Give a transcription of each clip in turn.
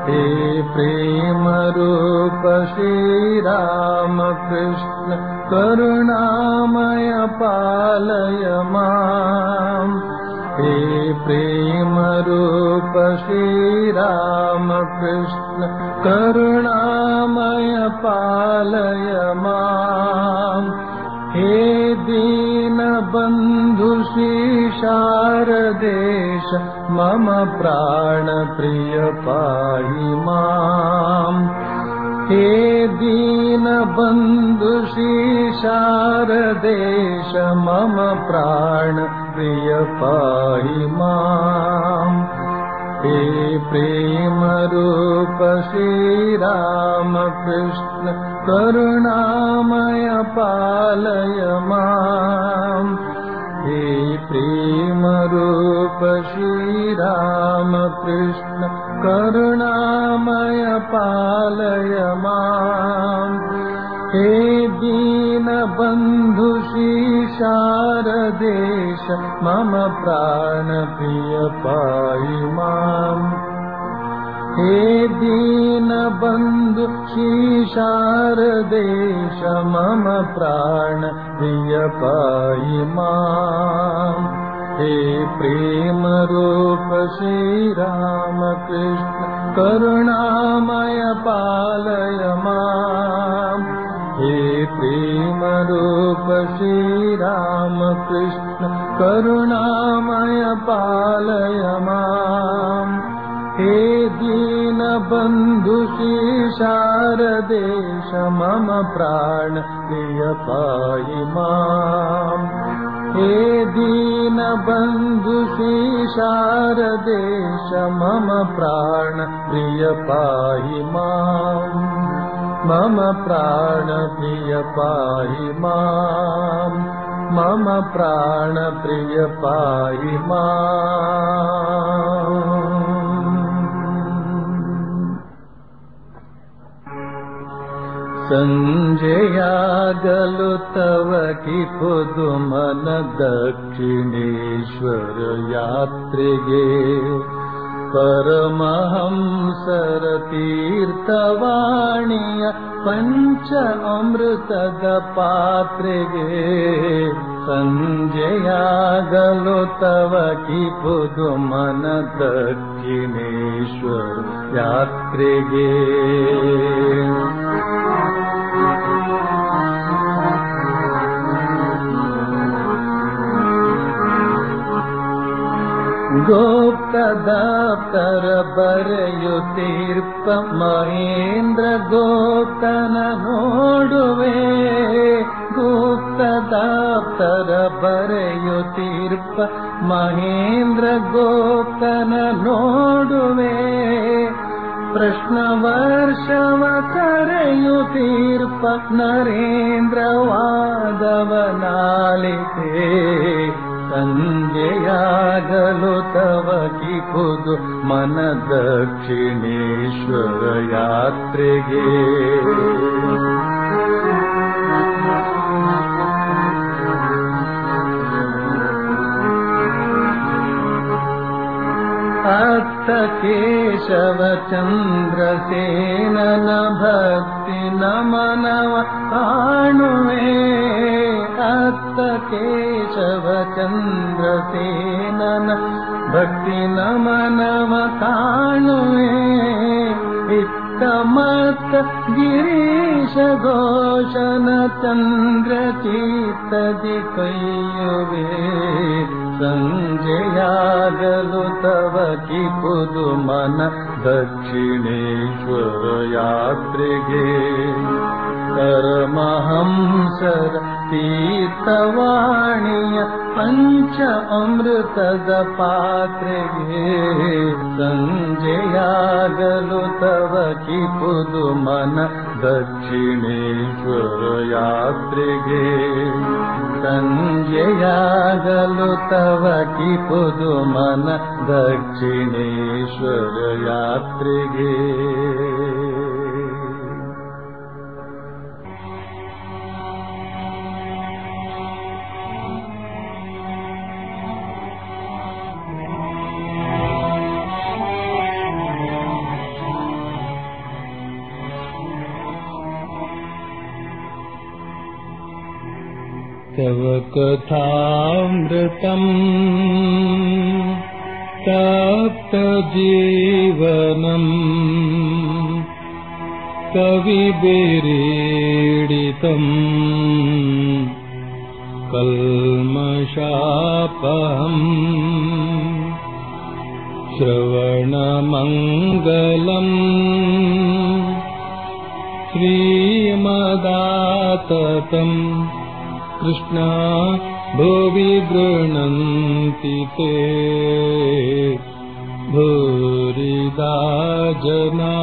हे प्रेम रूप श्रीराम कृष्ण करुणामय पालय माम् हे प्रेम रूप श्रीराम कृष्ण करुणामय पालय माम् हे दीनबन्धु शारदेश मम प्राणप्रिय पाहि माम् हे दीनबन्धु शारदेश मम प्राणप्रिय पाहि माम् हे प्रेमरूप श्रीरामकृष्ण करुणामय पालय माम् हे प्रेमरूप श्रीरामकृष्ण करुणामय पालय माम् हे दीनबन्धु शारदेश मम प्राणप्रिय पाहि माम् हे दीनबन्धु शारदेश मम प्राणप्रिय पाहि माम् हे प्रेमरूप श्रीरामकृष्ण करुणामय पालय माम् हे प्रेमरूप श्रीरामकृष्ण करुणामय पालय माम् हे दीनबन्धु शारदेश मम प्राण प्रिय पाहि माम् हे दीनबन्धु शारदेश मम प्राण प्रिय पाहि माम् मम प्राण प्रिय पाहि माम् मम प्राण प्रिय पाहि माम् सञ्जयागलु तव कि पुदुमन दक्षिणेश्वर यात्रिगे परमहंसर तीर्थवाणीय पञ्च अमृतद पात्रेगे सञ्जयागलो तव कि पुदुमन दक्षिणेश्वर यात्रिगे ಗೋಪ್ತದಾಪ್ತರ ಬರೆಯುತ್ತೀರ್ಪ ಮಹೇಂದ್ರ ಗೋಪ್ತನ ನೋಡುವೆ ಗುಪ್ತದಾಪ್ತರ ಬರೆಯುತ್ತೀರ್ಪ ಮಹೇಂದ್ರ ಗೋಪ್ತನ ನೋಡುವೆ ಪ್ರಶ್ನ ವರ್ಷವ ಕರೆಯುತ್ತೀರ್ಪ ನರೇಂದ್ರ ವಾದವನಾಲಿತೆ ಸಂಜೆಯಾಗಲು ತವ ಕಿಪುದು ಮನ ದಕ್ಷಿಣೇಶ್ವರ ಯಾತ್ರೆಗೆ ಅತ್ತ ಕೇಶವ ಚಂದ್ರಸೇನನ ಭಕ್ತಿ ನಮನವ ಕಾಣುವೆ ಅತ್ತ ಕೇಶವ ಚಂದ್ರಸೇನನ ಭಕ್ತಿ ನಮನವ ಕಾಣುವೆ ಇತ್ತ ಮತ್ತ ಗಿರೀಶ ಘೋಷನ ಚಂದ್ರ ಚೀತದಿ ಕೈಯುವೆ ಸಂಜೆಯಾಗಲು ತವ ಕಿಪುದು ಮನ ದಕ್ಷಿಣೇಶ್ವರ ಯಾತ್ರೆಗೆ ಪರಮಹಂಸರ ತೀರ್ಥವಾಣಿಯ ಪಂಚ ಅಮೃತದ ಪಾತ್ರೆಗೆ ಸಂಜೆಯಾಗಲು ತವ ಕಿಪುದು ಮನ ದಕ್ಷಿಣೇಶ್ವರ ಯಾತ್ರೆಗೆ ಸಂಜೆಯಾಗಲು ತವ ಕಿಪುದು ಮನ ದಕ್ಷಿಣೇಶ್ವರ ಯಾತ್ರೆಗೆ तव कथामृतम् तप्तजीवनम् कविभिरीडितम् कल्मषापहम् श्रवणमङ्गलम् श्रीमदाततम् कृष्णा भुवि गृह्णन्ति ते भूरिदा जना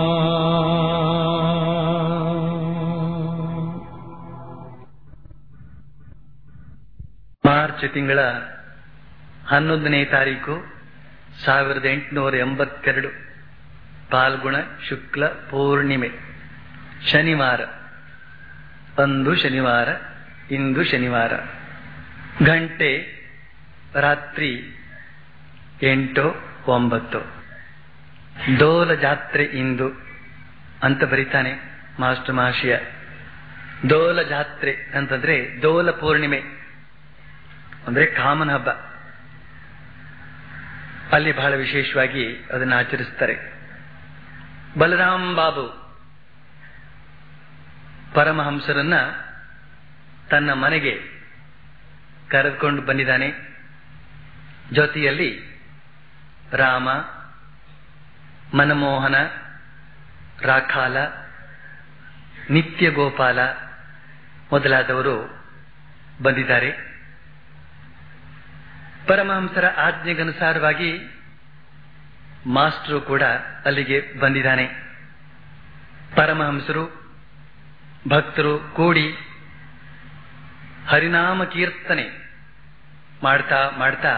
ಮಾರ್ಚ್ ತಿಂಗಳ ಹನ್ನೊಂದನೇ ತಾರೀಕು ಸಾವಿರದ ಎಂಟುನೂರ ಎಂಬತ್ತೆರಡು ಪಾಲ್ಗುಣ ಶುಕ್ಲ ಪೂರ್ಣಿಮೆ ಶನಿವಾರ ಅಂದು ಶನಿವಾರ ಇಂದು ಶನಿವಾರ ಗಂಟೆ ರಾತ್ರಿ ಎಂಟು ಒಂಬತ್ತು ದೋಲ ಜಾತ್ರೆ ಇಂದು ಅಂತ ಬರೀತಾನೆ ಮಾಸ್ಟರ್ ಮಹಾಶಯ ದೋಲ ಜಾತ್ರೆ ಅಂತಂದ್ರೆ ದೋಲ ಪೂರ್ಣಿಮೆ ಅಂದ್ರೆ ಕಾಮನ ಹಬ್ಬ ಅಲ್ಲಿ ಬಹಳ ವಿಶೇಷವಾಗಿ ಅದನ್ನು ಆಚರಿಸ್ತಾರೆ ಬಲರಾಮ್ ಬಾಬು ಪರಮಹಂಸರನ್ನ ತನ್ನ ಮನೆಗೆ ಕರೆದುಕೊಂಡು ಬಂದಿದ್ದಾನೆ ಜೊತೆಯಲ್ಲಿ ರಾಮ ಮನಮೋಹನ ರಾಖಾಲ ನಿತ್ಯ ಗೋಪಾಲ ಮೊದಲಾದವರು ಬಂದಿದ್ದಾರೆ ಪರಮಹಂಸರ ಆಜ್ಞೆಗನುಸಾರವಾಗಿ ಮಾಸ್ಟರು ಕೂಡ ಅಲ್ಲಿಗೆ ಬಂದಿದ್ದಾನೆ ಪರಮಹಂಸರು ಭಕ್ತರು ಕೂಡಿ ಹರಿನಾಮ ಕೀರ್ತನೆ ಮಾಡ್ತಾ ಮಾಡ್ತಾ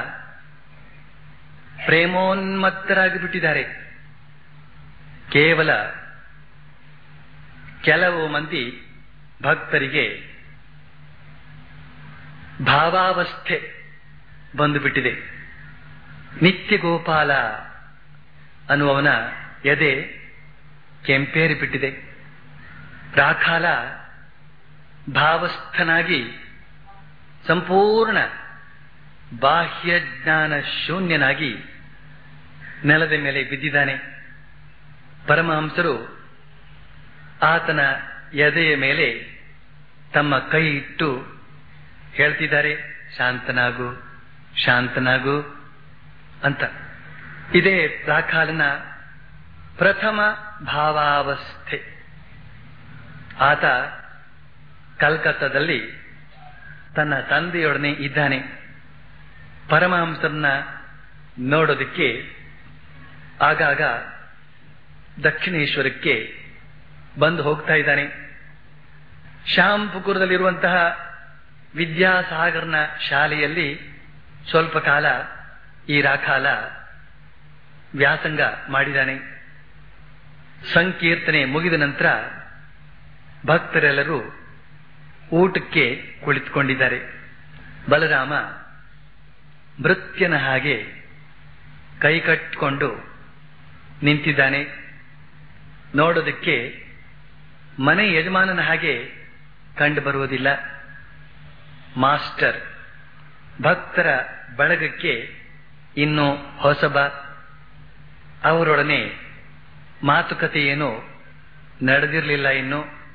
ಪ್ರೇಮೋನ್ಮತ್ತರಾಗಿ ಬಿಟ್ಟಿದ್ದಾರೆ ಕೇವಲ ಕೆಲವು ಮಂದಿ ಭಕ್ತರಿಗೆ ಭಾವಾವಸ್ಥೆ ಬಂದುಬಿಟ್ಟಿದೆ ನಿತ್ಯ ಗೋಪಾಲ ಅನ್ನುವವನ ಎದೆ ಕೆಂಪೇರಿ ಬಿಟ್ಟಿದೆ ರಾಖಾಲ ಭಾವಸ್ಥನಾಗಿ ಸಂಪೂರ್ಣ ಬಾಹ್ಯ ಜ್ಞಾನ ಶೂನ್ಯನಾಗಿ ನೆಲದ ಮೇಲೆ ಬಿದ್ದಿದ್ದಾನೆ ಪರಮಹಂಸರು ಆತನ ಎದೆಯ ಮೇಲೆ ತಮ್ಮ ಕೈ ಇಟ್ಟು ಹೇಳ್ತಿದ್ದಾರೆ ಶಾಂತನಾಗು ಶಾಂತನಾಗು ಅಂತ ಇದೇ ರಾಖಾಲನ ಪ್ರಥಮ ಭಾವಾವಸ್ಥೆ ಆತ ಕಲ್ಕತ್ತಾದಲ್ಲಿ ತನ್ನ ತಂದೆಯೊಡನೆ ಇದ್ದಾನೆ ಪರಮಹಂಸರನ್ನ ನೋಡೋದಕ್ಕೆ ಆಗಾಗ ದಕ್ಷಿಣೇಶ್ವರಕ್ಕೆ ಬಂದು ಹೋಗ್ತಾ ಇದ್ದಾನೆ ಶ್ಯಾಂಪುಕುರದಲ್ಲಿರುವಂತಹ ವಿದ್ಯಾಸಾಗರ್ನ ಶಾಲೆಯಲ್ಲಿ ಸ್ವಲ್ಪ ಕಾಲ ಈ ರಾಖಾಲ ವ್ಯಾಸಂಗ ಮಾಡಿದ್ದಾನೆ ಸಂಕೀರ್ತನೆ ಮುಗಿದ ನಂತರ ಭಕ್ತರೆಲ್ಲರೂ ಊಟಕ್ಕೆ ಕುಳಿತುಕೊಂಡಿದ್ದಾರೆ ಬಲರಾಮ ಮೃತ್ಯನ ಹಾಗೆ ಕೈ ಕಟ್ಟಿಕೊಂಡು ನಿಂತಿದ್ದಾನೆ ನೋಡೋದಕ್ಕೆ ಮನೆ ಯಜಮಾನನ ಹಾಗೆ ಕಂಡು ಬರುವುದಿಲ್ಲ ಮಾಸ್ಟರ್ ಭಕ್ತರ ಬಳಗಕ್ಕೆ ಇನ್ನು ಹೊಸಬ ಅವರೊಡನೆ ಮಾತುಕತೆಯೇನು ನಡೆದಿರಲಿಲ್ಲ ಇನ್ನು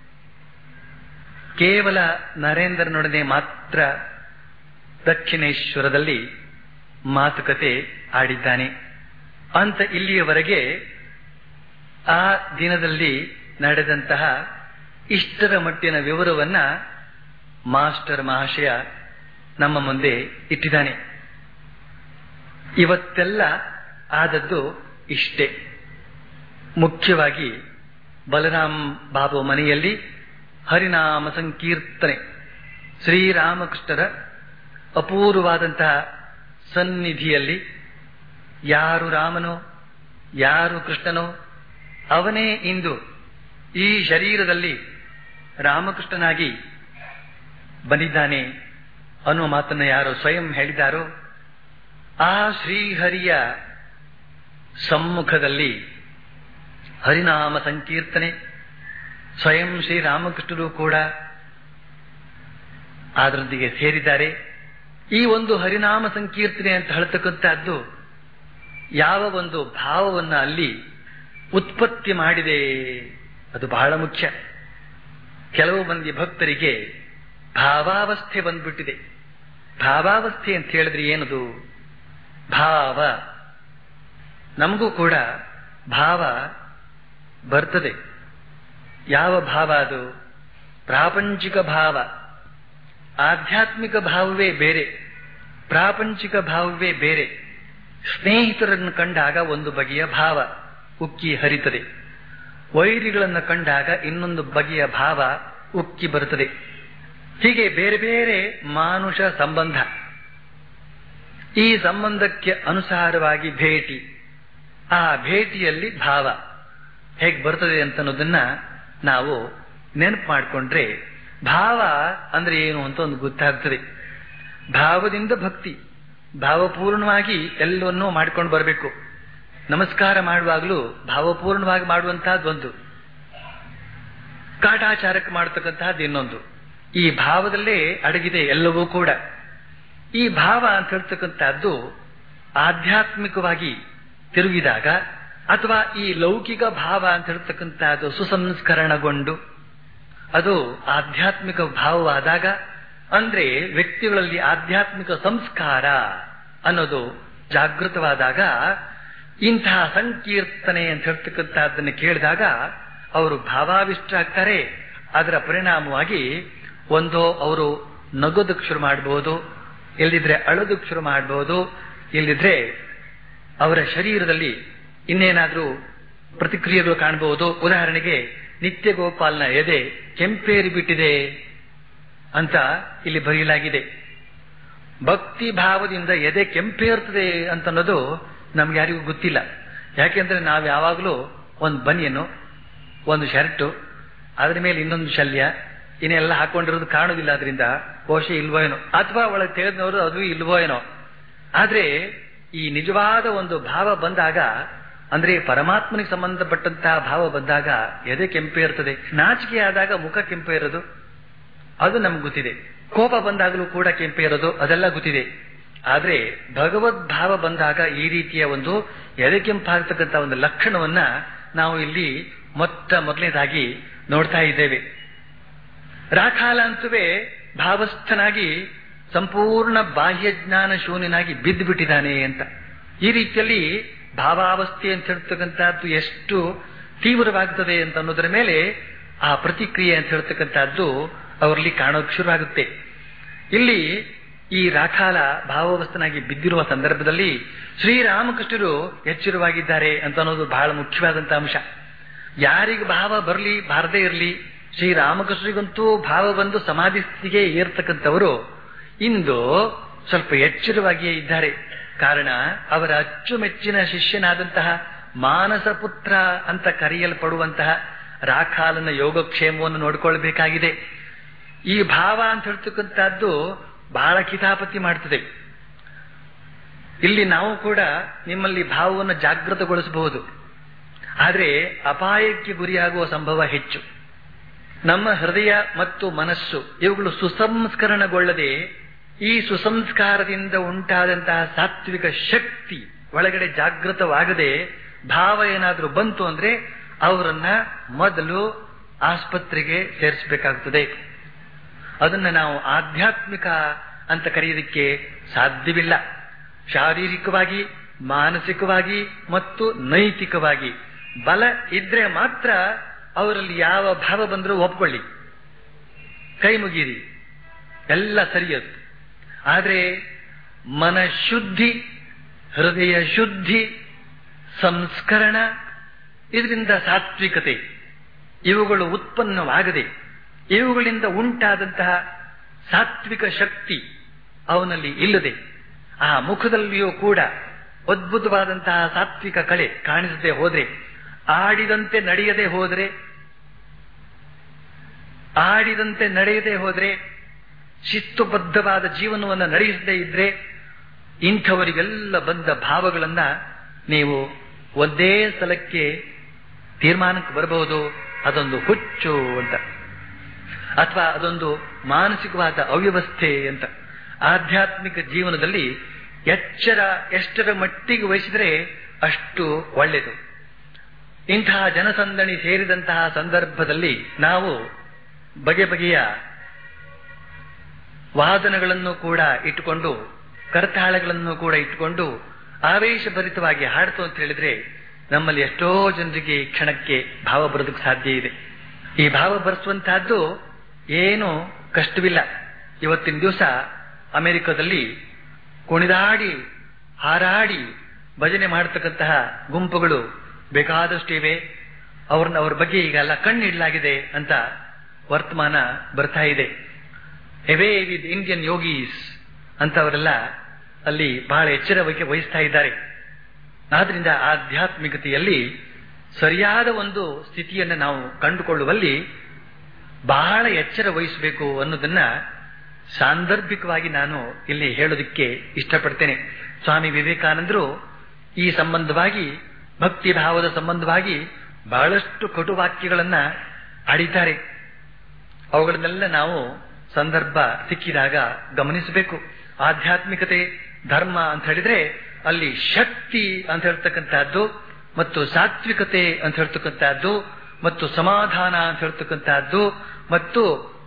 ಕೇವಲ ನರೇಂದ್ರನೊಡನೆ ಮಾತ್ರ ದಕ್ಷಿಣೇಶ್ವರದಲ್ಲಿ ಮಾತುಕತೆ ಆಡಿದ್ದಾನೆ ಅಂತ ಇಲ್ಲಿಯವರೆಗೆ ಆ ದಿನದಲ್ಲಿ ನಡೆದಂತಹ ಇಷ್ಟರ ಮಟ್ಟಿನ ವಿವರವನ್ನ ಮಾಸ್ಟರ್ ಮಹಾಶಯ ನಮ್ಮ ಮುಂದೆ ಇಟ್ಟಿದ್ದಾನೆ ಇವತ್ತೆಲ್ಲ ಆದದ್ದು ಇಷ್ಟೇ ಮುಖ್ಯವಾಗಿ ಬಲರಾಮ್ ಬಾಬು ಮನೆಯಲ್ಲಿ ಹರಿನಾಮ ಸಂಕೀರ್ತನೆ ಶ್ರೀರಾಮಕೃಷ್ಣರ ಅಪೂರ್ವವಾದಂತಹ ಸನ್ನಿಧಿಯಲ್ಲಿ ಯಾರು ರಾಮನೋ ಯಾರು ಕೃಷ್ಣನೋ ಅವನೇ ಇಂದು ಈ ಶರೀರದಲ್ಲಿ ರಾಮಕೃಷ್ಣನಾಗಿ ಬಂದಿದ್ದಾನೆ ಅನ್ನುವ ಮಾತನ್ನ ಯಾರು ಸ್ವಯಂ ಹೇಳಿದಾರೋ ಆ ಶ್ರೀಹರಿಯ ಸಮ್ಮುಖದಲ್ಲಿ ಹರಿನಾಮ ಸಂಕೀರ್ತನೆ ಸ್ವಯಂ ಶ್ರೀರಾಮಕೃಷ್ಣರು ಕೂಡ ಅದರೊಂದಿಗೆ ಸೇರಿದ್ದಾರೆ ಈ ಒಂದು ಹರಿನಾಮ ಸಂಕೀರ್ತನೆ ಅಂತ ಹೇಳ್ತಕ್ಕಂಥದ್ದು ಯಾವ ಒಂದು ಭಾವವನ್ನ ಅಲ್ಲಿ ಉತ್ಪತ್ತಿ ಮಾಡಿದೆ ಅದು ಬಹಳ ಮುಖ್ಯ ಕೆಲವು ಮಂದಿ ಭಕ್ತರಿಗೆ ಭಾವಾವಸ್ಥೆ ಬಂದ್ಬಿಟ್ಟಿದೆ ಭಾವಾವಸ್ಥೆ ಅಂತ ಹೇಳಿದ್ರೆ ಏನದು ಭಾವ ನಮಗೂ ಕೂಡ ಭಾವ ಬರ್ತದೆ ಯಾವ ಭಾವ ಅದು ಪ್ರಾಪಂಚಿಕ ಭಾವ ಆಧ್ಯಾತ್ಮಿಕ ಭಾವವೇ ಬೇರೆ ಪ್ರಾಪಂಚಿಕ ಭಾವವೇ ಬೇರೆ ಸ್ನೇಹಿತರನ್ನು ಕಂಡಾಗ ಒಂದು ಬಗೆಯ ಭಾವ ಉಕ್ಕಿ ಹರಿತದೆ ವೈರಿಗಳನ್ನು ಕಂಡಾಗ ಇನ್ನೊಂದು ಬಗೆಯ ಭಾವ ಉಕ್ಕಿ ಬರುತ್ತದೆ ಹೀಗೆ ಬೇರೆ ಬೇರೆ ಮಾನುಷ ಸಂಬಂಧ ಈ ಸಂಬಂಧಕ್ಕೆ ಅನುಸಾರವಾಗಿ ಭೇಟಿ ಆ ಭೇಟಿಯಲ್ಲಿ ಭಾವ ಹೇಗೆ ಬರ್ತದೆ ಅಂತ ಅನ್ನೋದನ್ನ ನಾವು ನೆನಪು ಮಾಡಿಕೊಂಡ್ರೆ ಭಾವ ಅಂದ್ರೆ ಏನು ಅಂತ ಒಂದು ಗೊತ್ತಾಗ್ತದೆ ಭಾವದಿಂದ ಭಕ್ತಿ ಭಾವಪೂರ್ಣವಾಗಿ ಎಲ್ಲವನ್ನೂ ಮಾಡ್ಕೊಂಡು ಬರಬೇಕು ನಮಸ್ಕಾರ ಮಾಡುವಾಗಲೂ ಭಾವಪೂರ್ಣವಾಗಿ ಮಾಡುವಂತಹದ್ದೊಂದು ಕಾಟಾಚಾರಕ್ಕೆ ಮಾಡತಕ್ಕಂತಹದ್ದು ಇನ್ನೊಂದು ಈ ಭಾವದಲ್ಲೇ ಅಡಗಿದೆ ಎಲ್ಲವೂ ಕೂಡ ಈ ಭಾವ ಅಂತ ಹೇಳ್ತಕ್ಕಂಥದ್ದು ಆಧ್ಯಾತ್ಮಿಕವಾಗಿ ತಿರುಗಿದಾಗ ಅಥವಾ ಈ ಲೌಕಿಕ ಭಾವ ಅಂತ ಹೇಳ್ತಕ್ಕಂಥದ್ದು ಸುಸಂಸ್ಕರಣಗೊಂಡು ಅದು ಆಧ್ಯಾತ್ಮಿಕ ಭಾವವಾದಾಗ ಅಂದ್ರೆ ವ್ಯಕ್ತಿಗಳಲ್ಲಿ ಆಧ್ಯಾತ್ಮಿಕ ಸಂಸ್ಕಾರ ಅನ್ನೋದು ಜಾಗೃತವಾದಾಗ ಇಂತಹ ಸಂಕೀರ್ತನೆ ಅಂತ ಹೇಳ್ತಕ್ಕಂಥದ್ದನ್ನು ಕೇಳಿದಾಗ ಅವರು ಭಾವಾವಿಷ್ಟರಾಗ್ತಾರೆ ಅದರ ಪರಿಣಾಮವಾಗಿ ಒಂದು ಅವರು ನಗೋದಕ್ಕೆ ಶುರು ಮಾಡಬಹುದು ಇಲ್ಲದಿದ್ರೆ ಅಳೋದಕ್ಕೆ ಶುರು ಮಾಡಬಹುದು ಇಲ್ಲದಿದ್ರೆ ಅವರ ಶರೀರದಲ್ಲಿ ಇನ್ನೇನಾದ್ರೂ ಪ್ರತಿಕ್ರಿಯೆಗಳು ಕಾಣಬಹುದು ಉದಾಹರಣೆಗೆ ನಿತ್ಯ ಗೋಪಾಲ್ನ ಎದೆ ಕೆಂಪೇರಿ ಬಿಟ್ಟಿದೆ ಅಂತ ಇಲ್ಲಿ ಬರೆಯಲಾಗಿದೆ ಭಕ್ತಿ ಭಾವದಿಂದ ಎದೆ ಕೆಂಪೇರ್ತದೆ ಅಂತ ಅನ್ನೋದು ನಮ್ಗೆ ಯಾರಿಗೂ ಗೊತ್ತಿಲ್ಲ ಯಾಕೆಂದ್ರೆ ನಾವು ಯಾವಾಗಲೂ ಒಂದು ಬನಿಯನ್ನು ಒಂದು ಶರ್ಟು ಅದ್ರ ಮೇಲೆ ಇನ್ನೊಂದು ಶಲ್ಯ ಇನ್ನೆಲ್ಲ ಹಾಕೊಂಡಿರೋದು ಕಾಣುದಿಲ್ಲ ಅದರಿಂದ ಬಹುಶಃ ಇಲ್ವೋ ಏನೋ ಅಥವಾ ಒಳಗೆ ತೆಗೆದವರು ಅದು ಇಲ್ವೋ ಏನೋ ಆದ್ರೆ ಈ ನಿಜವಾದ ಒಂದು ಭಾವ ಬಂದಾಗ ಅಂದ್ರೆ ಪರಮಾತ್ಮನಿಗೆ ಸಂಬಂಧಪಟ್ಟಂತಹ ಭಾವ ಬಂದಾಗ ಎದೆ ಕೆಂಪೆ ಇರ್ತದೆ ನಾಚಿಕೆ ಆದಾಗ ಮುಖ ಕೆಂಪೆ ಇರೋದು ಅದು ನಮ್ಗೆ ಗೊತ್ತಿದೆ ಕೋಪ ಬಂದಾಗಲೂ ಕೂಡ ಕೆಂಪೆ ಇರೋದು ಅದೆಲ್ಲ ಗೊತ್ತಿದೆ ಆದ್ರೆ ಭಗವದ್ ಭಾವ ಬಂದಾಗ ಈ ರೀತಿಯ ಒಂದು ಎದೆ ಕೆಂಪಾಗ್ತಕ್ಕಂಥ ಒಂದು ಲಕ್ಷಣವನ್ನ ನಾವು ಇಲ್ಲಿ ಮೊತ್ತ ಮೊದಲನೇದಾಗಿ ನೋಡ್ತಾ ಇದ್ದೇವೆ ರಾಖಾಲ ಅಂತುವೇ ಭಾವಸ್ಥನಾಗಿ ಸಂಪೂರ್ಣ ಬಾಹ್ಯ ಜ್ಞಾನ ಶೂನ್ಯನಾಗಿ ಬಿದ್ದು ಬಿಟ್ಟಿದ್ದಾನೆ ಅಂತ ಈ ರೀತಿಯಲ್ಲಿ ಭಾವಾವಸ್ಥೆ ಅಂತ ಹೇಳ್ತಕ್ಕಂಥದ್ದು ಎಷ್ಟು ತೀವ್ರವಾಗ್ತದೆ ಅಂತ ಅನ್ನೋದರ ಮೇಲೆ ಆ ಪ್ರತಿಕ್ರಿಯೆ ಅಂತ ಹೇಳ್ತಕ್ಕಂಥದ್ದು ಅವರಲ್ಲಿ ಕಾಣೋಕ್ ಶುರುವಾಗುತ್ತೆ ಇಲ್ಲಿ ಈ ರಾಖಾಲ ಭಾವಾವಸ್ಥನಾಗಿ ಬಿದ್ದಿರುವ ಸಂದರ್ಭದಲ್ಲಿ ಶ್ರೀರಾಮಕೃಷ್ಣರು ಎಚ್ಚರವಾಗಿದ್ದಾರೆ ಅಂತ ಅನ್ನೋದು ಬಹಳ ಮುಖ್ಯವಾದಂತ ಅಂಶ ಯಾರಿಗೆ ಭಾವ ಬರಲಿ ಬಾರದೇ ಇರಲಿ ಶ್ರೀರಾಮಕೃಷ್ಣರಿಗಂತೂ ಭಾವ ಬಂದು ಸಮಾಧಿ ಸ್ಥಿತಿಗೆ ಏರ್ತಕ್ಕಂಥವರು ಇಂದು ಸ್ವಲ್ಪ ಎಚ್ಚರವಾಗಿಯೇ ಇದ್ದಾರೆ ಕಾರಣ ಅವರ ಅಚ್ಚುಮೆಚ್ಚಿನ ಶಿಷ್ಯನಾದಂತಹ ಮಾನಸ ಪುತ್ರ ಅಂತ ಕರೆಯಲ್ಪಡುವಂತಹ ರಾಖಾಲನ ಯೋಗಕ್ಷೇಮವನ್ನು ನೋಡಿಕೊಳ್ಬೇಕಾಗಿದೆ ಈ ಭಾವ ಅಂತ ಹೇಳ್ತಕ್ಕಂಥದ್ದು ಬಹಳ ಕಿತಾಪತಿ ಮಾಡ್ತದೆ ಇಲ್ಲಿ ನಾವು ಕೂಡ ನಿಮ್ಮಲ್ಲಿ ಭಾವವನ್ನು ಜಾಗೃತಗೊಳಿಸಬಹುದು ಆದರೆ ಅಪಾಯಕ್ಕೆ ಗುರಿಯಾಗುವ ಸಂಭವ ಹೆಚ್ಚು ನಮ್ಮ ಹೃದಯ ಮತ್ತು ಮನಸ್ಸು ಇವುಗಳು ಸುಸಂಸ್ಕರಣಗೊಳ್ಳದೆ ಈ ಸುಸಂಸ್ಕಾರದಿಂದ ಉಂಟಾದಂತಹ ಸಾತ್ವಿಕ ಶಕ್ತಿ ಒಳಗಡೆ ಜಾಗೃತವಾಗದೆ ಭಾವ ಏನಾದ್ರೂ ಬಂತು ಅಂದ್ರೆ ಅವರನ್ನ ಮೊದಲು ಆಸ್ಪತ್ರೆಗೆ ಸೇರಿಸಬೇಕಾಗ್ತದೆ ಅದನ್ನ ನಾವು ಆಧ್ಯಾತ್ಮಿಕ ಅಂತ ಕರೆಯೋದಕ್ಕೆ ಸಾಧ್ಯವಿಲ್ಲ ಶಾರೀರಿಕವಾಗಿ ಮಾನಸಿಕವಾಗಿ ಮತ್ತು ನೈತಿಕವಾಗಿ ಬಲ ಇದ್ರೆ ಮಾತ್ರ ಅವರಲ್ಲಿ ಯಾವ ಭಾವ ಬಂದರೂ ಒಪ್ಕೊಳ್ಳಿ ಕೈ ಮುಗೀರಿ ಎಲ್ಲ ಸರಿಯದು ಆದರೆ ಮನಶುದ್ಧಿ ಹೃದಯ ಶುದ್ಧಿ ಸಂಸ್ಕರಣ ಇದರಿಂದ ಸಾತ್ವಿಕತೆ ಇವುಗಳು ಉತ್ಪನ್ನವಾಗದೆ ಇವುಗಳಿಂದ ಉಂಟಾದಂತಹ ಸಾತ್ವಿಕ ಶಕ್ತಿ ಅವನಲ್ಲಿ ಇಲ್ಲದೆ ಆ ಮುಖದಲ್ಲಿಯೂ ಕೂಡ ಅದ್ಭುತವಾದಂತಹ ಸಾತ್ವಿಕ ಕಳೆ ಕಾಣಿಸದೆ ಹೋದ್ರೆ ಆಡಿದಂತೆ ನಡೆಯದೆ ಹೋದರೆ ಆಡಿದಂತೆ ನಡೆಯದೆ ಹೋದ್ರೆ ಶಿಸ್ತುಬದ್ಧವಾದ ಜೀವನವನ್ನು ನಡೆಸದೇ ಇದ್ರೆ ಇಂಥವರಿಗೆಲ್ಲ ಬಂದ ಭಾವಗಳನ್ನ ನೀವು ಒಂದೇ ಸಲಕ್ಕೆ ತೀರ್ಮಾನಕ್ಕೆ ಬರಬಹುದು ಅದೊಂದು ಹುಚ್ಚು ಅಂತ ಅಥವಾ ಅದೊಂದು ಮಾನಸಿಕವಾದ ಅವ್ಯವಸ್ಥೆ ಅಂತ ಆಧ್ಯಾತ್ಮಿಕ ಜೀವನದಲ್ಲಿ ಎಚ್ಚರ ಎಷ್ಟರ ಮಟ್ಟಿಗೆ ವಹಿಸಿದರೆ ಅಷ್ಟು ಒಳ್ಳೆಯದು ಇಂತಹ ಜನಸಂದಣಿ ಸೇರಿದಂತಹ ಸಂದರ್ಭದಲ್ಲಿ ನಾವು ಬಗೆ ಬಗೆಯ ವಾದನಗಳನ್ನು ಕೂಡ ಇಟ್ಟುಕೊಂಡು ಕರತಾಳಗಳನ್ನು ಕೂಡ ಇಟ್ಟುಕೊಂಡು ಆವೇಶಭರಿತವಾಗಿ ಹಾಡ್ತು ಅಂತ ಹೇಳಿದ್ರೆ ನಮ್ಮಲ್ಲಿ ಎಷ್ಟೋ ಜನರಿಗೆ ಈ ಕ್ಷಣಕ್ಕೆ ಭಾವ ಬರೋದಕ್ಕೆ ಸಾಧ್ಯ ಇದೆ ಈ ಭಾವ ಬರೆಸುವಂತಹದ್ದು ಏನು ಕಷ್ಟವಿಲ್ಲ ಇವತ್ತಿನ ದಿವಸ ಅಮೆರಿಕದಲ್ಲಿ ಕುಣಿದಾಡಿ ಹಾರಾಡಿ ಭಜನೆ ಮಾಡತಕ್ಕಂತಹ ಗುಂಪುಗಳು ಬೇಕಾದಷ್ಟಿವೆ ಅವ್ರನ್ನ ಅವ್ರ ಬಗ್ಗೆ ಈಗ ಎಲ್ಲ ಕಣ್ಣಿಡಲಾಗಿದೆ ಅಂತ ವರ್ತಮಾನ ಬರ್ತಾ ಇದೆ ಎವೇ ವಿತ್ ಇಂಡಿಯನ್ ಯೋಗೀಸ್ ಅಂತವರೆಲ್ಲ ಅಲ್ಲಿ ಬಹಳ ಎಚ್ಚರ ವಹಿಸ್ತಾ ಇದ್ದಾರೆ ಆದ್ರಿಂದ ಆಧ್ಯಾತ್ಮಿಕತೆಯಲ್ಲಿ ಸರಿಯಾದ ಒಂದು ಸ್ಥಿತಿಯನ್ನು ನಾವು ಕಂಡುಕೊಳ್ಳುವಲ್ಲಿ ಬಹಳ ಎಚ್ಚರ ವಹಿಸಬೇಕು ಅನ್ನೋದನ್ನ ಸಾಂದರ್ಭಿಕವಾಗಿ ನಾನು ಇಲ್ಲಿ ಹೇಳೋದಕ್ಕೆ ಇಷ್ಟಪಡ್ತೇನೆ ಸ್ವಾಮಿ ವಿವೇಕಾನಂದರು ಈ ಸಂಬಂಧವಾಗಿ ಭಕ್ತಿ ಭಾವದ ಸಂಬಂಧವಾಗಿ ಬಹಳಷ್ಟು ಕಟುವಾಕ್ಯಗಳನ್ನ ಆಡಿದ್ದಾರೆ ಅವುಗಳನ್ನೆಲ್ಲ ನಾವು ಸಂದರ್ಭ ಸಿಕ್ಕಿದಾಗ ಗಮನಿಸಬೇಕು ಆಧ್ಯಾತ್ಮಿಕತೆ ಧರ್ಮ ಅಂತ ಹೇಳಿದ್ರೆ ಅಲ್ಲಿ ಶಕ್ತಿ ಅಂತ ಹೇಳ್ತಕ್ಕಂತಹದ್ದು ಮತ್ತು ಸಾತ್ವಿಕತೆ ಅಂತ ಹೇಳ್ತಕ್ಕಂತಹದ್ದು ಮತ್ತು ಸಮಾಧಾನ ಅಂತ ಹೇಳ್ತಕ್ಕಂತಹದ್ದು ಮತ್ತು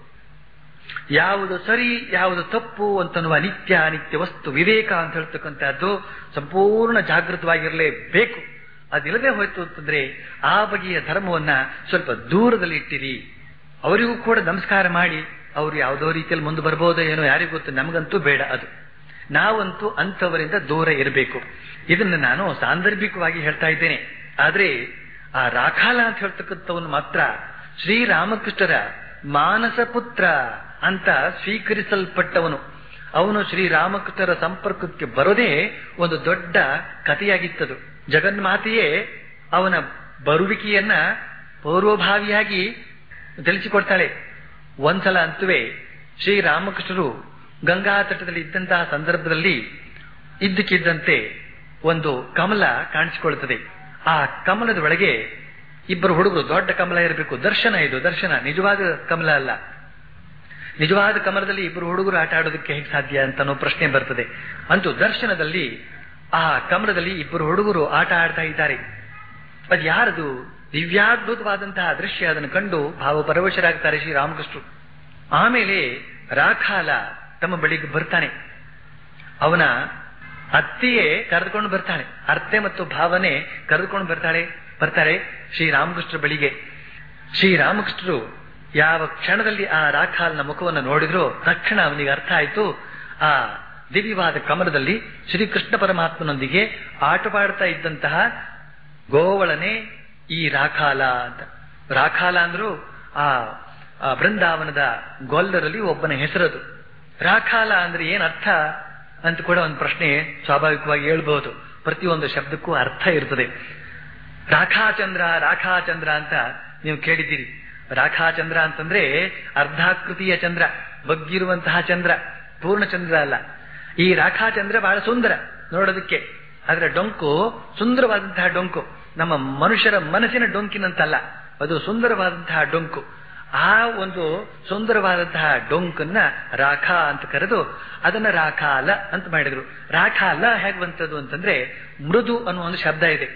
ಯಾವುದು ಸರಿ ಯಾವುದು ತಪ್ಪು ಅಂತನ್ನುವ ನಿತ್ಯ ಅನಿತ್ಯ ವಸ್ತು ವಿವೇಕ ಅಂತ ಹೇಳ್ತಕ್ಕಂತಹದ್ದು ಸಂಪೂರ್ಣ ಜಾಗೃತವಾಗಿರಲೇಬೇಕು ಅದಿಲ್ಲದೆ ಹೋಯ್ತು ಅಂತಂದ್ರೆ ಆ ಬಗೆಯ ಧರ್ಮವನ್ನ ಸ್ವಲ್ಪ ದೂರದಲ್ಲಿ ಇಟ್ಟಿರಿ ಅವರಿಗೂ ಕೂಡ ನಮಸ್ಕಾರ ಮಾಡಿ ಅವರು ಯಾವುದೋ ರೀತಿಯಲ್ಲಿ ಮುಂದೆ ಬರ್ಬೋದೋ ಏನೋ ಯಾರಿಗೂ ಗೊತ್ತು ನಮಗಂತೂ ಬೇಡ ಅದು ನಾವಂತೂ ಅಂಥವರಿಂದ ದೂರ ಇರಬೇಕು ಇದನ್ನು ನಾನು ಸಾಂದರ್ಭಿಕವಾಗಿ ಹೇಳ್ತಾ ಇದ್ದೇನೆ ಆದ್ರೆ ಆ ರಾಖಾಲ ಅಂತ ಹೇಳ್ತಕ್ಕಂಥವನು ಮಾತ್ರ ಶ್ರೀರಾಮಕೃಷ್ಣರ ಮಾನಸ ಪುತ್ರ ಅಂತ ಸ್ವೀಕರಿಸಲ್ಪಟ್ಟವನು ಅವನು ಶ್ರೀರಾಮಕೃಷ್ಣರ ಸಂಪರ್ಕಕ್ಕೆ ಬರೋದೇ ಒಂದು ದೊಡ್ಡ ಕಥೆಯಾಗಿತ್ತದು ಜಗನ್ಮಾತೆಯೇ ಅವನ ಬರುವಿಕೆಯನ್ನ ಪೂರ್ವಭಾವಿಯಾಗಿ ತಿಳಿಸಿಕೊಡ್ತಾಳೆ ಒಂದ್ಸಲ ಅಂತುವೇ ಶ್ರೀರಾಮಕೃಷ್ಣರು ಗಂಗಾ ತಟದಲ್ಲಿ ಇದ್ದಂತಹ ಸಂದರ್ಭದಲ್ಲಿ ಇದ್ದಕ್ಕಿದ್ದಂತೆ ಒಂದು ಕಮಲ ಕಾಣಿಸಿಕೊಳ್ಳುತ್ತದೆ ಆ ಕಮಲದ ಒಳಗೆ ಇಬ್ಬರು ಹುಡುಗರು ದೊಡ್ಡ ಕಮಲ ಇರಬೇಕು ದರ್ಶನ ಇದು ದರ್ಶನ ನಿಜವಾದ ಕಮಲ ಅಲ್ಲ ನಿಜವಾದ ಕಮಲದಲ್ಲಿ ಇಬ್ಬರು ಹುಡುಗರು ಆಟ ಆಡೋದಕ್ಕೆ ಹೇಗೆ ಸಾಧ್ಯ ಅಂತ ಅನ್ನೋ ಪ್ರಶ್ನೆ ಬರ್ತದೆ ಅಂತೂ ದರ್ಶನದಲ್ಲಿ ಆ ಕಮಲದಲ್ಲಿ ಇಬ್ಬರು ಹುಡುಗರು ಆಟ ಆಡ್ತಾ ಇದ್ದಾರೆ ಅದು ಯಾರದು ದಿವ್ಯಾದ್ಭುತವಾದಂತಹ ದೃಶ್ಯ ಅದನ್ನು ಕಂಡು ಭಾವಪರವಶರಾಗ್ತಾರೆ ಶ್ರೀರಾಮಕೃಷ್ಣರು ಆಮೇಲೆ ರಾಖಾಲ ತಮ್ಮ ಬಳಿಗೆ ಬರ್ತಾನೆ ಅವನ ಅತ್ತೆಯೇ ಕರೆದುಕೊಂಡು ಬರ್ತಾಳೆ ಅರ್ತೆ ಮತ್ತು ಭಾವನೆ ಕರೆದುಕೊಂಡು ಬರ್ತಾಳೆ ಬರ್ತಾರೆ ಶ್ರೀರಾಮಕೃಷ್ಣರ ಬಳಿಗೆ ಶ್ರೀರಾಮಕೃಷ್ಣರು ಯಾವ ಕ್ಷಣದಲ್ಲಿ ಆ ರಾಖಾಲ್ನ ಮುಖವನ್ನು ನೋಡಿದ್ರೋ ತಕ್ಷಣ ಅವನಿಗೆ ಅರ್ಥ ಆಯ್ತು ಆ ದಿವ್ಯವಾದ ಕಮಲದಲ್ಲಿ ಶ್ರೀಕೃಷ್ಣ ಪರಮಾತ್ಮನೊಂದಿಗೆ ಆಟವಾಡ್ತಾ ಇದ್ದಂತಹ ಗೋವಳನೆ ಈ ರಾಖಾಲ ಅಂತ ರಾಖಾಲ ಅಂದ್ರು ಆ ಆ ಬೃಂದಾವನದ ಗೊಲ್ಲರಲ್ಲಿ ಒಬ್ಬನ ಹೆಸರದು ರಾಖಾಲ ಅಂದ್ರೆ ಏನ್ ಅರ್ಥ ಅಂತ ಕೂಡ ಒಂದು ಪ್ರಶ್ನೆ ಸ್ವಾಭಾವಿಕವಾಗಿ ಹೇಳ್ಬಹುದು ಪ್ರತಿಯೊಂದು ಶಬ್ದಕ್ಕೂ ಅರ್ಥ ಇರ್ತದೆ ರಾಖಾಚಂದ್ರ ರಾಖಾಚಂದ್ರ ಅಂತ ನೀವು ಕೇಳಿದ್ದೀರಿ ರಾಖಾಚಂದ್ರ ಅಂತಂದ್ರೆ ಅರ್ಧಾಕೃತಿಯ ಚಂದ್ರ ಬಗ್ಗಿರುವಂತಹ ಚಂದ್ರ ಪೂರ್ಣ ಚಂದ್ರ ಅಲ್ಲ ಈ ರಾಖಾಚಂದ್ರ ಬಹಳ ಸುಂದರ ನೋಡೋದಕ್ಕೆ ಆದ್ರೆ ಡೊಂಕು ಸುಂದರವಾದಂತಹ ಡೊಂಕು ನಮ್ಮ ಮನುಷ್ಯರ ಮನಸ್ಸಿನ ಡೊಂಕಿನಂತಲ್ಲ ಅದು ಸುಂದರವಾದಂತಹ ಡೊಂಕು ಆ ಒಂದು ಸುಂದರವಾದಂತಹ ಡೊಂಕನ್ನ ರಾಖಾ ಅಂತ ಕರೆದು ಅದನ್ನ ರಾಖಾಲ ಅಂತ ಮಾಡಿದ್ರು ರಾಖಾಲ ಹೇಗೆ ಬಂತದ್ದು ಅಂತಂದ್ರೆ ಮೃದು ಅನ್ನುವ ಒಂದು ಶಬ್ದ ಇದೆ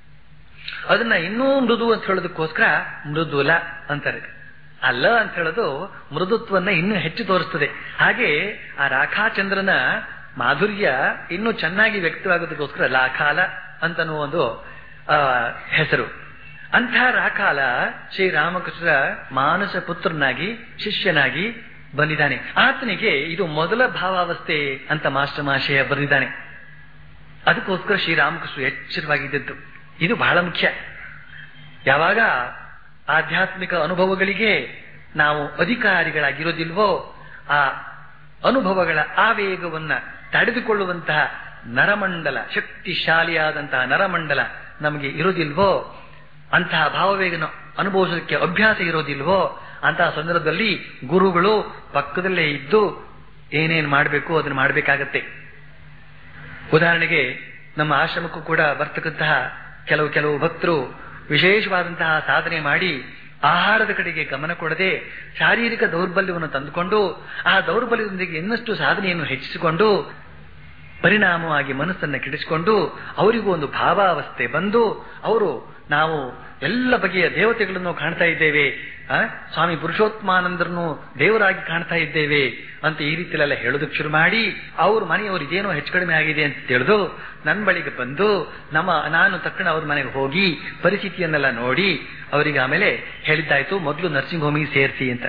ಅದನ್ನ ಇನ್ನೂ ಮೃದು ಅಂತ ಹೇಳೋದಕ್ಕೋಸ್ಕರ ಮೃದುಲ ಅಂತಾರೆ ಅಲ್ಲ ಅಂತ ಹೇಳೋದು ಮೃದುತ್ವನ್ನ ಇನ್ನೂ ಹೆಚ್ಚು ತೋರಿಸ್ತದೆ ಹಾಗೆ ಆ ರಾಖಾಚಂದ್ರನ ಮಾಧುರ್ಯ ಇನ್ನೂ ಚೆನ್ನಾಗಿ ವ್ಯಕ್ತವಾಗೋದಕ್ಕೋಸ್ಕರ ಲಾಖಾಲ ಅಂತನ್ನುವ ಒಂದು ಆ ಹೆಸರು ಅಂಥ ರಾಖಾಲ ಶ್ರೀರಾಮಕೃಷ್ಣರ ಮಾನಸ ಪುತ್ರನಾಗಿ ಶಿಷ್ಯನಾಗಿ ಬಂದಿದ್ದಾನೆ ಆತನಿಗೆ ಇದು ಮೊದಲ ಭಾವಾವಸ್ಥೆ ಅಂತ ಮಾಸ್ಟರ್ ಮಾಶಯ ಬರೆದಿದ್ದಾನೆ ಅದಕ್ಕೋಸ್ಕರ ಶ್ರೀರಾಮಕೃಷ್ಣ ಎಚ್ಚರವಾಗಿದ್ದದ್ದು ಇದು ಬಹಳ ಮುಖ್ಯ ಯಾವಾಗ ಆಧ್ಯಾತ್ಮಿಕ ಅನುಭವಗಳಿಗೆ ನಾವು ಅಧಿಕಾರಿಗಳಾಗಿರೋದಿಲ್ವೋ ಆ ಅನುಭವಗಳ ಆವೇಗವನ್ನ ತಡೆದುಕೊಳ್ಳುವಂತಹ ನರಮಂಡಲ ಶಕ್ತಿಶಾಲಿಯಾದಂತಹ ನರಮಂಡಲ ನಮಗೆ ಇರೋದಿಲ್ವೋ ಅಂತಹ ಭಾವವೇಗನ ಅನುಭವಿಸೋದಕ್ಕೆ ಅಭ್ಯಾಸ ಇರೋದಿಲ್ವೋ ಅಂತಹ ಸಂದರ್ಭದಲ್ಲಿ ಗುರುಗಳು ಪಕ್ಕದಲ್ಲೇ ಇದ್ದು ಏನೇನ್ ಮಾಡಬೇಕು ಅದನ್ನು ಮಾಡಬೇಕಾಗತ್ತೆ ಉದಾಹರಣೆಗೆ ನಮ್ಮ ಆಶ್ರಮಕ್ಕೂ ಕೂಡ ಬರ್ತಕ್ಕಂತಹ ಕೆಲವು ಕೆಲವು ಭಕ್ತರು ವಿಶೇಷವಾದಂತಹ ಸಾಧನೆ ಮಾಡಿ ಆಹಾರದ ಕಡೆಗೆ ಗಮನ ಕೊಡದೆ ಶಾರೀರಿಕ ದೌರ್ಬಲ್ಯವನ್ನು ತಂದುಕೊಂಡು ಆ ದೌರ್ಬಲ್ಯದೊಂದಿಗೆ ಇನ್ನಷ್ಟು ಸಾಧನೆಯನ್ನು ಹೆಚ್ಚಿಸಿಕೊಂಡು ಪರಿಣಾಮವಾಗಿ ಮನಸ್ಸನ್ನು ಕೆಡಿಸಿಕೊಂಡು ಅವರಿಗೂ ಒಂದು ಭಾವಾವಸ್ಥೆ ಬಂದು ಅವರು ನಾವು ಎಲ್ಲ ಬಗೆಯ ದೇವತೆಗಳನ್ನು ಕಾಣ್ತಾ ಇದ್ದೇವೆ ಆ, ಸ್ವಾಮಿ ಪುರುಷೋತ್ತಮಾನಂದರನ್ನು ದೇವರಾಗಿ ಕಾಣ್ತಾ ಇದ್ದೇವೆ ಅಂತ ಈ ರೀತಿಲೆಲ್ಲ ಹೇಳೋದಕ್ಕೆ ಶುರು ಮಾಡಿ ಅವ್ರ ಮನೆಯವರು ಇದೇನೋ ಹೆಚ್ಚು ಕಡಿಮೆ ಆಗಿದೆ ಅಂತ ತಿಳಿದು ನನ್ನ ಬಳಿಗೆ ಬಂದು ನಮ್ಮ ನಾನು ತಕ್ಷಣ ಅವ್ರ ಮನೆಗೆ ಹೋಗಿ ಪರಿಸ್ಥಿತಿಯನ್ನೆಲ್ಲ ನೋಡಿ ಅವರಿಗೆ ಆಮೇಲೆ ಹೇಳಿದ್ದಾಯ್ತು ಮೊದಲು ನರ್ಸಿಂಗ್ ಹೋಮಿಗೆ ಸೇರಿಸಿ ಅಂತ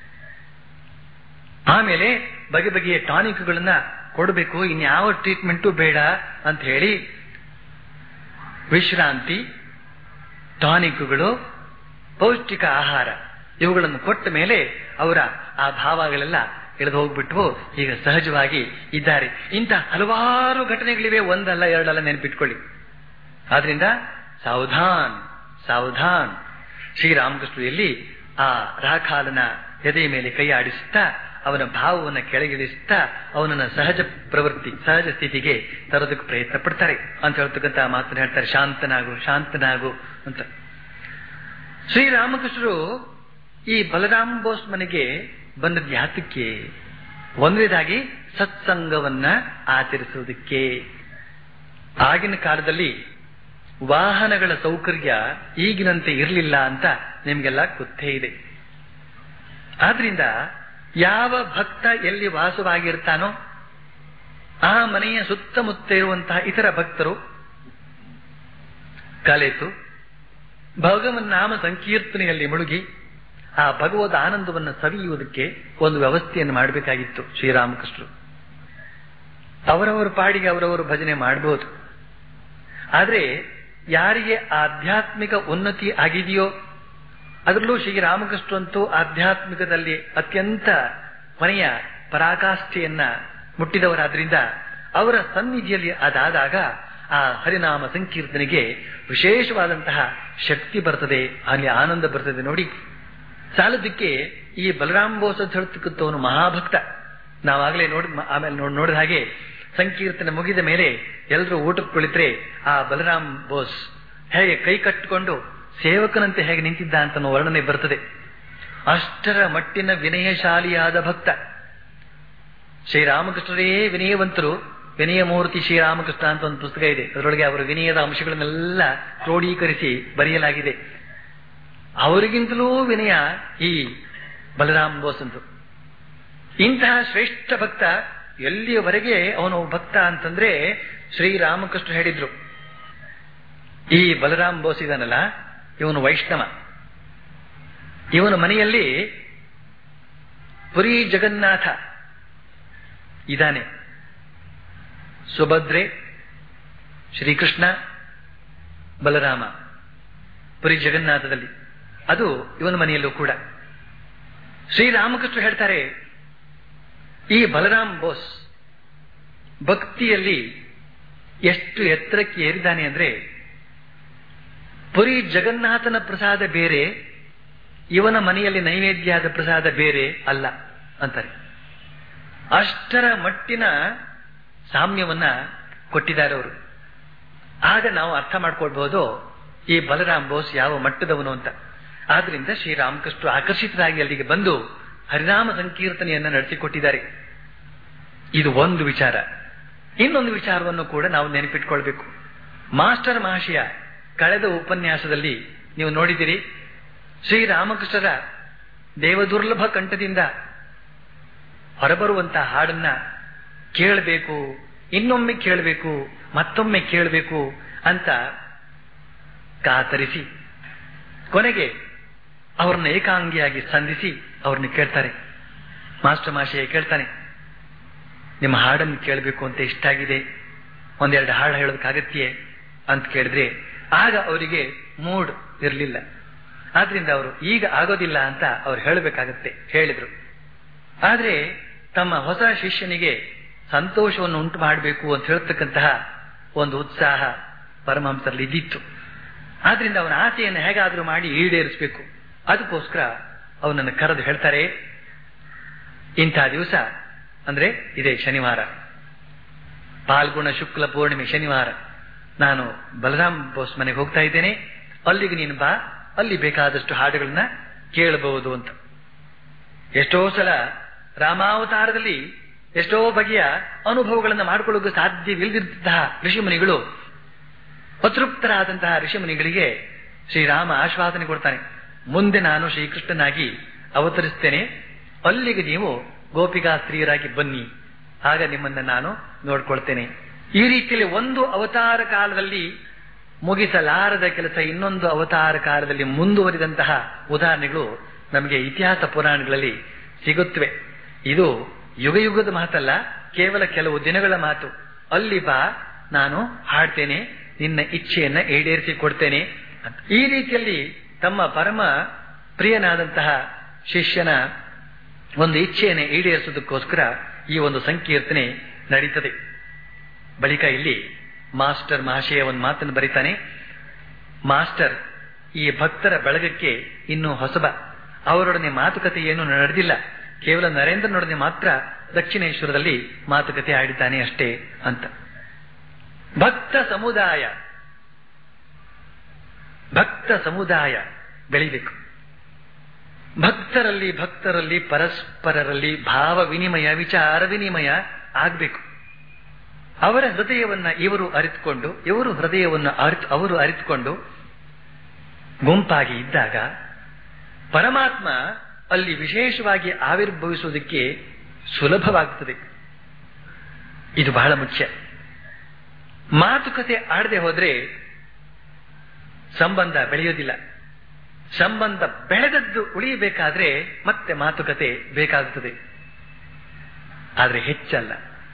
ಆಮೇಲೆ ಬಗೆ ಬಗೆಯ ಟಾನಿಕ್ಗಳನ್ನ ಕೊಡಬೇಕು ಇನ್ಯಾವ ಟ್ರೀಟ್ಮೆಂಟು ಬೇಡ ಅಂತ ಹೇಳಿ ವಿಶ್ರಾಂತಿ ಟಾನಿಕ್ಗಳು ಪೌಷ್ಟಿಕ ಆಹಾರ ಇವುಗಳನ್ನು ಕೊಟ್ಟ ಮೇಲೆ ಅವರ ಆ ಭಾವಗಳೆಲ್ಲ ಇಳಿದು ಹೋಗ್ಬಿಟ್ಟು ಈಗ ಸಹಜವಾಗಿ ಇದ್ದಾರೆ ಇಂಥ ಹಲವಾರು ಘಟನೆಗಳಿವೆ ಒಂದಲ್ಲ ಎರಡಲ್ಲ ನೆನಪಿಟ್ಕೊಳ್ಳಿ ಆದ್ರಿಂದ ಸಾವಧಾನ್ ಸಾವಧಾನ್ ಶ್ರೀರಾಮಕೃಷ್ಣರಲ್ಲಿ ಆ ರಾಖಾಲನ ಎದೆಯ ಮೇಲೆ ಕೈ ಆಡಿಸುತ್ತಾ ಅವನ ಭಾವವನ್ನು ಕೆಳಗಿಳಿಸುತ್ತಾ ಅವನನ್ನ ಸಹಜ ಪ್ರವೃತ್ತಿ ಸಹಜ ಸ್ಥಿತಿಗೆ ತರೋದಕ್ಕೆ ಪ್ರಯತ್ನ ಪಡ್ತಾರೆ ಅಂತ ಹೇಳ್ತಕ್ಕಂಥ ಮಾತನ್ನ ಹೇಳ್ತಾರೆ ಶಾಂತನಾಗು ಶಾಂತನಾಗು ಅಂತ ಶ್ರೀರಾಮಕೃಷ್ಣರು ಈ ಬಲರಾಮ್ ಬೋಸ್ ಮನೆಗೆ ಬಂದದ್ದು ಯಾತಕ್ಕೆ ಒಂದನೇದಾಗಿ ಸತ್ಸಂಗವನ್ನ ಆಚರಿಸುವುದಕ್ಕೆ ಆಗಿನ ಕಾಲದಲ್ಲಿ ವಾಹನಗಳ ಸೌಕರ್ಯ ಈಗಿನಂತೆ ಇರಲಿಲ್ಲ ಅಂತ ನಿಮ್ಗೆಲ್ಲ ಗೊತ್ತೇ ಇದೆ ಆದ್ರಿಂದ ಯಾವ ಭಕ್ತ ಎಲ್ಲಿ ವಾಸವಾಗಿರ್ತಾನೋ ಆ ಮನೆಯ ಸುತ್ತಮುತ್ತ ಇರುವಂತಹ ಇತರ ಭಕ್ತರು ಕಲೆತು ಭಗವನ್ ನಾಮ ಸಂಕೀರ್ತನೆಯಲ್ಲಿ ಮುಳುಗಿ ಆ ಭಗವದ್ ಆನಂದವನ್ನು ಸವಿಯುವುದಕ್ಕೆ ಒಂದು ವ್ಯವಸ್ಥೆಯನ್ನು ಮಾಡಬೇಕಾಗಿತ್ತು ಶ್ರೀರಾಮಕೃಷ್ಣರು ಅವರವರ ಪಾಡಿಗೆ ಅವರವರು ಭಜನೆ ಮಾಡಬಹುದು ಆದ್ರೆ ಯಾರಿಗೆ ಆಧ್ಯಾತ್ಮಿಕ ಉನ್ನತಿ ಆಗಿದೆಯೋ ಅದರಲ್ಲೂ ಶ್ರೀರಾಮಕೃಷ್ಣರಂತೂ ಆಧ್ಯಾತ್ಮಿಕದಲ್ಲಿ ಅತ್ಯಂತ ಕೊನೆಯ ಪರಾಕಾಷ್ಠೆಯನ್ನ ಮುಟ್ಟಿದವರಾದ್ರಿಂದ ಅವರ ಸನ್ನಿಧಿಯಲ್ಲಿ ಅದಾದಾಗ ಆ ಹರಿನಾಮ ಸಂಕೀರ್ತನೆಗೆ ವಿಶೇಷವಾದಂತಹ ಶಕ್ತಿ ಬರ್ತದೆ ಅಲ್ಲಿ ಆನಂದ ಬರ್ತದೆ ನೋಡಿ ಸಾಲದಕ್ಕೆ ಈ ಬಲರಾಮ್ ಬೋಸ್ ಅಂತ ಹೇಳ್ತಕ್ಕಂಥವನು ಮಹಾಭಕ್ತ ನಾವಾಗಲೇ ನೋಡಿ ಆಮೇಲೆ ನೋಡ್ ನೋಡಿದ ಹಾಗೆ ಸಂಕೀರ್ತನೆ ಮುಗಿದ ಮೇಲೆ ಎಲ್ಲರೂ ಊಟಕ್ಕೆ ಕುಳಿತರೆ ಆ ಬಲರಾಮ್ ಬೋಸ್ ಹೇಗೆ ಕೈ ಕಟ್ಟಿಕೊಂಡು ಸೇವಕನಂತೆ ಹೇಗೆ ನಿಂತಿದ್ದ ಅಂತ ವರ್ಣನೆ ಬರ್ತದೆ ಅಷ್ಟರ ಮಟ್ಟಿನ ವಿನಯಶಾಲಿಯಾದ ಭಕ್ತ ಶ್ರೀರಾಮಕೃಷ್ಣರೇ ವಿನಯವಂತರು ವಿನಯ ಮೂರ್ತಿ ಶ್ರೀರಾಮಕೃಷ್ಣ ಅಂತ ಒಂದು ಪುಸ್ತಕ ಇದೆ ಅದರೊಳಗೆ ಅವರ ವಿನಯದ ಅಂಶಗಳನ್ನೆಲ್ಲ ಕ್ರೋಢೀಕರಿಸಿ ಬರೆಯಲಾಗಿದೆ ಅವರಿಗಿಂತಲೂ ವಿನಯ ಈ ಬಲರಾಮ್ ಬೋಸ್ ಅಂತ ಇಂತಹ ಶ್ರೇಷ್ಠ ಭಕ್ತ ಎಲ್ಲಿಯವರೆಗೆ ಅವನು ಭಕ್ತ ಅಂತಂದ್ರೆ ಶ್ರೀರಾಮಕೃಷ್ಣ ಹೇಳಿದ್ರು ಈ ಬಲರಾಮ್ ಬೋಸ್ ಇದಾನಲ್ಲ ಇವನು ವೈಷ್ಣವ ಇವನ ಮನೆಯಲ್ಲಿ ಪುರಿ ಜಗನ್ನಾಥ ಇದ್ದಾನೆ ಸುಭದ್ರೆ ಶ್ರೀಕೃಷ್ಣ ಬಲರಾಮ ಪುರಿ ಜಗನ್ನಾಥದಲ್ಲಿ ಅದು ಇವನ ಮನೆಯಲ್ಲೂ ಕೂಡ ಶ್ರೀರಾಮಕೃಷ್ಣ ಹೇಳ್ತಾರೆ ಈ ಬಲರಾಮ್ ಬೋಸ್ ಭಕ್ತಿಯಲ್ಲಿ ಎಷ್ಟು ಎತ್ತರಕ್ಕೆ ಏರಿದ್ದಾನೆ ಅಂದ್ರೆ ಪುರಿ ಜಗನ್ನಾಥನ ಪ್ರಸಾದ ಬೇರೆ ಇವನ ಮನೆಯಲ್ಲಿ ನೈವೇದ್ಯದ ಪ್ರಸಾದ ಬೇರೆ ಅಲ್ಲ ಅಂತಾರೆ ಅಷ್ಟರ ಮಟ್ಟಿನ ಸಾಮ್ಯವನ್ನ ಕೊಟ್ಟಿದ್ದಾರೆ ಅವರು ಆಗ ನಾವು ಅರ್ಥ ಮಾಡ್ಕೊಳ್ಬಹುದು ಈ ಬಲರಾಮ್ ಬೋಸ್ ಯಾವ ಮಟ್ಟದವನು ಅಂತ ಆದ್ರಿಂದ ಶ್ರೀರಾಮಕೃಷ್ಣ ಆಕರ್ಷಿತರಾಗಿ ಅಲ್ಲಿಗೆ ಬಂದು ಹರಿನಾಮ ಸಂಕೀರ್ತನೆಯನ್ನ ನಡೆಸಿಕೊಟ್ಟಿದ್ದಾರೆ ಇದು ಒಂದು ವಿಚಾರ ಇನ್ನೊಂದು ವಿಚಾರವನ್ನು ಕೂಡ ನಾವು ನೆನಪಿಟ್ಕೊಳ್ಬೇಕು ಮಾಸ್ಟರ್ ಮಹಾಶಯ ಕಳೆದ ಉಪನ್ಯಾಸದಲ್ಲಿ ನೀವು ನೋಡಿದಿರಿ ಶ್ರೀರಾಮಕೃಷ್ಣರ ದೇವದುರ್ಲಭ ಕಂಠದಿಂದ ಹೊರಬರುವಂತಹ ಹಾಡನ್ನ ಕೇಳಬೇಕು ಇನ್ನೊಮ್ಮೆ ಕೇಳಬೇಕು ಮತ್ತೊಮ್ಮೆ ಕೇಳಬೇಕು ಅಂತ ಕಾತರಿಸಿ ಕೊನೆಗೆ ಅವ್ರನ್ನ ಏಕಾಂಗಿಯಾಗಿ ಸಂಧಿಸಿ ಅವ್ರನ್ನ ಕೇಳ್ತಾರೆ ಮಾಸ್ಟರ್ ಮಾಶಯ ಕೇಳ್ತಾನೆ ನಿಮ್ಮ ಹಾಡನ್ನು ಕೇಳಬೇಕು ಅಂತ ಇಷ್ಟ ಆಗಿದೆ ಒಂದೆರಡು ಹಾಡು ಹೇಳೋದಕ್ಕಾಗತ್ತೆಯೇ ಅಂತ ಕೇಳಿದ್ರೆ ಆಗ ಅವರಿಗೆ ಮೂಡ್ ಇರಲಿಲ್ಲ ಆದ್ರಿಂದ ಅವರು ಈಗ ಆಗೋದಿಲ್ಲ ಅಂತ ಅವ್ರು ಹೇಳಬೇಕಾಗತ್ತೆ ಹೇಳಿದ್ರು ಆದ್ರೆ ತಮ್ಮ ಹೊಸ ಶಿಷ್ಯನಿಗೆ ಸಂತೋಷವನ್ನು ಉಂಟು ಮಾಡಬೇಕು ಅಂತ ಹೇಳ್ತಕ್ಕಂತಹ ಒಂದು ಉತ್ಸಾಹ ಪರಮಹಂಸರಲ್ಲಿ ಇದ್ದಿತ್ತು ಆದ್ರಿಂದ ಅವನ ಆಸೆಯನ್ನು ಹೇಗಾದ್ರೂ ಮಾಡಿ ಈಡೇರಿಸಬೇಕು ಅದಕ್ಕೋಸ್ಕರ ಅವನನ್ನು ಕರೆದು ಹೇಳ್ತಾರೆ ಇಂಥ ದಿವಸ ಅಂದ್ರೆ ಇದೇ ಶನಿವಾರ ಪಾಲ್ಗುಣ ಶುಕ್ಲ ಪೂರ್ಣಿಮೆ ಶನಿವಾರ ನಾನು ಬಲರಾಮ್ ಬೋಸ್ ಮನೆಗೆ ಹೋಗ್ತಾ ಇದ್ದೇನೆ ಅಲ್ಲಿಗೆ ನೀನು ಬಾ ಅಲ್ಲಿ ಬೇಕಾದಷ್ಟು ಹಾಡುಗಳನ್ನ ಕೇಳಬಹುದು ಅಂತ ಎಷ್ಟೋ ಸಲ ರಾಮಾವತಾರದಲ್ಲಿ ಎಷ್ಟೋ ಬಗೆಯ ಅನುಭವಗಳನ್ನು ಮಾಡಿಕೊಳ್ಳೋಕೆ ಸಾಧ್ಯವಿಲ್ಲದಿದ್ದಂತಹ ಋಷಿಮುನಿಗಳು ಅತೃಪ್ತರಾದಂತಹ ಋಷಿಮುನಿಗಳಿಗೆ ಶ್ರೀರಾಮ ಆಶ್ವಾಸನೆ ಕೊಡ್ತಾನೆ ಮುಂದೆ ನಾನು ಶ್ರೀಕೃಷ್ಣನಾಗಿ ಅವತರಿಸ್ತೇನೆ ಅಲ್ಲಿಗೆ ನೀವು ಗೋಪಿಕಾ ಸ್ತ್ರೀಯರಾಗಿ ಬನ್ನಿ ಆಗ ನಿಮ್ಮನ್ನ ನಾನು ನೋಡ್ಕೊಳ್ತೇನೆ ಈ ರೀತಿಯಲ್ಲಿ ಒಂದು ಅವತಾರ ಕಾಲದಲ್ಲಿ ಮುಗಿಸಲಾರದ ಕೆಲಸ ಇನ್ನೊಂದು ಅವತಾರ ಕಾಲದಲ್ಲಿ ಮುಂದುವರಿದಂತಹ ಉದಾಹರಣೆಗಳು ನಮಗೆ ಇತಿಹಾಸ ಪುರಾಣಗಳಲ್ಲಿ ಸಿಗುತ್ತವೆ ಇದು ಯುಗ ಯುಗದ ಮಾತಲ್ಲ ಕೇವಲ ಕೆಲವು ದಿನಗಳ ಮಾತು ಅಲ್ಲಿ ಬಾ ನಾನು ಹಾಡ್ತೇನೆ ನಿನ್ನ ಇಚ್ಛೆಯನ್ನ ಈಡೇರಿಸಿ ಕೊಡ್ತೇನೆ ಅಂತ. ಈ ರೀತಿಯಲ್ಲಿ ತಮ್ಮ ಪರಮ ಪ್ರಿಯನಾದಂತಹ ಶಿಷ್ಯನ ಒಂದು ಇಚ್ಛೆಯನ್ನು ಈಡೇರಿಸುವುದಕ್ಕೋಸ್ಕರ ಈ ಒಂದು ಸಂಕೀರ್ತನೆ ನಡೀತದೆ ಬಳಿಕ ಇಲ್ಲಿ ಮಾಸ್ಟರ್ ಮಹಾಶಯ ಒಂದು ಮಾತನ್ನು ಬರೀತಾನೆ ಮಾಸ್ಟರ್ ಈ ಭಕ್ತರ ಬಳಗಕ್ಕೆ ಇನ್ನೂ ಹೊಸಬ ಅವರೊಡನೆ ಮಾತುಕತೆ ಏನು ನಡೆದಿಲ್ಲ ಕೇವಲ ನರೇಂದ್ರನೊಡನೆ ಮಾತ್ರ ದಕ್ಷಿಣೇಶ್ವರದಲ್ಲಿ ಮಾತುಕತೆ ಆಡಿದ್ದಾನೆ ಅಷ್ಟೇ ಅಂತ ಭಕ್ತ ಸಮುದಾಯ ಭಕ್ತ ಸಮುದಾಯ ಬೆಳಿಬೇಕು ಭಕ್ತರಲ್ಲಿ ಭಕ್ತರಲ್ಲಿ ಪರಸ್ಪರರಲ್ಲಿ ಭಾವ ವಿನಿಮಯ ವಿಚಾರ ವಿನಿಮಯ ಆಗಬೇಕು ಅವರ ಹೃದಯವನ್ನ ಇವರು ಅರಿತುಕೊಂಡು ಇವರು ಹೃದಯವನ್ನು ಅರಿತು ಅವರು ಅರಿತುಕೊಂಡು ಗುಂಪಾಗಿ ಇದ್ದಾಗ ಪರಮಾತ್ಮ ಅಲ್ಲಿ ವಿಶೇಷವಾಗಿ ಆವಿರ್ಭವಿಸುವುದಕ್ಕೆ ಸುಲಭವಾಗುತ್ತದೆ ಇದು ಬಹಳ ಮುಖ್ಯ ಮಾತುಕತೆ ಆಡದೆ ಹೋದ್ರೆ ಸಂಬಂಧ ಬೆಳೆಯೋದಿಲ್ಲ ಸಂಬಂಧ ಬೆಳೆದದ್ದು ಉಳಿಯಬೇಕಾದ್ರೆ ಮತ್ತೆ ಮಾತುಕತೆ ಬೇಕಾಗುತ್ತದೆ ಆದರೆ ಹೆಚ್ಚಲ್ಲ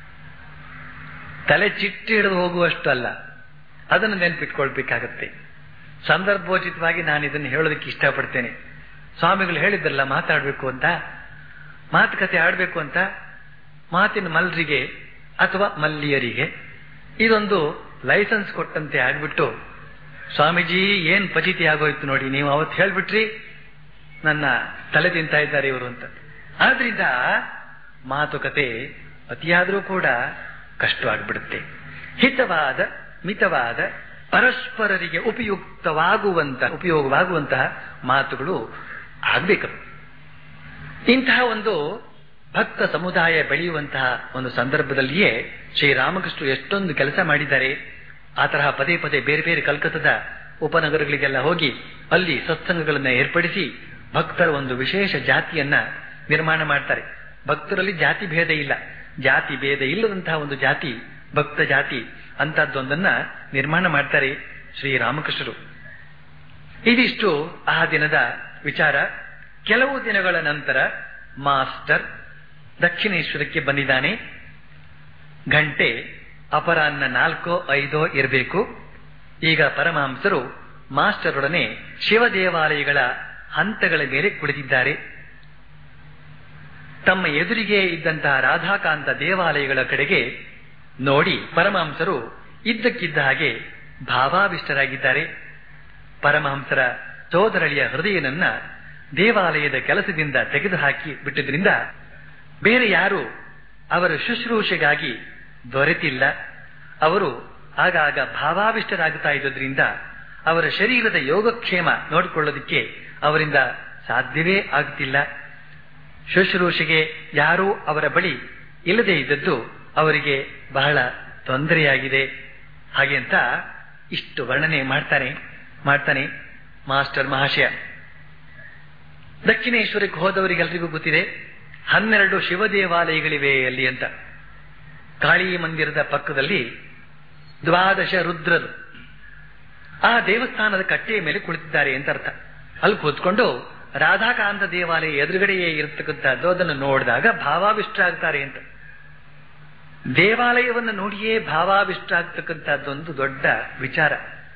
ತಲೆ ಚಿಟ್ಟಿ ಹಿಡಿದು ಹೋಗುವಷ್ಟು ಅಲ್ಲ ಅದನ್ನು ನೆನಪಿಟ್ಕೊಳ್ಬೇಕಾಗತ್ತೆ ಸಂದರ್ಭೋಚಿತವಾಗಿ ನಾನು ಇದನ್ನು ಹೇಳೋದಕ್ಕೆ ಇಷ್ಟಪಡ್ತೇನೆ ಸ್ವಾಮಿಗಳು ಹೇಳಿದ್ರಲ್ಲ ಮಾತಾಡಬೇಕು ಅಂತ ಮಾತುಕತೆ ಆಡಬೇಕು ಅಂತ ಮಾತಿನ ಮಲ್ರಿಗೆ ಅಥವಾ ಮಲ್ಲಿಯರಿಗೆ ಇದೊಂದು ಲೈಸೆನ್ಸ್ ಕೊಟ್ಟಂತೆ ಆಗ್ಬಿಟ್ಟು ಸ್ವಾಮೀಜಿ ಏನ್ ಪಚಿತಿ ಆಗೋಯ್ತು ನೋಡಿ ನೀವು ಅವತ್ತು ಹೇಳ್ಬಿಟ್ರಿ ನನ್ನ ತಲೆ ತಿಂತಾ ಇದ್ದಾರೆ ಇವರು ಅಂತ ಆದ್ರಿಂದ ಮಾತುಕತೆ ಅತಿಯಾದರೂ ಕೂಡ ಕಷ್ಟವಾಗಿಬಿಡುತ್ತೆ ಹಿತವಾದ ಮಿತವಾದ ಪರಸ್ಪರರಿಗೆ ಉಪಯುಕ್ತವಾಗುವಂತ ಉಪಯೋಗವಾಗುವಂತಹ ಮಾತುಗಳು ಆಗ್ಬೇಕು ಇಂತಹ ಒಂದು ಭಕ್ತ ಸಮುದಾಯ ಬೆಳೆಯುವಂತಹ ಒಂದು ಸಂದರ್ಭದಲ್ಲಿಯೇ ಶ್ರೀರಾಮಕೃಷ್ಣರು ಎಷ್ಟೊಂದು ಕೆಲಸ ಮಾಡಿದ್ದಾರೆ ಆ ತರಹ ಪದೇ ಪದೇ ಬೇರೆ ಬೇರೆ ಕಲ್ಕತ್ತದ ಉಪನಗರಗಳಿಗೆಲ್ಲ ಹೋಗಿ ಅಲ್ಲಿ ಸತ್ಸಂಗಗಳನ್ನ ಏರ್ಪಡಿಸಿ ಭಕ್ತರ ಒಂದು ವಿಶೇಷ ಜಾತಿಯನ್ನ ನಿರ್ಮಾಣ ಮಾಡ್ತಾರೆ ಭಕ್ತರಲ್ಲಿ ಜಾತಿ ಭೇದ ಇಲ್ಲ ಜಾತಿ ಭೇದ ಇಲ್ಲದಂತಹ ಒಂದು ಜಾತಿ ಭಕ್ತ ಜಾತಿ ಅಂತದ್ದೊಂದನ್ನ ನಿರ್ಮಾಣ ಮಾಡ್ತಾರೆ ಶ್ರೀರಾಮಕೃಷ್ಣರು ಇದಿಷ್ಟು ಆ ದಿನದ ವಿಚಾರ ಕೆಲವು ದಿನಗಳ ನಂತರ ಮಾಸ್ಟರ್ ದಕ್ಷಿಣೇಶ್ವರಕ್ಕೆ ಬಂದಿದ್ದಾನೆ ಗಂಟೆ ಅಪರಾಹ್ನ ನಾಲ್ಕೋ ಐದೋ ಇರಬೇಕು ಈಗ ಪರಮಹಂಸರು ಮಾಸ್ಟರೊಡನೆ ಶಿವ ದೇವಾಲಯಗಳ ಹಂತಗಳ ಮೇಲೆ ಕುಳಿತಿದ್ದಾರೆ ತಮ್ಮ ಎದುರಿಗೆ ಇದ್ದಂತಹ ರಾಧಾಕಾಂತ ದೇವಾಲಯಗಳ ಕಡೆಗೆ ನೋಡಿ ಪರಮಹಂಸರು ಇದ್ದಕ್ಕಿದ್ದ ಹಾಗೆ ಭಾವಾವಿಷ್ಟರಾಗಿದ್ದಾರೆ ಪರಮಹಂಸರ ಸೋದರಳಿಯ ಹೃದಯನನ್ನ ದೇವಾಲಯದ ಕೆಲಸದಿಂದ ತೆಗೆದುಹಾಕಿ ಬಿಟ್ಟಿದ್ರಿಂದ ಬೇರೆ ಯಾರು ಅವರ ಶುಶ್ರೂಷೆಗಾಗಿ ದೊರೆತಿಲ್ಲ ಅವರು ಆಗಾಗ ಭಾವಾವಿಷ್ಟರಾಗುತ್ತಾ ಇದ್ದುದರಿಂದ ಅವರ ಶರೀರದ ಯೋಗಕ್ಷೇಮ ನೋಡಿಕೊಳ್ಳೋದಕ್ಕೆ ಅವರಿಂದ ಸಾಧ್ಯವೇ ಆಗುತ್ತಿಲ್ಲ ಶುಶ್ರೂಷೆಗೆ ಯಾರೂ ಅವರ ಬಳಿ ಇಲ್ಲದೆ ಇದ್ದದ್ದು ಅವರಿಗೆ ಬಹಳ ತೊಂದರೆಯಾಗಿದೆ ಹಾಗೆ ಅಂತ ಇಷ್ಟು ವರ್ಣನೆ ಮಾಡ್ತಾನೆ ಮಾಡ್ತಾನೆ ಮಾಸ್ಟರ್ ಮಹಾಶಯ ದಕ್ಷಿಣೇಶ್ವರಕ್ಕೆ ಹೋದವರಿಗೆಲ್ರಿಗೂ ಗೊತ್ತಿದೆ ಹನ್ನೆರಡು ಶಿವ ದೇವಾಲಯಗಳಿವೆ ಅಲ್ಲಿ ಅಂತ ಕಾಳಿ ಮಂದಿರದ ಪಕ್ಕದಲ್ಲಿ ದ್ವಾದಶ ರುದ್ರರು ಆ ದೇವಸ್ಥಾನದ ಕಟ್ಟೆಯ ಮೇಲೆ ಕುಳಿತಿದ್ದಾರೆ ಅಂತ ಅರ್ಥ ಅಲ್ಲಿ ಕೂತ್ಕೊಂಡು ರಾಧಾಕಾಂತ ದೇವಾಲಯ ಎದುರುಗಡೆಯೇ ಇರತಕ್ಕಂಥದ್ದು ಅದನ್ನು ನೋಡಿದಾಗ ಭಾವಾವಿಷ್ಟರಾಗ್ತಾರೆ ಅಂತ ದೇವಾಲಯವನ್ನು ನೋಡಿಯೇ ಭಾವಾವಿಷ್ಟರಾಗ್ತಕ್ಕಂಥದ್ದೊಂದು ದೊಡ್ಡ ವಿಚಾರ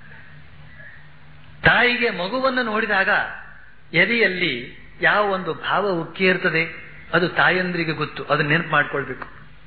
ತಾಯಿಗೆ ಮಗುವನ್ನು ನೋಡಿದಾಗ ಎದೆಯಲ್ಲಿ ಯಾವ ಒಂದು ಭಾವ ಉಕ್ಕಿ ಇರ್ತದೆ ಅದು ತಾಯಂದ್ರಿಗೆ ಗೊತ್ತು ಅದನ್ನ ನೆನಪು ಮಾಡ್ಕೊಳ್ಬೇಕು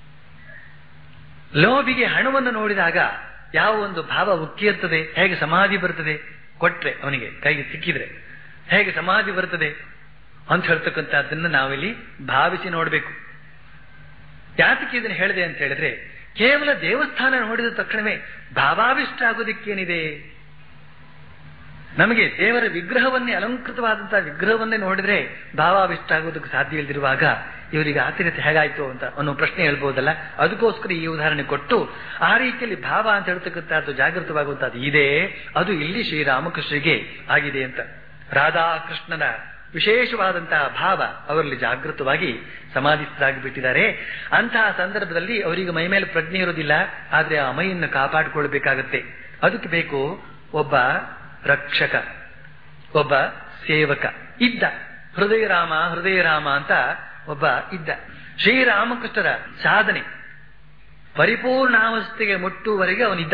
ಲೋಭಿಗೆ ಹಣವನ್ನು ನೋಡಿದಾಗ ಯಾವ ಒಂದು ಭಾವ ಉಕ್ಕಿ ಇರ್ತದೆ ಹೇಗೆ ಸಮಾಧಿ ಬರ್ತದೆ ಕೊಟ್ರೆ ಅವನಿಗೆ ಕೈಗೆ ಸಿಕ್ಕಿದ್ರೆ ಹೇಗೆ ಸಮಾಧಿ ಬರ್ತದೆ ಅಂತ ಹೇಳ್ತಕ್ಕಂಥದ್ದನ್ನ ನಾವಿಲ್ಲಿ ಭಾವಿಸಿ ನೋಡಬೇಕು ಯಾತಕ್ಕೆ ಇದನ್ನು ಹೇಳಿದೆ ಅಂತ ಹೇಳಿದ್ರೆ ಕೇವಲ ದೇವಸ್ಥಾನ ನೋಡಿದ ತಕ್ಷಣವೇ ಭಾವಾವಿಷ್ಟ ಆಗೋದಿಕ್ಕೇನಿದೆ ನಮಗೆ ದೇವರ ವಿಗ್ರಹವನ್ನೇ ಅಲಂಕೃತವಾದಂತಹ ವಿಗ್ರಹವನ್ನೇ ನೋಡಿದ್ರೆ ಭಾವಾವಿಷ್ಟ ಆಗೋದಕ್ಕೆ ಸಾಧ್ಯ ಇಲ್ದಿರುವಾಗ ಇವರಿಗೆ ಆತ್ಮೀಯತೆ ಹೇಗಾಯ್ತು ಅಂತ ಅನ್ನೋ ಪ್ರಶ್ನೆ ಹೇಳ್ಬೋದಲ್ಲ ಅದಕ್ಕೋಸ್ಕರ ಈ ಉದಾಹರಣೆ ಕೊಟ್ಟು ಆ ರೀತಿಯಲ್ಲಿ ಭಾವ ಅಂತ ಹೇಳ್ತಕ್ಕಂಥದ್ದು ಜಾಗೃತವಾಗುವಂತಹದ್ದು ಇದೆ ಅದು ಇಲ್ಲಿ ಶ್ರೀರಾಮಕೃಷ್ಣರಿಗೆ ಆಗಿದೆ ಅಂತ ರಾಧಾಕೃಷ್ಣನ ವಿಶೇಷವಾದಂತಹ ಭಾವ ಅವರಲ್ಲಿ ಜಾಗೃತವಾಗಿ ಸಮಾಧಿಸ್ಥರಾಗಿ ಬಿಟ್ಟಿದ್ದಾರೆ ಅಂತಹ ಸಂದರ್ಭದಲ್ಲಿ ಅವರಿಗೆ ಮೈ ಮೇಲೆ ಪ್ರಜ್ಞೆ ಇರೋದಿಲ್ಲ ಆದ್ರೆ ಆ ಮೈಯನ್ನು ಕಾಪಾಡಿಕೊಳ್ಬೇಕಾಗತ್ತೆ ಅದಕ್ಕೆ ಬೇಕು ಒಬ್ಬ ರಕ್ಷಕ ಒಬ್ಬ ಸೇವಕ ಇದ್ದ ಹೃದಯ ರಾಮ ಹೃದಯ ರಾಮ ಅಂತ ಒಬ್ಬ ಇದ್ದ ಶ್ರೀರಾಮಕೃಷ್ಣರ ಸಾಧನೆ ಪರಿಪೂರ್ಣಾವಸ್ಥೆಗೆ ಮುಟ್ಟುವರೆಗೆ ಅವನಿದ್ದ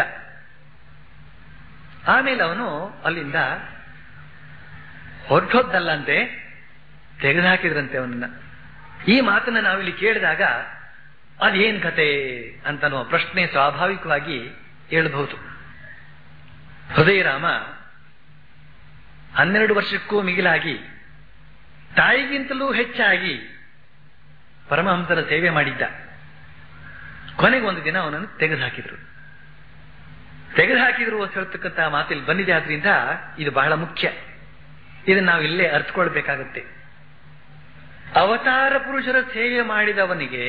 ಆಮೇಲೆ ಅವನು ಅಲ್ಲಿಂದ ಹೊರಟೋದ್ದಲ್ಲಂತೆ ತೆಗೆದುಹಾಕಿದ್ರಂತೆ ಅವನನ್ನ ಈ ಮಾತನ್ನ ನಾವಿಲ್ಲಿ ಕೇಳಿದಾಗ ಅದೇನ್ ಕತೆ ಅಂತನೋ ಪ್ರಶ್ನೆ ಸ್ವಾಭಾವಿಕವಾಗಿ ಹೇಳಬಹುದು ಹೃದಯರಾಮ ಹನ್ನೆರಡು ವರ್ಷಕ್ಕೂ ಮಿಗಿಲಾಗಿ ತಾಯಿಗಿಂತಲೂ ಹೆಚ್ಚಾಗಿ ಪರಮಹಂಸರ ಸೇವೆ ಮಾಡಿದ್ದ ಕೊನೆಗೆ ಒಂದು ದಿನ ಅವನನ್ನು ತೆಗೆದುಹಾಕಿದ್ರು ತೆಗೆದುಹಾಕಿದ್ರು ಅಂತ ಹೇಳ್ತಕ್ಕಂಥ ಮಾತಿಲ್ಲಿ ಬಂದಿದೆ ಆದ್ರಿಂದ ಇದು ಬಹಳ ಮುಖ್ಯ ಇದನ್ನು ನಾವು ಇಲ್ಲೇ ಅರ್ಥಕೊಳ್ಬೇಕಾಗತ್ತೆ ಅವತಾರ ಪುರುಷರ ಸೇವೆ ಮಾಡಿದವನಿಗೆ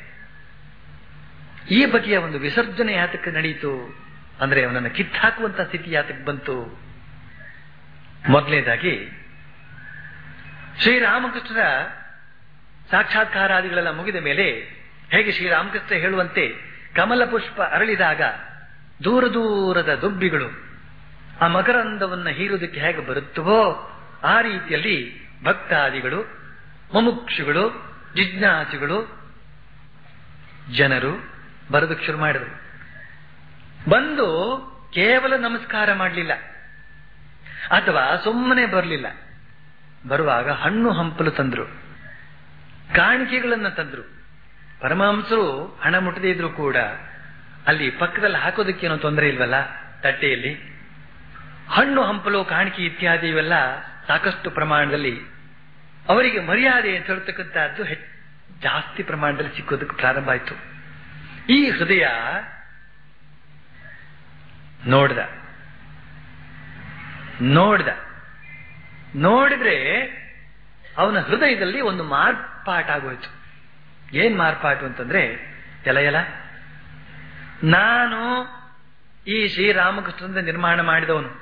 ಈ ಬಗೆಯ ಒಂದು ವಿಸರ್ಜನೆ ಯಾತಕ್ಕೆ ನಡೆಯಿತು ಅಂದ್ರೆ ಅವನನ್ನು ಕಿತ್ತಾಕುವಂತ ಸ್ಥಿತಿ ಯಾತಕ್ಕೆ ಬಂತು ಮೊದಲನೇದಾಗಿ ಶ್ರೀರಾಮಕೃಷ್ಣರ ಸಾಕ್ಷಾತ್ಕಾರಾದಿಗಳೆಲ್ಲ ಮುಗಿದ ಮೇಲೆ ಹೇಗೆ ಶ್ರೀರಾಮಕೃಷ್ಣ ಹೇಳುವಂತೆ ಕಮಲ ಪುಷ್ಪ ಅರಳಿದಾಗ ದೂರ ದೂರದ ದುಬ್ಬಿಗಳು ಆ ಮಕರಂದವನ್ನ ಹೀರುವುದಕ್ಕೆ ಹೇಗೆ ಬರುತ್ತವೋ ಆ ರೀತಿಯಲ್ಲಿ ಭಕ್ತಾದಿಗಳು ಮುಮುಕ್ಷುಗಳು ಜಿಜ್ಞಾಸಿಗಳು ಜನರು ಬರೋದಕ್ಕೆ ಶುರು ಮಾಡಿದರು ಬಂದು ಕೇವಲ ನಮಸ್ಕಾರ ಮಾಡಲಿಲ್ಲ ಅಥವಾ ಸುಮ್ಮನೆ ಬರಲಿಲ್ಲ ಬರುವಾಗ ಹಣ್ಣು ಹಂಪಲು ತಂದ್ರು ಕಾಣಿಕೆಗಳನ್ನ ತಂದ್ರು ಪರಮಹಂಸರು ಹಣ ಮುಟ್ಟದೇ ಇದ್ರು ಕೂಡ ಅಲ್ಲಿ ಪಕ್ಕದಲ್ಲಿ ಹಾಕೋದಕ್ಕೇನೋ ತೊಂದರೆ ಇಲ್ವಲ್ಲ ತಟ್ಟೆಯಲ್ಲಿ ಹಣ್ಣು ಹಂಪಲು ಕಾಣಿಕೆ ಇತ್ಯಾದಿ ಇವೆಲ್ಲ ಸಾಕಷ್ಟು ಪ್ರಮಾಣದಲ್ಲಿ ಅವರಿಗೆ ಮರ್ಯಾದೆ ಅಂತ ಹೇಳ್ತಕ್ಕಂಥದ್ದು ಹೆಚ್ಚು ಜಾಸ್ತಿ ಪ್ರಮಾಣದಲ್ಲಿ ಸಿಕ್ಕೋದಕ್ಕೆ ಪ್ರಾರಂಭ ಆಯಿತು ಈ ಹೃದಯ ನೋಡ್ದ ನೋಡ್ದ ನೋಡಿದ್ರೆ ಅವನ ಹೃದಯದಲ್ಲಿ ಒಂದು ಮಾರ್ಪಾಟಾಗೋಯ್ತು ಏನ್ ಮಾರ್ಪಾಟು ಅಂತಂದ್ರೆ ಎಲ ಎಲ ನಾನು ಈ ಶ್ರೀರಾಮಕೃಷ್ಣನಿಂದ ನಿರ್ಮಾಣ ಮಾಡಿದವನು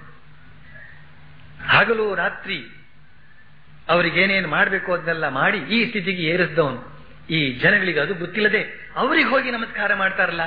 ಹಗಲು ರಾತ್ರಿ ಅವರಿಗೇನೇನು ಮಾಡಬೇಕು ಅದನ್ನೆಲ್ಲ ಮಾಡಿ ಈ ಸ್ಥಿತಿಗೆ ಏರಿಸಿದವನು ಈ ಜನಗಳಿಗೆ ಅದು ಗೊತ್ತಿಲ್ಲದೆ ಅವರಿಗೆ ಹೋಗಿ ನಮಸ್ಕಾರ ಮಾಡ್ತಾರಲ್ಲ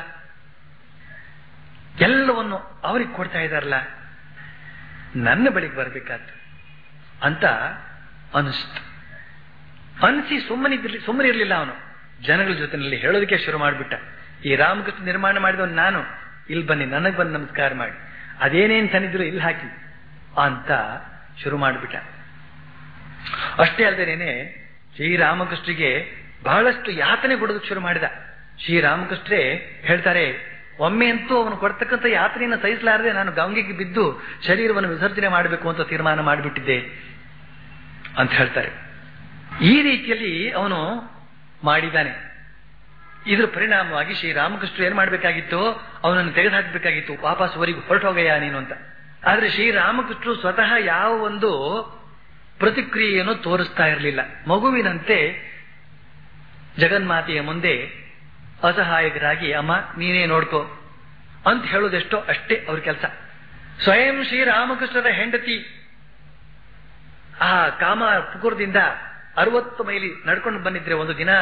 ಎಲ್ಲವನ್ನು ಅವ್ರಿಗೆ ಕೊಡ್ತಾ ಇದಾರಲ್ಲ ನನ್ನ ಬಳಿಗೆ ಬರಬೇಕಾದ್ದು ಅಂತ ಅನಿಸ್ತು ಅನಿಸಿ ಸುಮ್ಮನಿದ್ರಿ ಸುಮ್ಮನೆ ಇರಲಿಲ್ಲ ಅವನು ಜನಗಳ ಜೊತೆನಲ್ಲಿ ಹೇಳೋದಕ್ಕೆ ಶುರು ಮಾಡಿಬಿಟ್ಟ ಈ ರಾಮಕೃಷ್ಣ ನಿರ್ಮಾಣ ಮಾಡಿದವನು ನಾನು ಇಲ್ಲಿ ಬನ್ನಿ ನನಗೆ ಬಂದು ನಮಸ್ಕಾರ ಮಾಡಿ ಅದೇನೇನ್ ತಂದಿದ್ರು ಇಲ್ಲಿ ಹಾಕಿ ಅಂತ ಶುರು ಮಾಡಿಬಿಟ್ಟ ಅಷ್ಟೇ ಅಲ್ಲದೇನೆ ಶ್ರೀರಾಮಕೃಷ್ಣರಿಗೆ ಬಹಳಷ್ಟು ಯಾತನೆ ಕೊಡೋದಕ್ಕೆ ಶುರು ಮಾಡಿದ ಶ್ರೀರಾಮಕೃಷ್ಣರೇ ಹೇಳ್ತಾರೆ ಒಮ್ಮೆ ಅಂತೂ ಅವನು ಕೊಡ್ತಕ್ಕಂಥ ಯಾತ್ರೆಯನ್ನು ಸಹಿಸಲಾರದೆ ನಾನು ಗಂಗೆಗೆ ಬಿದ್ದು ಶರೀರವನ್ನು ವಿಸರ್ಜನೆ ಮಾಡಬೇಕು ಅಂತ ತೀರ್ಮಾನ ಮಾಡಿಬಿಟ್ಟಿದ್ದೆ ಅಂತ ಹೇಳ್ತಾರೆ ಈ ರೀತಿಯಲ್ಲಿ ಅವನು ಮಾಡಿದ್ದಾನೆ ಇದ್ರ ಪರಿಣಾಮವಾಗಿ ಶ್ರೀರಾಮಕೃಷ್ಣ ಏನ್ ಮಾಡಬೇಕಾಗಿತ್ತು ಅವನನ್ನು ತೆಗೆದುಹಾಕಬೇಕಾಗಿತ್ತು ವಾಪಸ್ ಊರಿಗೆ ಹೊರಟೋಗಯ್ಯ ನೀನು ಅಂತ ಆದ್ರೆ ಶ್ರೀರಾಮಕೃಷ್ಣರು ಸ್ವತಃ ಯಾವ ಒಂದು ಪ್ರತಿಕ್ರಿಯೆಯನ್ನು ತೋರಿಸ್ತಾ ಇರಲಿಲ್ಲ ಮಗುವಿನಂತೆ ಜಗನ್ಮಾತೆಯ ಮುಂದೆ ಅಸಹಾಯಕರಾಗಿ ಅಮ್ಮ ನೀನೇ ನೋಡ್ಕೋ ಅಂತ ಹೇಳೋದೆಷ್ಟೋ ಅಷ್ಟೇ ಅವ್ರ ಕೆಲಸ ಸ್ವಯಂ ಶ್ರೀರಾಮಕೃಷ್ಣರ ಹೆಂಡತಿ ಆ ಕಾಮ ಪುಕುರದಿಂದ ಅರವತ್ತು ಮೈಲಿ ನಡ್ಕೊಂಡು ಬಂದಿದ್ರೆ ಒಂದು ದಿನ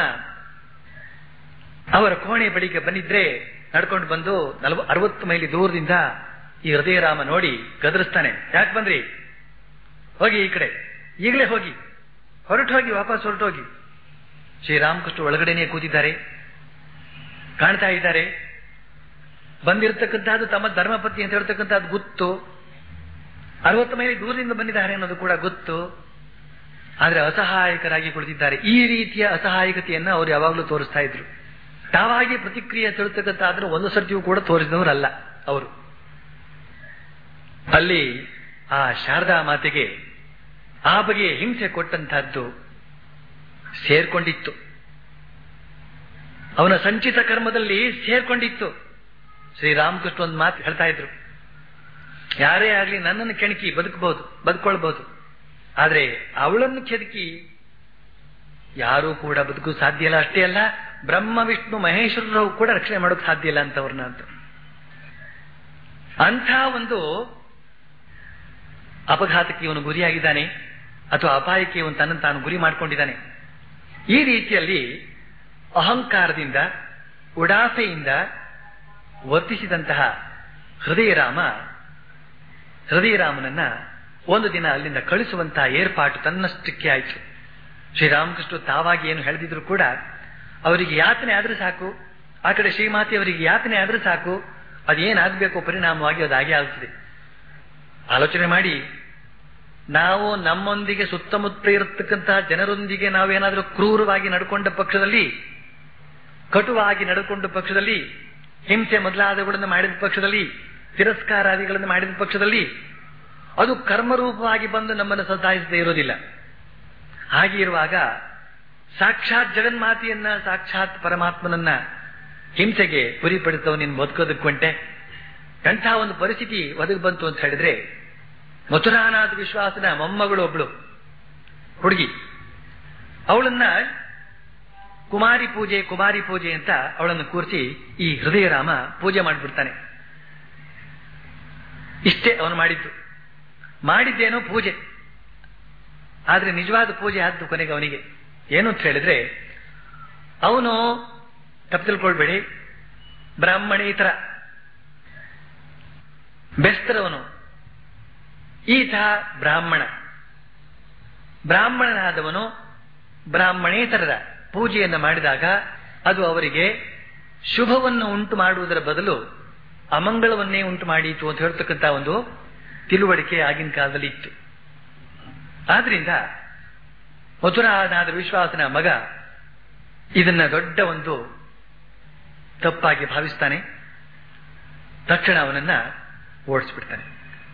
ಅವರ ಕೋಣೆ ಬಳಿಗೆ ಬಂದಿದ್ರೆ ನಡ್ಕೊಂಡು ಬಂದು ನಲ್ವ ಅರವತ್ತು ಮೈಲಿ ದೂರದಿಂದ ಈ ಹೃದಯರಾಮ ನೋಡಿ ಗದರಿಸ್ತಾನೆ ಯಾಕೆ ಬಂದ್ರಿ ಹೋಗಿ ಈ ಕಡೆ ಈಗಲೇ ಹೋಗಿ ಹೊರಟು ಹೋಗಿ ವಾಪಸ್ ಹೊರಟು ಹೋಗಿ ಶ್ರೀರಾಮಕೃಷ್ಣ ಒಳಗಡೆನೆ ಕೂತಿದ್ದಾರೆ ಕಾಣ್ತಾ ಇದ್ದಾರೆ ಬಂದಿರತಕ್ಕಂತಹದ್ದು ತಮ್ಮ ಧರ್ಮಪತಿ ಅಂತ ಹೇಳ್ತಕ್ಕಂಥದ್ದು ಗೊತ್ತು ಅರವತ್ತು ಮೈಲಿ ದೂರದಿಂದ ಬಂದಿದ್ದಾರೆ ಅನ್ನೋದು ಕೂಡ ಗೊತ್ತು ಆದ್ರೆ ಅಸಹಾಯಕರಾಗಿ ಕುಳಿತಿದ್ದಾರೆ ಈ ರೀತಿಯ ಅಸಹಾಯಕತೆಯನ್ನ ಅವರು ಯಾವಾಗಲೂ ತೋರಿಸ್ತಾ ಇದ್ರು ತಾವಾಗಿ ಪ್ರತಿಕ್ರಿಯೆ ತಿಳ್ತಕ್ಕಂಥ ಆದ್ರೆ ಒಂದು ಸರ್ತಿಯೂ ಕೂಡ ತೋರಿಸಿದವರಲ್ಲ ಅವರು ಅಲ್ಲಿ ಆ ಶಾರದಾ ಮಾತೆಗೆ ಆ ಬಗೆಯ ಹಿಂಸೆ ಕೊಟ್ಟಂತಹದ್ದು ಸೇರ್ಕೊಂಡಿತ್ತು ಅವನ ಸಂಚಿತ ಕರ್ಮದಲ್ಲಿ ಸೇರ್ಕೊಂಡಿತ್ತು ಶ್ರೀರಾಮಕೃಷ್ಣ ಒಂದು ಮಾತು ಹೇಳ್ತಾ ಇದ್ರು ಯಾರೇ ಆಗ್ಲಿ ನನ್ನನ್ನು ಕೆಣಕಿ ಬದುಕಬಹುದು ಬದುಕೊಳ್ಬಹುದು ಆದ್ರೆ ಅವಳನ್ನು ಕೆದಕಿ ಯಾರೂ ಕೂಡ ಬದುಕು ಸಾಧ್ಯ ಇಲ್ಲ ಅಷ್ಟೇ ಅಲ್ಲ ಬ್ರಹ್ಮ ವಿಷ್ಣು ಮಹೇಶ್ವರರು ಕೂಡ ರಕ್ಷಣೆ ಮಾಡೋಕೆ ಸಾಧ್ಯ ಇಲ್ಲ ಅಂತವ್ರನ್ನ ಅಂತ ಅಂಥ ಒಂದು ಅಪಘಾತಕ್ಕೆ ಇವನು ಗುರಿಯಾಗಿದ್ದಾನೆ ಅಥವಾ ಅಪಾಯಕ್ಕೆ ಇವನು ತನ್ನನ್ನು ತಾನು ಗುರಿ ಮಾಡಿಕೊಂಡಿದ್ದಾನೆ ಈ ರೀತಿಯಲ್ಲಿ ಅಹಂಕಾರದಿಂದ ಉಡಾಸೆಯಿಂದ ವರ್ತಿಸಿದಂತಹ ಹೃದಯರಾಮ ಹೃದಯರಾಮನನ್ನ ಒಂದು ದಿನ ಅಲ್ಲಿಂದ ಕಳಿಸುವಂತಹ ಏರ್ಪಾಟು ತನ್ನಷ್ಟಕ್ಕೆ ಆಯಿತು ಶ್ರೀರಾಮಕೃಷ್ಣ ತಾವಾಗಿ ಏನು ಹೇಳಿದ್ರು ಕೂಡ ಅವರಿಗೆ ಯಾತನೆ ಆದ್ರೆ ಸಾಕು ಆ ಕಡೆ ಶ್ರೀಮಾತಿ ಅವರಿಗೆ ಯಾತನೆ ಆದ್ರೆ ಸಾಕು ಅದೇನಾಗಬೇಕು ಪರಿಣಾಮವಾಗಿ ಅದಾಗೆ ಆಗುತ್ತದೆ ಆಲೋಚನೆ ಮಾಡಿ ನಾವು ನಮ್ಮೊಂದಿಗೆ ಸುತ್ತಮುತ್ತ ಇರತಕ್ಕಂತಹ ಜನರೊಂದಿಗೆ ನಾವೇನಾದರೂ ಕ್ರೂರವಾಗಿ ನಡ್ಕೊಂಡ ಪಕ್ಷದಲ್ಲಿ ಕಟುವಾಗಿ ನಡ್ಕೊಂಡ ಪಕ್ಷದಲ್ಲಿ ಹಿಂಸೆ ಮೊದಲಾದವುಗಳನ್ನು ಮಾಡಿದ ಪಕ್ಷದಲ್ಲಿ ತಿರಸ್ಕಾರಾದಿಗಳನ್ನು ಮಾಡಿದ ಪಕ್ಷದಲ್ಲಿ ಅದು ಕರ್ಮರೂಪವಾಗಿ ಬಂದು ನಮ್ಮನ್ನು ಸತಾಯಿಸದೇ ಇರೋದಿಲ್ಲ ಹಾಗೆ ಇರುವಾಗ ಸಾಕ್ಷಾತ್ ಜಗನ್ಮಾತೆಯನ್ನ ಸಾಕ್ಷಾತ್ ಪರಮಾತ್ಮನನ್ನ ಹಿಂಸೆಗೆ ಗುರಿಪಡಿಸವು ನೀನು ಬದುಕೋದಕ್ಕಂಟೆ ಎಂಥ ಒಂದು ಪರಿಸ್ಥಿತಿ ಒದಗಿ ಬಂತು ಅಂತ ಹೇಳಿದ್ರೆ ಮಥುರಾನಾಥ ವಿಶ್ವಾಸನ ಮೊಮ್ಮಗಳು ಒಬ್ಳು ಹುಡುಗಿ ಅವಳನ್ನ ಕುಮಾರಿ ಪೂಜೆ ಕುಮಾರಿ ಪೂಜೆ ಅಂತ ಅವಳನ್ನು ಕೂರಿಸಿ ಈ ಹೃದಯರಾಮ ಪೂಜೆ ಮಾಡಿಬಿಡ್ತಾನೆ ಇಷ್ಟೇ ಅವನು ಮಾಡಿದ್ದು ಮಾಡಿದ್ದೇನೋ ಪೂಜೆ ಆದ್ರೆ ನಿಜವಾದ ಪೂಜೆ ಆದ್ದು ಕೊನೆಗೆ ಅವನಿಗೆ ಏನು ಅಂತ ಹೇಳಿದ್ರೆ ಅವನು ತಪ್ಪು ತಿಳ್ಕೊಳ್ಬೇಡಿ ಬ್ರಾಹ್ಮಣೇತರ ಬೆಸ್ತರವನು ಈತ ಬ್ರಾಹ್ಮಣ ಬ್ರಾಹ್ಮಣನಾದವನು ಬ್ರಾಹ್ಮಣೇತರರ ಪೂಜೆಯನ್ನು ಮಾಡಿದಾಗ ಅದು ಅವರಿಗೆ ಶುಭವನ್ನು ಉಂಟು ಮಾಡುವುದರ ಬದಲು ಅಮಂಗಳವನ್ನೇ ಉಂಟು ಮಾಡಿತು ಅಂತ ಹೇಳ್ತಕ್ಕಂಥ ಒಂದು ತಿಳುವಳಿಕೆ ಆಗಿನ ಕಾಲದಲ್ಲಿ ಇತ್ತು ಆದ್ರಿಂದ ಮಥುರಾನಾದ ವಿಶ್ವಾಸನ ಮಗ ಇದನ್ನ ದೊಡ್ಡ ಒಂದು ತಪ್ಪಾಗಿ ಭಾವಿಸ್ತಾನೆ ತಕ್ಷಣ ಅವನನ್ನ ಓಡಿಸ್ಬಿಡ್ತಾನೆ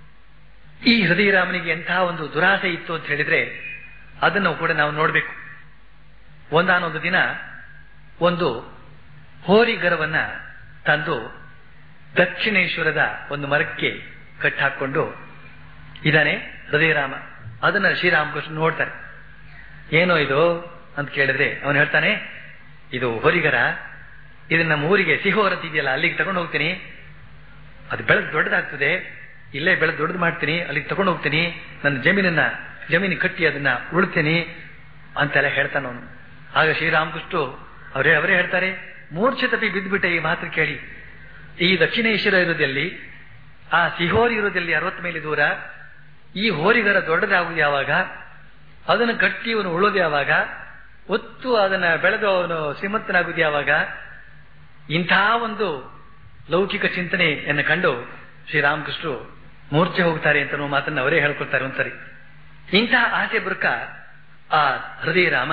ಈ ಹೃದಯರಾಮನಿಗೆ ಎಂತಹ ಒಂದು ದುರಾಸೆ ಇತ್ತು ಅಂತ ಹೇಳಿದ್ರೆ ಅದನ್ನು ಕೂಡ ನಾವು ನೋಡಬೇಕು ಒಂದಾನೊಂದು ದಿನ ಒಂದು ಹೋರಿಗರವನ್ನ ತಂದು ದಕ್ಷಿಣೇಶ್ವರದ ಒಂದು ಮರಕ್ಕೆ ಕಟ್ಟಾಕೊಂಡು ಇದಾನೆ ಹೃದಯರಾಮ ಅದನ್ನ ಶ್ರೀರಾಮಕೃಷ್ಣ ನೋಡ್ತಾರೆ ಏನೋ ಇದು ಅಂತ ಕೇಳಿದ್ರೆ ಅವನು ಹೇಳ್ತಾನೆ ಇದು ಹೊರಿಗರ ಇದನ್ನ ನಮ್ಮ ಊರಿಗೆ ಸಿಹೋರ ಇದೆಯಲ್ಲ ಅಲ್ಲಿಗೆ ತಗೊಂಡು ಹೋಗ್ತೀನಿ ಅದು ಬೆಳೆದು ದೊಡ್ಡದಾಗ್ತದೆ ಇಲ್ಲೇ ಬೆಳೆದು ದೊಡ್ಡದು ಮಾಡ್ತೀನಿ ಅಲ್ಲಿಗೆ ತಗೊಂಡು ಹೋಗ್ತೀನಿ ನನ್ನ ಜಮೀನನ್ನ ಜಮೀನು ಕಟ್ಟಿ ಅದನ್ನ ಉಳ್ತೀನಿ ಅಂತೆಲ್ಲ ಹೇಳ್ತಾನ ಅವನು ಆಗ ಶ್ರೀರಾಮಕೃಷ್ಣ ಅವರೇ ಅವರೇ ಹೇಳ್ತಾರೆ ಮೂರ್ಛೆ ತಪ್ಪಿ ಬಿದ್ದುಬಿಟ್ಟೆ ಈ ಮಾತು ಕೇಳಿ ಈ ದಕ್ಷಿಣೇಶ್ವರ ಇರೋದಲ್ಲಿ ಆ ಸಿಹೋರಿ ಇರೋದಲ್ಲಿ ಅರವತ್ತು ಮೈಲಿ ದೂರ ಈ ಹೋರಿಗರ ದೊಡ್ಡದಾಗುವುದು ಯಾವಾಗ ಅದನ್ನು ಕಟ್ಟಿ ಅವನು ಉಳೋದು ಯಾವಾಗ ಒತ್ತು ಅದನ್ನ ಬೆಳೆದು ಅವನು ಶ್ರೀಮಂತನಾಗುವುದು ಯಾವಾಗ ಇಂಥ ಒಂದು ಲೌಕಿಕ ಚಿಂತನೆಯನ್ನು ಕಂಡು ಶ್ರೀರಾಮಕೃಷ್ಣರು ಮೂರ್ಛೆ ಹೋಗ್ತಾರೆ ಅಂತ ಮಾತನ್ನ ಅವರೇ ಹೇಳ್ಕೊಳ್ತಾರೆ ಒಂದ್ಸರಿ ಇಂತಹ ಆಸೆ ಬುರುಕ ಆ ಹೃದಯರಾಮ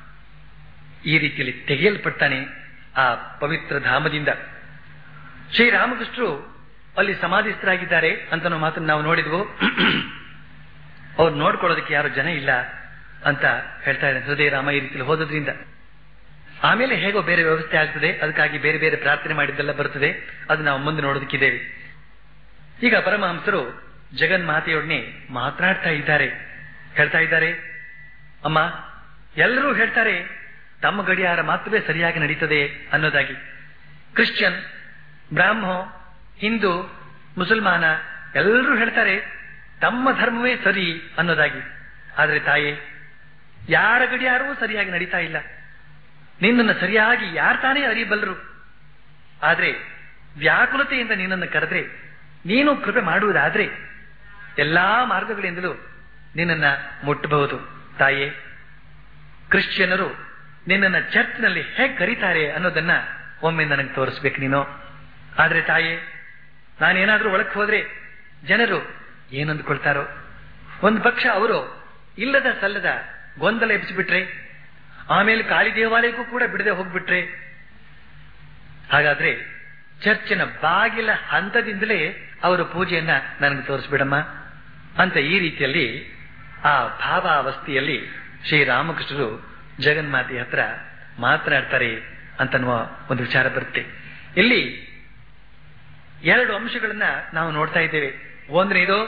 ಈ ರೀತಿಯಲ್ಲಿ ತೆಗೆಯಲ್ಪಡ್ತಾನೆ ಆ ಪವಿತ್ರ ಧಾಮದಿಂದ ಶ್ರೀರಾಮಕೃಷ್ಣರು ಅಲ್ಲಿ ಸಮಾಧಿಸ್ಥರಾಗಿದ್ದಾರೆ ಅಂತ ನಾವು ಮಾತನ್ನು ನಾವು ನೋಡಿದ್ವು ಅವ್ರು ನೋಡ್ಕೊಳ್ಳೋದಕ್ಕೆ ಯಾರು ಜನ ಇಲ್ಲ ಅಂತ ಹೇಳ್ತಾ ಇದ್ದಾರೆ ಹೃದಯರಾಮ ಈ ರೀತಿಯಲ್ಲಿ ಹೋದ್ರಿಂದ ಆಮೇಲೆ ಹೇಗೋ ಬೇರೆ ವ್ಯವಸ್ಥೆ ಆಗ್ತದೆ ಅದಕ್ಕಾಗಿ ಬೇರೆ ಬೇರೆ ಪ್ರಾರ್ಥನೆ ಮಾಡಿದ್ದೆಲ್ಲ ಬರ್ತದೆ ಅದು ನಾವು ಮುಂದೆ ನೋಡೋದಕ್ಕಿದ್ದೇವೆ ಈಗ ಪರಮಹಂಸರು ಜಗನ್ಮಾತೆಯೊಡನೆ ಮಾತನಾಡ್ತಾ ಇದ್ದಾರೆ ಹೇಳ್ತಾ ಇದ್ದಾರೆ ಅಮ್ಮ ಎಲ್ಲರೂ ಹೇಳ್ತಾರೆ ತಮ್ಮ ಗಡಿಯಾರ ಮಾತ್ರವೇ ಸರಿಯಾಗಿ ನಡೀತದೆ ಅನ್ನೋದಾಗಿ ಕ್ರಿಶ್ಚಿಯನ್ ಬ್ರಾಹ್ಮ ಹಿಂದೂ ಮುಸಲ್ಮಾನ ಎಲ್ಲರೂ ಹೇಳ್ತಾರೆ ತಮ್ಮ ಧರ್ಮವೇ ಸರಿ ಅನ್ನೋದಾಗಿ ಆದ್ರೆ ತಾಯೇ ಯಾರ ಗಡಿಯಾರವೂ ಸರಿಯಾಗಿ ನಡೀತಾ ಇಲ್ಲ ನಿನ್ನನ್ನು ಸರಿಯಾಗಿ ಯಾರು ತಾನೇ ಅರಿಯಬಲ್ಲರು ಆದ್ರೆ ವ್ಯಾಕುಲತೆಯಿಂದ ನಿನ್ನನ್ನು ಕರೆದ್ರೆ ನೀನು ಕೃಪೆ ಮಾಡುವುದಾದ್ರೆ ಎಲ್ಲಾ ಮಾರ್ಗಗಳಿಂದಲೂ ನಿನ್ನನ್ನ ಮುಟ್ಟಬಹುದು ತಾಯೇ ಕ್ರಿಶ್ಚಿಯನರು ನಿನ್ನನ್ನ ಚರ್ಚ್ನಲ್ಲಿ ಹೇಗೆ ಕರೀತಾರೆ ಅನ್ನೋದನ್ನ ಒಮ್ಮೆ ನನಗೆ ತೋರಿಸ್ಬೇಕು ನೀನು ಆದ್ರೆ ತಾಯೇ ನಾನೇನಾದ್ರೂ ಒಳಕ್ಕೆ ಹೋದ್ರೆ ಜನರು ಏನಂದ್ಕೊಳ್ತಾರೋ ಒಂದು ಪಕ್ಷ ಅವರು ಇಲ್ಲದ ಸಲ್ಲದ ಗೊಂದಲ ಎಬ್ಸಿಬಿಟ್ರೆ ಆಮೇಲೆ ಕಾಳಿ ದೇವಾಲಯಕ್ಕೂ ಕೂಡ ಬಿಡದೆ ಹೋಗ್ಬಿಟ್ರೆ ಹಾಗಾದ್ರೆ ಚರ್ಚಿನ ಬಾಗಿಲ ಹಂತದಿಂದಲೇ ಅವರ ಪೂಜೆಯನ್ನ ನನಗೆ ತೋರಿಸ್ಬಿಡಮ್ಮ ಅಂತ ಈ ರೀತಿಯಲ್ಲಿ ಆ ಭಾವಾವಸ್ಥೆಯಲ್ಲಿ ಶ್ರೀರಾಮಕೃಷ್ಣರು ಜಗನ್ಮಾತೆ ಹತ್ರ ಮಾತನಾಡ್ತಾರೆ ಅಂತನ್ನುವ ಒಂದು ವಿಚಾರ ಬರುತ್ತೆ ಇಲ್ಲಿ ಎರಡು ಅಂಶಗಳನ್ನ ನಾವು ನೋಡ್ತಾ ಇದ್ದೇವೆ ಒಂದನೇದು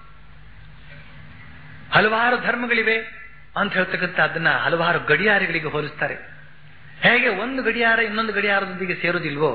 ಹಲವಾರು ಧರ್ಮಗಳಿವೆ ಅಂತ ಹೇಳ್ತಕ್ಕಂಥ ಅದನ್ನ ಹಲವಾರು ಗಡಿಯಾರಗಳಿಗೆ ಹೋಲಿಸ್ತಾರೆ ಹೇಗೆ ಒಂದು ಗಡಿಯಾರ ಇನ್ನೊಂದು ಗಡಿಯಾರದೊಂದಿಗೆ ಸೇರುವುದಿಲ್ವೋ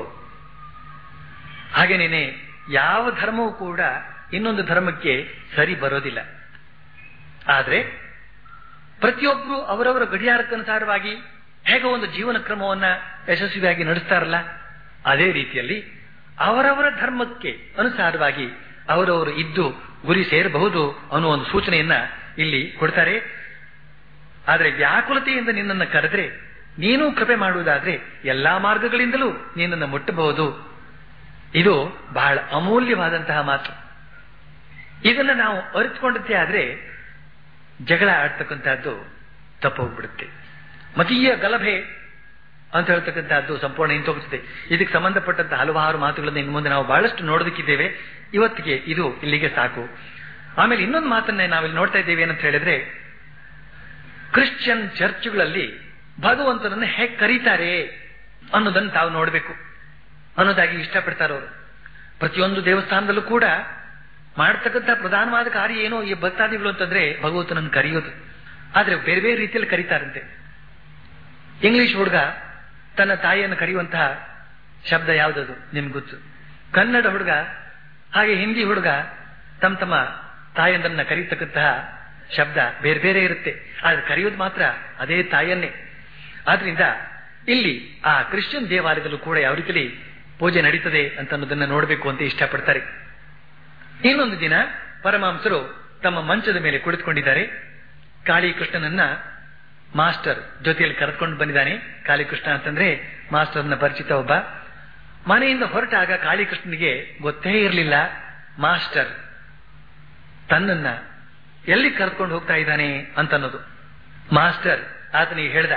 ಹಾಗೇನೇನೆ ಯಾವ ಧರ್ಮವೂ ಕೂಡ ಇನ್ನೊಂದು ಧರ್ಮಕ್ಕೆ ಸರಿ ಬರೋದಿಲ್ಲ ಆದ್ರೆ ಪ್ರತಿಯೊಬ್ಬರು ಅವರವರ ಗಡಿಯಾರಕ್ಕನುಸಾರವಾಗಿ ಹೇಗೆ ಒಂದು ಜೀವನ ಕ್ರಮವನ್ನ ಯಶಸ್ವಿಯಾಗಿ ನಡೆಸ್ತಾರಲ್ಲ ಅದೇ ರೀತಿಯಲ್ಲಿ ಅವರವರ ಧರ್ಮಕ್ಕೆ ಅನುಸಾರವಾಗಿ ಅವರವರು ಇದ್ದು ಗುರಿ ಸೇರಬಹುದು ಅನ್ನೋ ಒಂದು ಸೂಚನೆಯನ್ನ ಇಲ್ಲಿ ಕೊಡ್ತಾರೆ ಆದರೆ ವ್ಯಾಕುಲತೆಯಿಂದ ನಿನ್ನನ್ನು ಕರೆದ್ರೆ ನೀನು ಕೃಪೆ ಮಾಡುವುದಾದ್ರೆ ಎಲ್ಲಾ ಮಾರ್ಗಗಳಿಂದಲೂ ನಿನ್ನನ್ನು ಮುಟ್ಟಬಹುದು ಇದು ಬಹಳ ಅಮೂಲ್ಯವಾದಂತಹ ಮಾತು ಇದನ್ನ ನಾವು ಅರಿತುಕೊಂಡದ್ದೇ ಆದ್ರೆ ಜಗಳ ಆಡ್ತಕ್ಕಂಥದ್ದು ತಪ್ಪೋಗ್ಬಿಡುತ್ತೆ ಮತೀಯ ಗಲಭೆ ಅಂತ ಹೇಳ್ತಕ್ಕಂಥದ್ದು ಸಂಪೂರ್ಣ ನಿಂತೋಗುತ್ತದೆ ಇದಕ್ಕೆ ಸಂಬಂಧಪಟ್ಟಂತ ಹಲವಾರು ಮಾತುಗಳನ್ನು ಇನ್ನು ಮುಂದೆ ನಾವು ಬಹಳಷ್ಟು ನೋಡೋದಕ್ಕಿದ್ದೇವೆ ಇವತ್ತಿಗೆ ಇದು ಇಲ್ಲಿಗೆ ಸಾಕು ಆಮೇಲೆ ಇನ್ನೊಂದು ಮಾತನ್ನ ನಾವಿಲ್ಲಿ ನೋಡ್ತಾ ಇದ್ದೇವೆ ಏನಂತ ಹೇಳಿದ್ರೆ ಕ್ರಿಶ್ಚಿಯನ್ ಚರ್ಚ್ಗಳಲ್ಲಿ ಭಗವಂತನನ್ನು ಹೇಗೆ ಕರೀತಾರೆ ಅನ್ನೋದನ್ನು ತಾವು ನೋಡಬೇಕು ಅನ್ನೋದಾಗಿ ಇಷ್ಟಪಡ್ತಾರೆ ಅವರು ಪ್ರತಿಯೊಂದು ದೇವಸ್ಥಾನದಲ್ಲೂ ಕೂಡ ಮಾಡ್ತಕ್ಕಂಥ ಪ್ರಧಾನವಾದ ಕಾರ್ಯ ಏನೋ ಈ ಭಕ್ತಾದಿಗಳು ಅಂತಂದ್ರೆ ಭಗವಂತನನ್ನು ಕರೆಯೋದು ಆದ್ರೆ ಬೇರೆ ಬೇರೆ ರೀತಿಯಲ್ಲಿ ಕರೀತಾರಂತೆ ಇಂಗ್ಲಿಷ್ ಹುಡುಗ ತನ್ನ ತಾಯಿಯನ್ನು ಕರೆಯುವಂತಹ ಶಬ್ದ ಯಾವುದದು ನಿಮ್ಗೆ ಗೊತ್ತು ಕನ್ನಡ ಹುಡುಗ ಹಾಗೆ ಹಿಂದಿ ಹುಡುಗ ತಮ್ಮ ತಮ್ಮ ತಾಯಂದನ್ನ ಕರೀತಕ್ಕಂತಹ ಶಬ್ದ ಬೇರೆ ಬೇರೆ ಇರುತ್ತೆ ಆದ್ರೆ ಕರೆಯೋದು ಮಾತ್ರ ಅದೇ ತಾಯನ್ನೇ ಆದ್ರಿಂದ ಇಲ್ಲಿ ಆ ಕ್ರಿಶ್ಚಿಯನ್ ದೇವಾಲಯದಲ್ಲೂ ಕೂಡ ಯಾವ ರೀತಿಯಲ್ಲಿ ಪೂಜೆ ನಡೀತದೆ ಅಂತ ಅನ್ನೋದನ್ನ ನೋಡಬೇಕು ಅಂತ ಇಷ್ಟಪಡ್ತಾರೆ ಇನ್ನೊಂದು ದಿನ ಪರಮಾಂಸರು ತಮ್ಮ ಮಂಚದ ಮೇಲೆ ಕುಳಿತುಕೊಂಡಿದ್ದಾರೆ ಕಾಳಿ ಕೃಷ್ಣನನ್ನ ಮಾಸ್ಟರ್ ಜೊತೆಯಲ್ಲಿ ಕರೆದುಕೊಂಡು ಬಂದಿದ್ದಾನೆ ಕಾಳಿಕೃಷ್ಣ ಅಂತಂದ್ರೆ ಮಾಸ್ಟರ್ನ ಪರಿಚಿತ ಒಬ್ಬ ಮನೆಯಿಂದ ಹೊರಟಾಗ ಕಾಳಿಕೃಷ್ಣನಿಗೆ ಗೊತ್ತೇ ಇರಲಿಲ್ಲ ಮಾಸ್ಟರ್ ತನ್ನನ್ನ ಎಲ್ಲಿ ಕರೆದುಕೊಂಡು ಹೋಗ್ತಾ ಇದ್ದಾನೆ ಅಂತ ಅನ್ನೋದು ಮಾಸ್ಟರ್ ಆತನಿಗೆ ಹೇಳ್ದ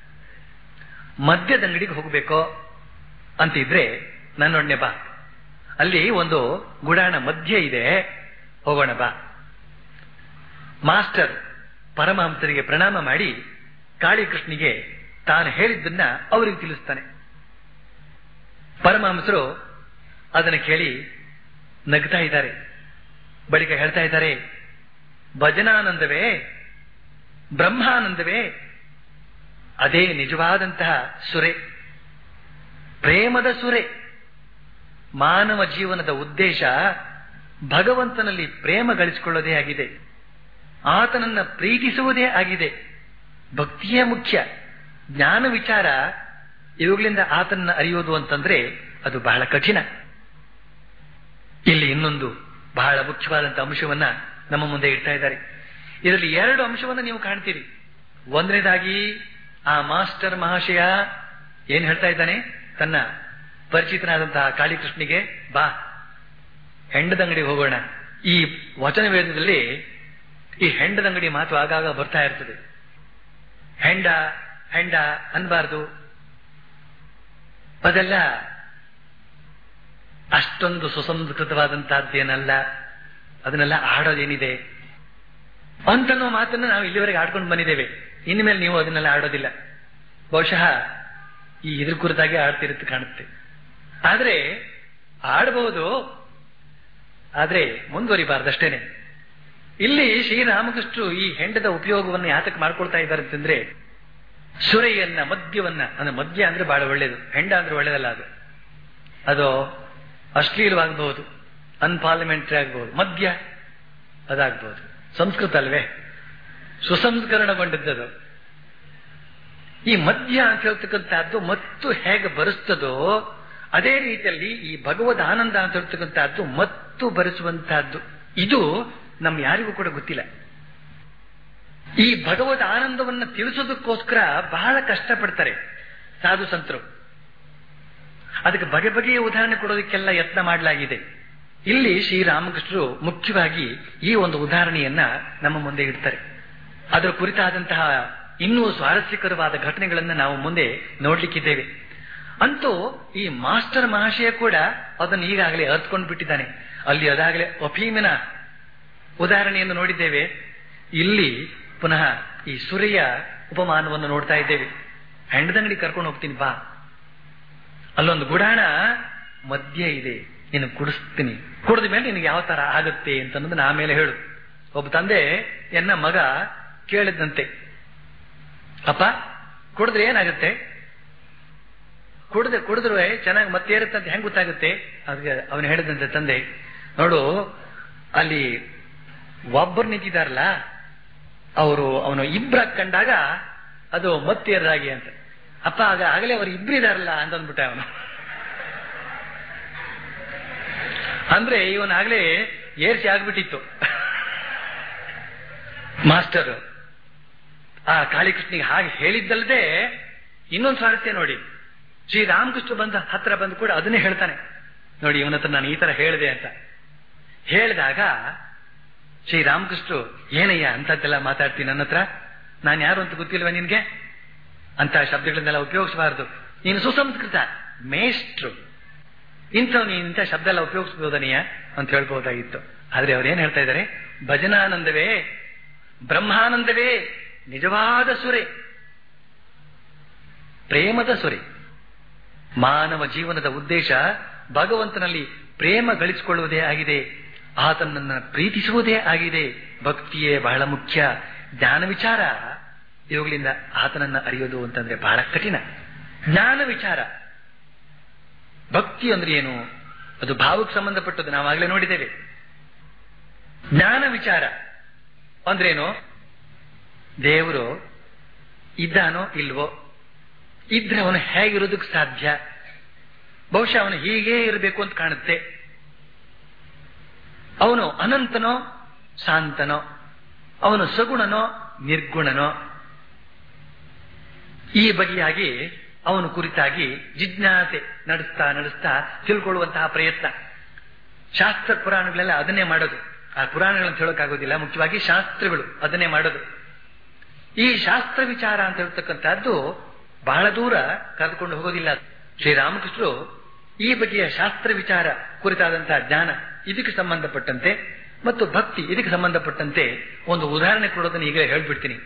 ಮದ್ಯದ ಅಂಗಡಿಗೆ ಹೋಗ್ಬೇಕೋ ಅಂತಿದ್ರೆ ನನ್ನೊಡನೆ ಬಾ ಅಲ್ಲಿ ಒಂದು ಗುಡಾಣ ಮಧ್ಯ ಇದೆ ಹೋಗೋಣ ಬಾ ಮಾಸ್ಟರ್ ಪರಮಹಂಸರಿಗೆ ಪ್ರಣಾಮ ಮಾಡಿ ಕಾಳಿಕೃಷ್ಣಿಗೆ ತಾನು ಹೇಳಿದ್ದನ್ನ ಅವರಿಗೆ ತಿಳಿಸ್ತಾನೆ ಪರಮಹಂಸರು ಅದನ್ನು ಕೇಳಿ ನಗ್ತಾ ಇದ್ದಾರೆ ಬಳಿಕ ಹೇಳ್ತಾ ಇದ್ದಾರೆ ಭಜನಾನಂದವೇ ಬ್ರಹ್ಮಾನಂದವೇ ಅದೇ ನಿಜವಾದಂತಹ ಸುರೆ ಪ್ರೇಮದ ಸುರೆ ಮಾನವ ಜೀವನದ ಉದ್ದೇಶ ಭಗವಂತನಲ್ಲಿ ಪ್ರೇಮ ಗಳಿಸಿಕೊಳ್ಳೋದೇ ಆಗಿದೆ ಆತನನ್ನ ಪ್ರೀತಿಸುವುದೇ ಆಗಿದೆ ಭಕ್ತಿಯೇ ಮುಖ್ಯ ಜ್ಞಾನ ವಿಚಾರ ಇವುಗಳಿಂದ ಆತನನ್ನ ಅರಿಯೋದು ಅಂತಂದ್ರೆ ಅದು ಬಹಳ ಕಠಿಣ ಇಲ್ಲಿ ಇನ್ನೊಂದು ಬಹಳ ಮುಖ್ಯವಾದಂತಹ ಅಂಶವನ್ನ ನಮ್ಮ ಮುಂದೆ ಇಡ್ತಾ ಇದ್ದಾರೆ ಇದರಲ್ಲಿ ಎರಡು ಅಂಶವನ್ನ ನೀವು ಕಾಣ್ತೀರಿ ಒಂದನೇದಾಗಿ ಆ ಮಾಸ್ಟರ್ ಮಹಾಶಯ ಏನ್ ಹೇಳ್ತಾ ಇದ್ದಾನೆ ತನ್ನ ಪರಿಚಿತನಾದಂತಹ ಕಾಳಿಕೃಷ್ಣಿಗೆ ಬಾ ಹೆಂಡದಂಗಡಿಗೆ ಹೋಗೋಣ ಈ ವಚನ ವೇದದಲ್ಲಿ ಈ ಹೆಂಡದಂಗಡಿ ಮಾತು ಆಗಾಗ ಬರ್ತಾ ಇರ್ತದೆ ಹೆಂಡ ಹೆಂಡ ಅನ್ಬಾರ್ದು ಅದೆಲ್ಲ ಅಷ್ಟೊಂದು ಸುಸಂಸ್ಕೃತವಾದಂತಹದ್ದೇನಲ್ಲ ಅದನ್ನೆಲ್ಲ ಆಡೋದೇನಿದೆ ಅಂತನ್ನೋ ಮಾತನ್ನು ನಾವು ಇಲ್ಲಿವರೆಗೆ ಆಡ್ಕೊಂಡು ಬಂದಿದ್ದೇವೆ ಇನ್ಮೇಲೆ ನೀವು ಅದನ್ನೆಲ್ಲ ಆಡೋದಿಲ್ಲ ಬಹುಶಃ ಈ ಇದ್ರ ಕುರಿತಾಗಿ ಆಡ್ತಿರುತ್ತೆ ಕಾಣುತ್ತೆ ಆದ್ರೆ ಆಡಬಹುದು ಆದ್ರೆ ಮುಂದುವರಿಬಾರ್ದಷ್ಟೇನೆ ಇಲ್ಲಿ ಶ್ರೀರಾಮಕೃಷ್ಣರು ಈ ಹೆಂಡದ ಉಪಯೋಗವನ್ನು ಯಾತಕ್ಕೆ ಮಾಡ್ಕೊಳ್ತಾ ಇದ್ದಾರೆ ಅಂತಂದ್ರೆ ಸುರೆಯನ್ನ ಮದ್ಯವನ್ನ ಅಂದ್ರೆ ಮದ್ಯ ಅಂದ್ರೆ ಬಹಳ ಒಳ್ಳೇದು ಹೆಂಡ ಅಂದ್ರೆ ಒಳ್ಳೇದಲ್ಲ ಅದು ಅದು ಅಶ್ಲೀಲವಾಗಬಹುದು ಅನ್ಪಾರ್ಲಿಮೆಂಟರಿ ಆಗಬಹುದು ಮದ್ಯ ಅದಾಗಬಹುದು ಸಂಸ್ಕೃತ ಅಲ್ವೇ ಸುಸಂಸ್ಕರಣಗೊಂಡಿದ್ದದು ಈ ಮದ್ಯ ಅಂತ ಹೇಳ್ತಕ್ಕಂಥದ್ದು ಮತ್ತು ಹೇಗೆ ಬರೆಸ್ತದೋ ಅದೇ ರೀತಿಯಲ್ಲಿ ಈ ಭಗವದ್ ಆನಂದ ಅಂತ ಹೇಳ್ತಕ್ಕಂಥದ್ದು ಮತ್ತು ಬರೆಸುವಂತಹದ್ದು ಇದು ನಮ್ ಯಾರಿಗೂ ಕೂಡ ಗೊತ್ತಿಲ್ಲ ಈ ಭಗವದ್ ಆನಂದವನ್ನು ತಿಳಿಸೋದಕ್ಕೋಸ್ಕರ ಬಹಳ ಕಷ್ಟಪಡ್ತಾರೆ ಸಾಧು ಸಂತರು ಅದಕ್ಕೆ ಬಗೆ ಬಗೆಯ ಉದಾಹರಣೆ ಕೊಡೋದಕ್ಕೆಲ್ಲ ಯತ್ನ ಮಾಡಲಾಗಿದೆ ಇಲ್ಲಿ ಶ್ರೀರಾಮಕೃಷ್ಣರು ಮುಖ್ಯವಾಗಿ ಈ ಒಂದು ಉದಾಹರಣೆಯನ್ನ ನಮ್ಮ ಮುಂದೆ ಇಡ್ತಾರೆ ಅದರ ಕುರಿತಾದಂತಹ ಇನ್ನೂ ಸ್ವಾರಸ್ಯಕರವಾದ ಘಟನೆಗಳನ್ನ ನಾವು ಮುಂದೆ ನೋಡ್ಲಿಕ್ಕಿದ್ದೇವೆ ಅಂತೂ ಈ ಮಾಸ್ಟರ್ ಮಹಾಶಯ ಕೂಡ ಅದನ್ನು ಈಗಾಗಲೇ ಅರ್ಥಕೊಂಡು ಬಿಟ್ಟಿದ್ದಾನೆ ಅಲ್ಲಿ ಅದಾಗಲೇ ಅಫೀಮಿನ ಉದಾಹರಣೆಯನ್ನು ನೋಡಿದ್ದೇವೆ ಇಲ್ಲಿ ಪುನಃ ಈ ಸುರಿಯ ಉಪಮಾನವನ್ನು ನೋಡ್ತಾ ಇದ್ದೇವೆ ಹೆಂಡದಂಗಡಿ ಕರ್ಕೊಂಡು ಹೋಗ್ತೀನಿ ಬಾ ಅಲ್ಲೊಂದು ಗುಡಾಣ ಮಧ್ಯ ಇದೆ ಇನ್ನು ಕುಡಿಸ್ತೀನಿ ಕುಡಿದ ಮೇಲೆ ನಿನಗೆ ಯಾವ ತರ ಆಗುತ್ತೆ ಅಂತ ಅನ್ನೋದನ್ನ ಆಮೇಲೆ ಹೇಳು ಒಬ್ಬ ತಂದೆ ಎನ್ನ ಮಗ ಕೇಳಿದಂತೆ ಅಪ್ಪ ಕುಡಿದ್ರೆ ಏನಾಗುತ್ತೆ ಕುಡಿದ್ರೆ ಕುಡಿದ್ರೆ ಚೆನ್ನಾಗಿ ಮತ್ತೆ ಇರುತ್ತೆ ಅಂತ ಹೆಂಗ್ ಗೊತ್ತಾಗುತ್ತೆ ಅದಕ್ಕೆ ಅವನು ಹೇಳಿದಂತೆ ತಂದೆ ನೋಡು ಅಲ್ಲಿ ಒಬ್ಬರು ನಿಂತಿದಾರಲ್ಲ ಅವರು ಅವನು ಇಬ್ರ ಕಂಡಾಗ ಅದು ಮತ್ತೇರಾಗಿ ಅಂತ ಅಪ್ಪ ಆಗ ಆಗಲೇ ಅವರು ಇಬ್ರಿದಾರಲ್ಲ ಅಂತ ಅಂದ್ಬಿಟ್ಟ ಅವನು ಅಂದ್ರೆ ಇವನಾಗ್ಲೇ ಏರ್ಸಿ ಆಗ್ಬಿಟ್ಟಿತ್ತು ಮಾಸ್ಟರ್ ಆ ಕಾಳಿಕೃಷ್ಣಿಗೆ ಹಾಗೆ ಹೇಳಿದ್ದಲ್ಲದೆ ಇನ್ನೊಂದು ಸ್ವಾರಸ್ಯ ನೋಡಿ ಶ್ರೀರಾಮಕೃಷ್ಣ ಬಂದ ಹತ್ರ ಬಂದು ಕೂಡ ಅದನ್ನೇ ಹೇಳ್ತಾನೆ ನೋಡಿ ಇವನ ಹತ್ರ ನಾನು ಈ ತರ ಹೇಳಿದೆ ಅಂತ ಹೇಳಿದಾಗ ಶ್ರೀರಾಮಕೃಷ್ಣರು ಏನಯ್ಯ ಅಂತದ್ದೆಲ್ಲ ಮಾತಾಡ್ತೀನಿ ನನ್ನ ಹತ್ರ ನಾನು ಯಾರು ಅಂತ ಗೊತ್ತಿಲ್ವ ನಿನ್ಗೆ ಅಂತ ಶಬ್ದಗಳನ್ನೆಲ್ಲ ಉಪಯೋಗಿಸಬಾರದು ನೀನು ಸುಸಂಸ್ಕೃತ ಮೇಷ್ಟ್ರು ಇಂಥವ್ ನೀನು ಇಂಥ ಶಬ್ದ ಎಲ್ಲ ಉಪಯೋಗಿಸಬಹುದನೀಯ ಅಂತ ಹೇಳ್ಬಹುದಾಗಿತ್ತು ಆದ್ರೆ ಅವ್ರು ಏನ್ ಹೇಳ್ತಾ ಇದ್ದಾರೆ ಭಜನಾನಂದವೇ ಬ್ರಹ್ಮಾನಂದವೇ ನಿಜವಾದ ಸುರೆ ಪ್ರೇಮದ ಸುರೆ ಮಾನವ ಜೀವನದ ಉದ್ದೇಶ ಭಗವಂತನಲ್ಲಿ ಪ್ರೇಮ ಗಳಿಸಿಕೊಳ್ಳುವುದೇ ಆಗಿದೆ ಆತನನ್ನ ಪ್ರೀತಿಸುವುದೇ ಆಗಿದೆ ಭಕ್ತಿಯೇ ಬಹಳ ಮುಖ್ಯ ಜ್ಞಾನ ವಿಚಾರ ಇವುಗಳಿಂದ ಆತನನ್ನ ಅರಿಯೋದು ಅಂತಂದ್ರೆ ಬಹಳ ಕಠಿಣ ಜ್ಞಾನ ವಿಚಾರ ಭಕ್ತಿ ಅಂದ್ರೆ ಏನು ಅದು ಭಾವಕ್ಕೆ ಸಂಬಂಧಪಟ್ಟದ್ದು ನಾವಾಗಲೇ ನೋಡಿದ್ದೇವೆ ಜ್ಞಾನ ವಿಚಾರ ಅಂದ್ರೇನು ದೇವರು ಇದ್ದಾನೋ ಇಲ್ವೋ ಇದ್ರೆ ಅವನು ಹೇಗಿರೋದಕ್ಕೆ ಸಾಧ್ಯ ಬಹುಶಃ ಅವನು ಹೀಗೇ ಇರಬೇಕು ಅಂತ ಕಾಣುತ್ತೆ ಅವನು ಅನಂತನೋ ಶಾಂತನೋ ಅವನು ಸಗುಣನೋ ನಿರ್ಗುಣನೋ ಈ ಬಗೆಯಾಗಿ ಅವನು ಕುರಿತಾಗಿ ಜಿಜ್ಞಾಸೆ ನಡೆಸ್ತಾ ನಡೆಸ್ತಾ ತಿಳ್ಕೊಳ್ಳುವಂತಹ ಪ್ರಯತ್ನ ಶಾಸ್ತ್ರ ಪುರಾಣಗಳೆಲ್ಲ ಅದನ್ನೇ ಮಾಡೋದು ಆ ಪುರಾಣಗಳನ್ನು ಹೇಳೋಕ್ಕಾಗೋದಿಲ್ಲ ಮುಖ್ಯವಾಗಿ ಶಾಸ್ತ್ರಗಳು ಅದನ್ನೇ ಮಾಡೋದು ಈ ಶಾಸ್ತ್ರ ವಿಚಾರ ಅಂತ ಹೇಳ್ತಕ್ಕಂಥದ್ದು ಬಹಳ ದೂರ ಕರೆದುಕೊಂಡು ಹೋಗೋದಿಲ್ಲ ಶ್ರೀರಾಮಕೃಷ್ಣರು ಈ ಬಗೆಯ ಶಾಸ್ತ್ರ ವಿಚಾರ ಕುರಿತಾದಂತಹ ಜ್ಞಾನ ಇದಕ್ಕೆ ಸಂಬಂಧಪಟ್ಟಂತೆ ಮತ್ತು ಭಕ್ತಿ ಇದಕ್ಕೆ ಸಂಬಂಧಪಟ್ಟಂತೆ ಒಂದು ಉದಾಹರಣೆ ಕೊಡೋದನ್ನು ಈಗಲೇ ಹೇಳ್ಬಿಡ್ತೀನಿ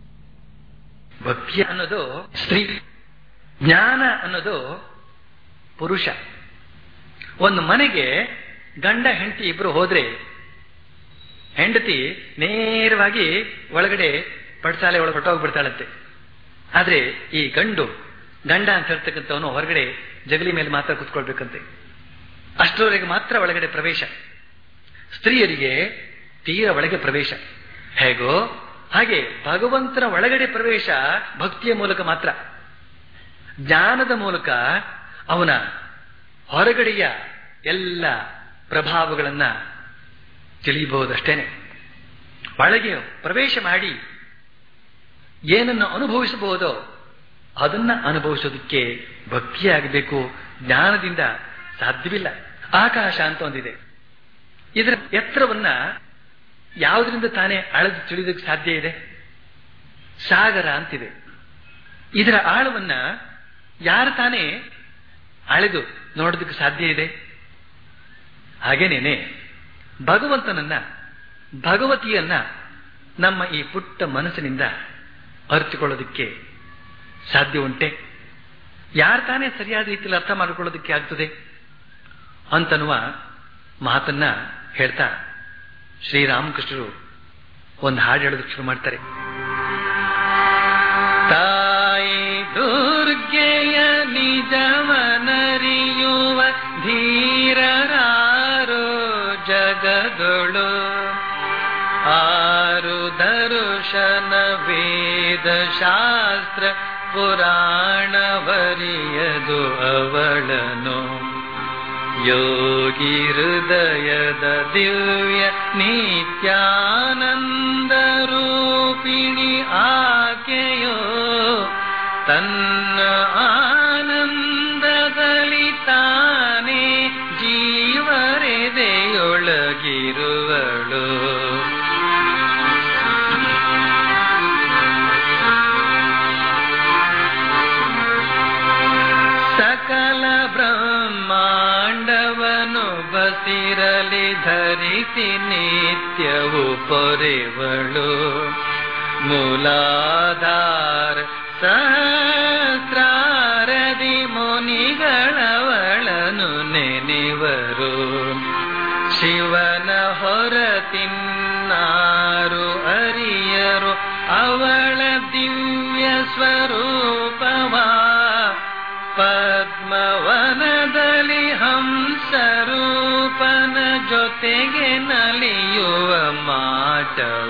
ಭಕ್ತಿ ಅನ್ನೋದು ಸ್ತ್ರೀ ಜ್ಞಾನ ಅನ್ನೋದು ಪುರುಷ ಒಂದು ಮನೆಗೆ ಗಂಡ ಹೆಂಡತಿ ಇಬ್ರು ಹೋದ್ರೆ ಹೆಂಡತಿ ನೇರವಾಗಿ ಒಳಗಡೆ ಪಡ್ಸಾಲೆ ಒಳಗೆ ಹೊಟ್ಟೋಗ್ಬಿಡ್ತಾಳಂತೆ ಆದ್ರೆ ಈ ಗಂಡು ಗಂಡ ಅಂತ ಹೇಳ್ತಕ್ಕಂಥವನು ಹೊರಗಡೆ ಜಗಲಿ ಮೇಲೆ ಮಾತ್ರ ಕುತ್ಕೊಳ್ಬೇಕಂತೆ ಅಷ್ಟರವರೆಗೆ ಮಾತ್ರ ಒಳಗಡೆ ಪ್ರವೇಶ ಸ್ತ್ರೀಯರಿಗೆ ತೀರ ಒಳಗೆ ಪ್ರವೇಶ ಹೇಗೋ ಹಾಗೆ ಭಗವಂತನ ಒಳಗಡೆ ಪ್ರವೇಶ ಭಕ್ತಿಯ ಮೂಲಕ ಮಾತ್ರ ಜ್ಞಾನದ ಮೂಲಕ ಅವನ ಹೊರಗಡೆಯ ಎಲ್ಲ ಪ್ರಭಾವಗಳನ್ನ ತಿಳಿಯಬಹುದಷ್ಟೇನೆ ಒಳಗೆ ಪ್ರವೇಶ ಮಾಡಿ ಏನನ್ನು ಅನುಭವಿಸಬಹುದೋ ಅದನ್ನ ಅನುಭವಿಸೋದಕ್ಕೆ ಭಕ್ತಿಯಾಗಬೇಕು ಜ್ಞಾನದಿಂದ ಸಾಧ್ಯವಿಲ್ಲ ಆಕಾಶ ಅಂತ ಒಂದಿದೆ ಇದರ ಎತ್ತರವನ್ನ ಯಾವುದರಿಂದ ತಾನೇ ಅಳೆದು ತಿಳಿಯೋದಕ್ಕೆ ಸಾಧ್ಯ ಇದೆ ಸಾಗರ ಅಂತಿದೆ ಇದರ ಆಳವನ್ನ ಯಾರು ತಾನೇ ಅಳೆದು ನೋಡೋದಕ್ಕೆ ಸಾಧ್ಯ ಇದೆ ಹಾಗೇನೇನೆ ಭಗವಂತನನ್ನ ಭಗವತಿಯನ್ನ ನಮ್ಮ ಈ ಪುಟ್ಟ ಮನಸ್ಸಿನಿಂದ ಅರಿತುಕೊಳ್ಳೋದಕ್ಕೆ ಸಾಧ್ಯ ಉಂಟೆ ಯಾರು ತಾನೇ ಸರಿಯಾದ ರೀತಿಯಲ್ಲಿ ಅರ್ಥ ಮಾಡಿಕೊಳ್ಳೋದಕ್ಕೆ ಆಗ್ತದೆ ಅಂತನ್ನುವ ಮಾತನ್ನ ಹೇಳ್ತಾ ಶ್ರೀರಾಮಕೃಷ್ಣರು ಒಂದು ಹಾಡು ಹೇಳೋದಕ್ಕೆ ಶುರು ಮಾಡ್ತಾರೆ ತಾಯಿ ದುರ್ಗೆಯ ನಿಜವನರಿಯುವ ಧೀರರಾರೋ ಜಗದೊಳು ಆರು ದರುಶನ ವೇದ ಶಾಸ್ತ್ರ ಪುರಾಣವರಿಯದು ಅವಳನು ಯೋಗಿ ಹೃದಯದ ದಿವ್ಯ ನಿತ್ಯಾನಂದ ರೂಪಿಣಿ ಆಕೆಯೋ ತನ್ನ ಆನಂದದಲ್ಲಿ ತಾನೇ ಜೀವರೆದೆಯೊಳಗಿರುವಳು ಸಕಲ ಬ್ರಹ್ಮಾಂಡವನು ಬಸಿರಲಿ ಧರಿಸಿ ನಿತ್ಯವು ಪೊರೆವಳು ಮೂಲಾಧಾರ ಸಹಸ್ರಾರದಿ ಮುನಿಗಳವಳನು ನೆನೆವರು ಅವಳ ದಿವ್ಯ ಸ್ವರೂಪವ ಪದ್ಮವನದಲ್ಲಿ ಹಂಸರೂಪನ ಜೊತೆಗೆ ನಲಿಯುವ ಮಾಟವ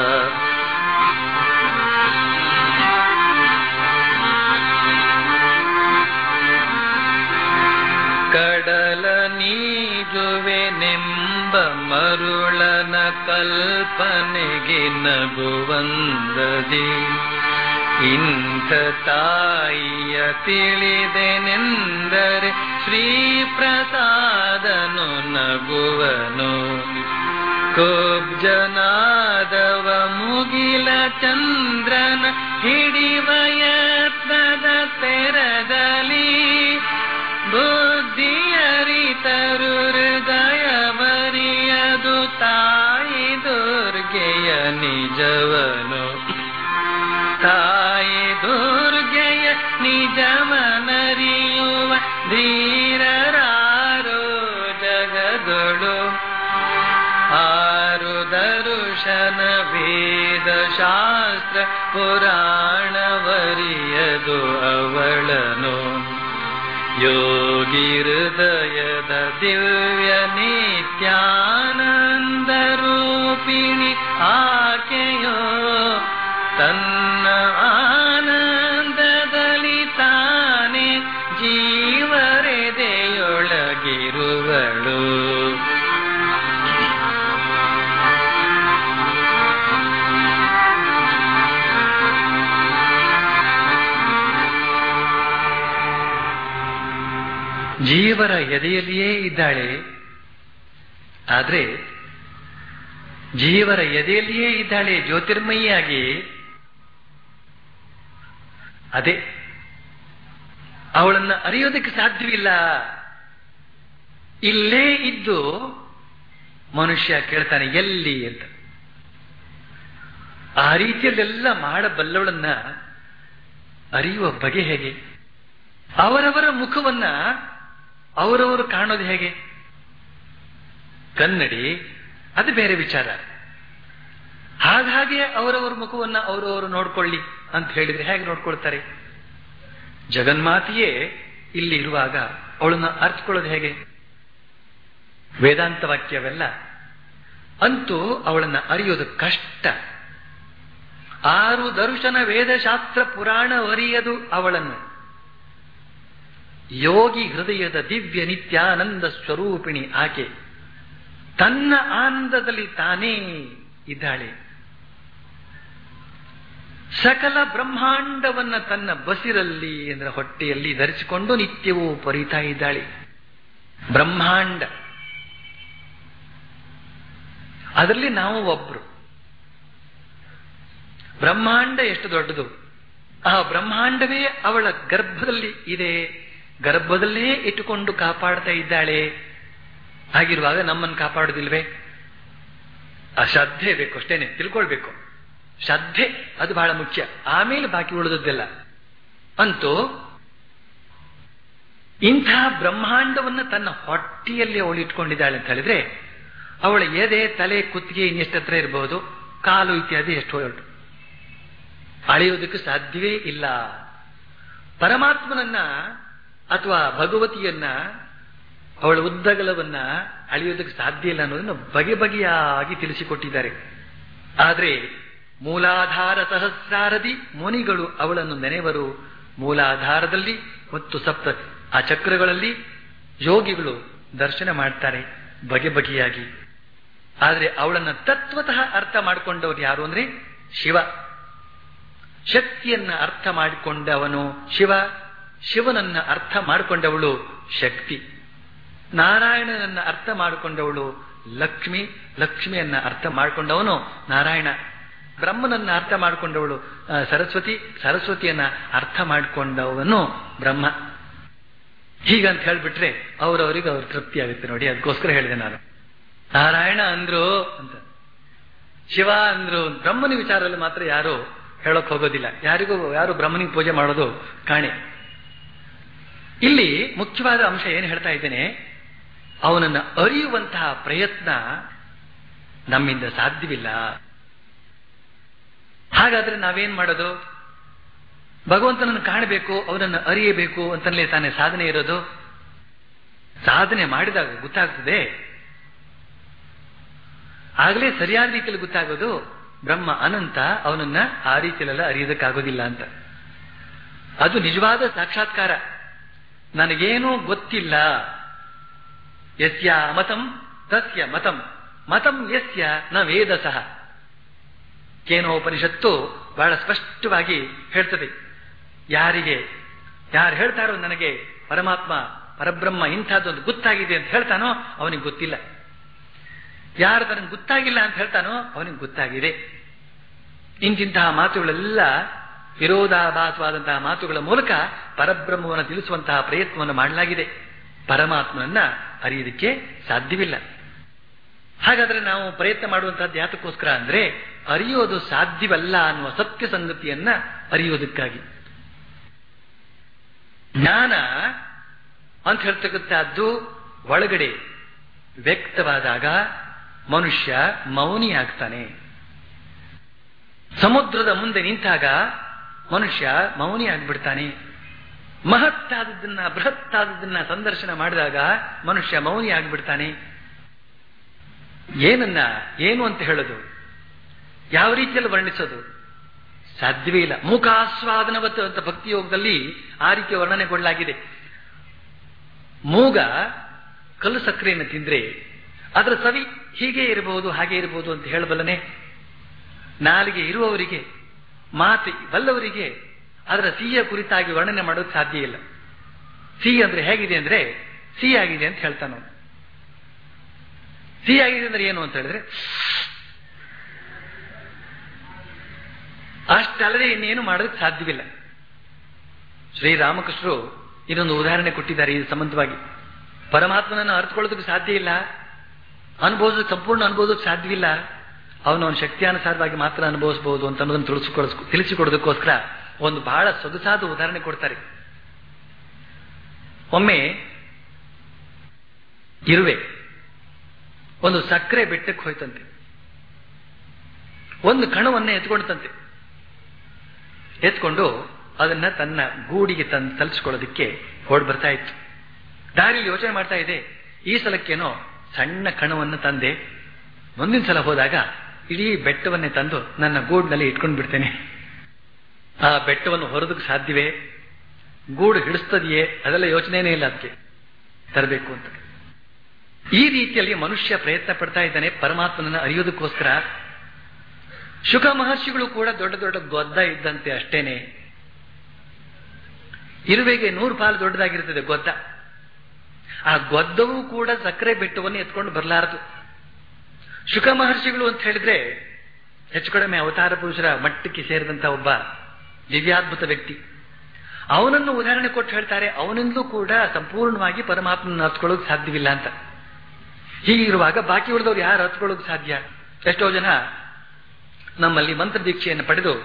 ಕಡಲ ನೀಜುವೆ ನೆಂಬ ಮರುಳನ ಕಲ್ಪನೆಗೆ ನಗುವಂದದಿ ಇಂಥ ತಾಯಿಯ ತಿಳಿದೆನೆಂದರೆ ಶ್ರೀ ಪ್ರಸಾದನು ನಗುವನು ಕುಬ್ಜನಾದವ ಮುಗಿಲ ಚಂದ್ರನ ಹಿಡಿವ ಯತ್ನದ ತೆರದಲ್ಲಿ ಬುದ್ಧಿಯರಿತರು ಹೃದಯವರಿಯದು ತಾಯಿ ದುರ್ಗೆಯ ನಿಜವನು ತಾಯಿ ದುರ್ಗೆಯ ನಿಜವನರಿಯುವ ಧೀರರಾರೋ ಜಗದೊಳು ಆರು ದರುಶನ ವೇದ ಶಾಸ್ತ್ರ ಪುರಾಣವರಿಯದು ಅವಳನು ಯೋಗಿ ಹೃದಯದ ದಿವ್ಯ ನಿತ್ಯಾನಂದ ರೂಪಿಣಿ ಆಕೆಯೋ ತನ್ನ ಆನಂದದಲ್ಲಿ ತಾನೇ ಜೀವರೆದೆಯೊಳಗಿರುವಳು ಜೀವರ ಎದೆಯಲ್ಲಿಯೇ ಇದ್ದಾಳೆ ಆದ್ರೆ ಜೀವರ ಎದೆಯಲ್ಲಿಯೇ ಇದ್ದಾಳೆ ಜ್ಯೋತಿರ್ಮಯಿಯಾಗಿ ಅದೇ ಅವಳನ್ನ ಅರಿಯೋದಕ್ಕೆ ಸಾಧ್ಯವಿಲ್ಲ ಇಲ್ಲೇ ಇದ್ದು ಮನುಷ್ಯ ಕೇಳ್ತಾನೆ ಎಲ್ಲಿ ಅಂತ ಆ ರೀತಿಯಲ್ಲೆಲ್ಲ ಮಾಡಬಲ್ಲವಳನ್ನ ಅರಿಯುವ ಬಗೆ ಹೇಗೆ ಅವರವರ ಮುಖವನ್ನ ಅವರವರು ಕಾಣೋದು ಹೇಗೆ ಕನ್ನಡಿ ಅದು ಬೇರೆ ವಿಚಾರ ಹಾಗಾಗಿ ಅವರವರ ಮುಖವನ್ನ ಅವರವರು ನೋಡ್ಕೊಳ್ಳಿ ಅಂತ ಹೇಳಿದ್ರೆ ಹೇಗೆ ನೋಡ್ಕೊಳ್ತಾರೆ ಜಗನ್ಮಾತೆಯೇ ಇಲ್ಲಿ ಇರುವಾಗ ಅವಳನ್ನ ಅರ್ಥಕೊಳ್ಳೋದು ಹೇಗೆ ವೇದಾಂತ ವಾಕ್ಯವೆಲ್ಲ ಅಂತೂ ಅವಳನ್ನ ಅರಿಯೋದು ಕಷ್ಟ ಆರು ದರ್ಶನ ವೇದಶಾಸ್ತ್ರ ಪುರಾಣ ಅರಿಯದು ಅವಳನ್ನು ಯೋಗಿ ಹೃದಯದ ದಿವ್ಯ ನಿತ್ಯಾನಂದ ಸ್ವರೂಪಿಣಿ ಆಕೆ ತನ್ನ ಆನಂದದಲ್ಲಿ ತಾನೇ ಇದ್ದಾಳೆ ಸಕಲ ಬ್ರಹ್ಮಾಂಡವನ್ನ ತನ್ನ ಬಸಿರಲ್ಲಿ ಅಂದ್ರೆ ಹೊಟ್ಟೆಯಲ್ಲಿ ಧರಿಸಿಕೊಂಡು ನಿತ್ಯವೂ ಪರಿತಾ ಇದ್ದಾಳೆ ಬ್ರಹ್ಮಾಂಡ ಅದರಲ್ಲಿ ನಾವು ಒಬ್ರು ಬ್ರಹ್ಮಾಂಡ ಎಷ್ಟು ದೊಡ್ಡದು ಆ ಬ್ರಹ್ಮಾಂಡವೇ ಅವಳ ಗರ್ಭದಲ್ಲಿ ಇದೆ ಗರ್ಭದಲ್ಲೇ ಇಟ್ಟುಕೊಂಡು ಕಾಪಾಡ್ತಾ ಇದ್ದಾಳೆ ಹಾಗಿರುವಾಗ ನಮ್ಮನ್ನು ಕಾಪಾಡುದಿಲ್ವೇ ಆ ಶ್ರದ್ಧೆ ಬೇಕು ಅಷ್ಟೇನೆ ತಿಳ್ಕೊಳ್ಬೇಕು ಶ್ರದ್ಧೆ ಅದು ಬಹಳ ಮುಖ್ಯ ಆಮೇಲೆ ಬಾಕಿ ಉಳಿದದ್ದೆಲ್ಲ ಅಂತೂ ಇಂಥ ಬ್ರಹ್ಮಾಂಡವನ್ನ ತನ್ನ ಹೊಟ್ಟೆಯಲ್ಲಿ ಅವಳು ಇಟ್ಕೊಂಡಿದ್ದಾಳೆ ಅಂತ ಹೇಳಿದ್ರೆ ಅವಳ ಎದೆ ತಲೆ ಕುತ್ತಿಗೆ ಇನ್ನೆಷ್ಟತ್ರ ಇರಬಹುದು ಕಾಲು ಇತ್ಯಾದಿ ಎಷ್ಟು ಹೊರಟು ಅಳೆಯೋದಕ್ಕೆ ಸಾಧ್ಯವೇ ಇಲ್ಲ ಪರಮಾತ್ಮನನ್ನ ಅಥವಾ ಭಗವತಿಯನ್ನ ಅವಳ ಉದ್ದಗಲವನ್ನ ಅಳೆಯೋದಕ್ಕೆ ಸಾಧ್ಯ ಇಲ್ಲ ಅನ್ನೋದನ್ನು ಬಗೆ ಬಗೆಯಾಗಿ ತಿಳಿಸಿಕೊಟ್ಟಿದ್ದಾರೆ ಆದರೆ ಮೂಲಾಧಾರ ಸಹಸ್ರಾರದಿ ಮುನಿಗಳು ಅವಳನ್ನು ನೆನೆವರು ಮೂಲಾಧಾರದಲ್ಲಿ ಮತ್ತು ಸಪ್ತ ಆ ಚಕ್ರಗಳಲ್ಲಿ ಯೋಗಿಗಳು ದರ್ಶನ ಮಾಡ್ತಾರೆ ಬಗೆ ಬಗೆಯಾಗಿ ಆದರೆ ಅವಳನ್ನ ತತ್ವತಃ ಅರ್ಥ ಮಾಡಿಕೊಂಡವರು ಯಾರು ಅಂದ್ರೆ ಶಿವ ಶಕ್ತಿಯನ್ನ ಅರ್ಥ ಮಾಡಿಕೊಂಡವನು ಶಿವ ಶಿವನನ್ನ ಅರ್ಥ ಮಾಡಿಕೊಂಡವಳು ಶಕ್ತಿ ನಾರಾಯಣನನ್ನ ಅರ್ಥ ಮಾಡಿಕೊಂಡವಳು ಲಕ್ಷ್ಮಿ ಲಕ್ಷ್ಮಿಯನ್ನ ಅರ್ಥ ಮಾಡಿಕೊಂಡವನು ನಾರಾಯಣ ಬ್ರಹ್ಮನನ್ನ ಅರ್ಥ ಮಾಡಿಕೊಂಡವಳು ಸರಸ್ವತಿ ಸರಸ್ವತಿಯನ್ನ ಅರ್ಥ ಮಾಡಿಕೊಂಡವನು ಬ್ರಹ್ಮ ಹೀಗಂತ ಹೇಳ್ಬಿಟ್ರೆ ಅವರವರಿಗೆ ಅವ್ರ ತೃಪ್ತಿ ಆಗುತ್ತೆ ನೋಡಿ ಅದಕ್ಕೋಸ್ಕರ ಹೇಳಿದೆ ನಾನು ನಾರಾಯಣ ಅಂದ್ರು ಅಂತ ಶಿವ ಅಂದ್ರು ಬ್ರಹ್ಮನ ವಿಚಾರದಲ್ಲಿ ಮಾತ್ರ ಯಾರು ಹೇಳಕ್ ಹೋಗೋದಿಲ್ಲ ಯಾರಿಗೂ ಯಾರು ಬ್ರಹ್ಮನಿಗೆ ಪೂಜೆ ಮಾಡೋದು ಕಾಣೆ ಇಲ್ಲಿ ಮುಖ್ಯವಾದ ಅಂಶ ಏನು ಹೇಳ್ತಾ ಇದ್ದೇನೆ ಅವನನ್ನು ಅರಿಯುವಂತಹ ಪ್ರಯತ್ನ ನಮ್ಮಿಂದ ಸಾಧ್ಯವಿಲ್ಲ ಹಾಗಾದ್ರೆ ನಾವೇನ್ ಮಾಡೋದು ಭಗವಂತನನ್ನು ಕಾಣಬೇಕು ಅವನನ್ನು ಅರಿಯಬೇಕು ಅಂತಲೇ ತಾನೇ ಸಾಧನೆ ಇರೋದು ಸಾಧನೆ ಮಾಡಿದಾಗ ಗೊತ್ತಾಗ್ತದೆ ಆಗಲೇ ಸರಿಯಾದ ರೀತಿಯಲ್ಲಿ ಗೊತ್ತಾಗೋದು ಬ್ರಹ್ಮ ಅನಂತ ಅವನನ್ನ ಆ ರೀತಿಯಲ್ಲೆಲ್ಲ ಅರಿಯೋದಕ್ಕಾಗೋದಿಲ್ಲ ಅಂತ ಅದು ನಿಜವಾದ ಸಾಕ್ಷಾತ್ಕಾರ ನನಗೇನೂ ಗೊತ್ತಿಲ್ಲ ಯಸ್ಯ ಮತಂ ತಸ್ಯ ಮತಂ ಮತಂ ಯಸ್ಯ ನ ವೇದ ಸಹ ಕೇನೋಪನಿಷತ್ತು ಬಹಳ ಸ್ಪಷ್ಟವಾಗಿ ಹೇಳ್ತದೆ ಯಾರಿಗೆ ಯಾರು ಹೇಳ್ತಾರೋ ನನಗೆ ಪರಮಾತ್ಮ ಪರಬ್ರಹ್ಮ ಇಂಥದ್ದೊಂದು ಗೊತ್ತಾಗಿದೆ ಅಂತ ಹೇಳ್ತಾನೋ ಅವನಿಗೆ ಗೊತ್ತಿಲ್ಲ ಯಾರು ತನಗೆ ಗೊತ್ತಾಗಿಲ್ಲ ಅಂತ ಹೇಳ್ತಾನೋ ಅವನಿಗೆ ಗೊತ್ತಾಗಿದೆ ಇಂತಿಂತಹ ಮಾತುಗಳೆಲ್ಲ ವಿರೋಧಾಭಾಸವಾದಂತಹ ಮಾತುಗಳ ಮೂಲಕ ಪರಬ್ರಹ್ಮವನ್ನು ತಿಳಿಸುವಂತಹ ಪ್ರಯತ್ನವನ್ನು ಮಾಡಲಾಗಿದೆ ಪರಮಾತ್ಮನನ್ನ ಅರಿಯೋದಕ್ಕೆ ಸಾಧ್ಯವಿಲ್ಲ ಹಾಗಾದ್ರೆ ನಾವು ಪ್ರಯತ್ನ ಮಾಡುವಂತಹದ್ದು ಯಾತಕ್ಕೋಸ್ಕರ ಅಂದ್ರೆ ಅರಿಯೋದು ಸಾಧ್ಯವಲ್ಲ ಅನ್ನುವ ಸತ್ಯ ಸಂಗತಿಯನ್ನ ಅರಿಯೋದಕ್ಕಾಗಿ ಜ್ಞಾನ ಅಂತ ಹೇಳ್ತಕ್ಕಂಥದ್ದು ಒಳಗಡೆ ವ್ಯಕ್ತವಾದಾಗ ಮನುಷ್ಯ ಮೌನಿ ಆಗ್ತಾನೆ ಸಮುದ್ರದ ಮುಂದೆ ನಿಂತಾಗ ಮನುಷ್ಯ ಮೌನಿ ಆಗ್ಬಿಡ್ತಾನೆ ಮಹತ್ತಾದದನ್ನ ಬೃಹತ್ತಾದದನ್ನ ಸಂದರ್ಶನ ಮಾಡಿದಾಗ ಮನುಷ್ಯ ಮೌನಿ ಆಗ್ಬಿಡ್ತಾನೆ ಏನನ್ನ ಏನು ಅಂತ ಹೇಳೋದು ಯಾವ ರೀತಿಯಲ್ಲಿ ವರ್ಣಿಸೋದು ಸಾಧ್ಯವೇ ಇಲ್ಲ ಮೂಕಾಸ್ವಾದನವತ್ತು ಅಂತ ಭಕ್ತಿ ಯೋಗದಲ್ಲಿ ಆ ರೀತಿಯ ವರ್ಣನೆ ಕೊಡಲಾಗಿದೆ ಮೂಗ ಕಲ್ಲು ಸಕ್ಕರೆಯನ್ನು ತಿಂದ್ರೆ ಅದರ ಸವಿ ಹೀಗೆ ಇರಬಹುದು ಹಾಗೆ ಇರಬಹುದು ಅಂತ ಹೇಳಬಲ್ಲನೆ ನಾಲಿಗೆ ಇರುವವರಿಗೆ ಮಾತು ಬಲ್ಲವರಿಗೆ ಅದರ ಸಿಹಿಯ ಕುರಿತಾಗಿ ವರ್ಣನೆ ಮಾಡೋದು ಸಾಧ್ಯ ಇಲ್ಲ ಸಿಹಿ ಅಂದ್ರೆ ಹೇಗಿದೆ ಅಂದ್ರೆ ಸಿಹಿ ಆಗಿದೆ ಅಂತ ಹೇಳ್ತಾನ ಸಿಹಿ ಆಗಿದೆ ಅಂದ್ರೆ ಏನು ಅಂತ ಹೇಳಿದ್ರೆ ಅಷ್ಟಲ್ಲದೆ ಇನ್ನೇನು ಮಾಡೋದಕ್ಕೆ ಸಾಧ್ಯವಿಲ್ಲ ಶ್ರೀರಾಮಕೃಷ್ಣರು ಇನ್ನೊಂದು ಉದಾಹರಣೆ ಕೊಟ್ಟಿದ್ದಾರೆ ಈ ಸಂಬಂಧವಾಗಿ ಪರಮಾತ್ಮನನ್ನು ಅರ್ಥಕೊಳ್ಳೋದಕ್ಕೆ ಸಾಧ್ಯ ಇಲ್ಲ ಅನುಭವಿಸೋದಕ್ಕೆ ಸಂಪೂರ್ಣ ಅನುಭವಿಸೋದಕ್ಕೆ ಸಾಧ್ಯವಿಲ್ಲ ಅವನು ಅವನ ಶಕ್ತಿಯಾನುಸಾರವಾಗಿ ಮಾತ್ರ ಅನುಭವಿಸಬಹುದು ಅಂತ ಅನ್ನೋದನ್ನು ತಿಳಿಸಿಕೊಡ ತಿಳಿಸಿಕೊಡೋದಕ್ಕೋಸ್ಕರ ಒಂದು ಬಹಳ ಸೊಗಸಾದ ಉದಾಹರಣೆ ಕೊಡ್ತಾರೆ ಒಮ್ಮೆ ಇರುವೆ ಒಂದು ಸಕ್ಕರೆ ಬೆಟ್ಟಕ್ಕೆ ಹೋಯ್ತಂತೆ ಒಂದು ಕಣವನ್ನ ಎತ್ಕೊಂಡಂತೆ ಎತ್ಕೊಂಡು ಅದನ್ನ ತನ್ನ ಗೂಡಿಗೆ ತಂದು ತಲುಪಿಸ್ಕೊಳ್ಳೋದಕ್ಕೆ ಹೊಡ್ ಬರ್ತಾ ಇತ್ತು ದಾರಿಯಲ್ಲಿ ಯೋಚನೆ ಮಾಡ್ತಾ ಇದೆ ಈ ಸಲಕ್ಕೇನೋ ಸಣ್ಣ ಕಣವನ್ನು ತಂದೆ ಮುಂದಿನ ಸಲ ಹೋದಾಗ ಇಡೀ ಬೆಟ್ಟವನ್ನೇ ತಂದು ನನ್ನ ಗೂಡಿನಲ್ಲಿ ಇಟ್ಕೊಂಡು ಬಿಡ್ತೇನೆ ಆ ಬೆಟ್ಟವನ್ನು ಹೊರದಕ್ಕೆ ಸಾಧ್ಯವೇ ಗೂಡು ಹಿಡಿಸ್ತದೆಯೇ ಅದೆಲ್ಲ ಯೋಚನೆನೇ ಇಲ್ಲ ಅದಕ್ಕೆ ತರಬೇಕು ಅಂತ ಈ ರೀತಿಯಲ್ಲಿ ಮನುಷ್ಯ ಪ್ರಯತ್ನ ಪಡ್ತಾ ಇದ್ದಾನೆ ಪರಮಾತ್ಮನನ್ನು ಅರಿಯೋದಕ್ಕೋಸ್ಕರ ಶುಕ ಮಹರ್ಷಿಗಳು ಕೂಡ ದೊಡ್ಡ ದೊಡ್ಡ ಗೊದ್ದ ಇದ್ದಂತೆ ಅಷ್ಟೇನೆ ಇರುವೆಗೆ ನೂರು ಪಾಲು ದೊಡ್ಡದಾಗಿರ್ತದೆ ಗೊದ್ದ ಆ ಗೊದ್ದವೂ ಕೂಡ ಸಕ್ಕರೆ ಬೆಟ್ಟವನ್ನು ಎತ್ಕೊಂಡು ಬರಲಾರದು ಶುಕ ಮಹರ್ಷಿಗಳು ಅಂತ ಹೇಳಿದ್ರೆ ಹೆಚ್ಚು ಕಡಿಮೆ ಅವತಾರ ಪುರುಷರ ಮಟ್ಟಕ್ಕೆ ಸೇರಿದಂತ ಒಬ್ಬ ದಿವ್ಯಾದ್ಭುತ ವ್ಯಕ್ತಿ ಅವನನ್ನು ಉದಾಹರಣೆ ಕೊಟ್ಟು ಹೇಳ್ತಾರೆ ಅವನಿಂದಲೂ ಕೂಡ ಸಂಪೂರ್ಣವಾಗಿ ಪರಮಾತ್ಮನ ಹತ್ಕೊಳ್ಳೋಕೆ ಸಾಧ್ಯವಿಲ್ಲ ಅಂತ ಹೀಗಿರುವಾಗ ಬಾಕಿ ಉಳಿದವರು ಯಾರು ಹತ್ಕೊಳ್ಳೋಕೆ ಸಾಧ್ಯ ಎಷ್ಟೋ ಜನ ನಮ್ಮಲ್ಲಿ ಮಂತ್ರ ದೀಕ್ಷೆಯನ್ನು ಪಡೆದು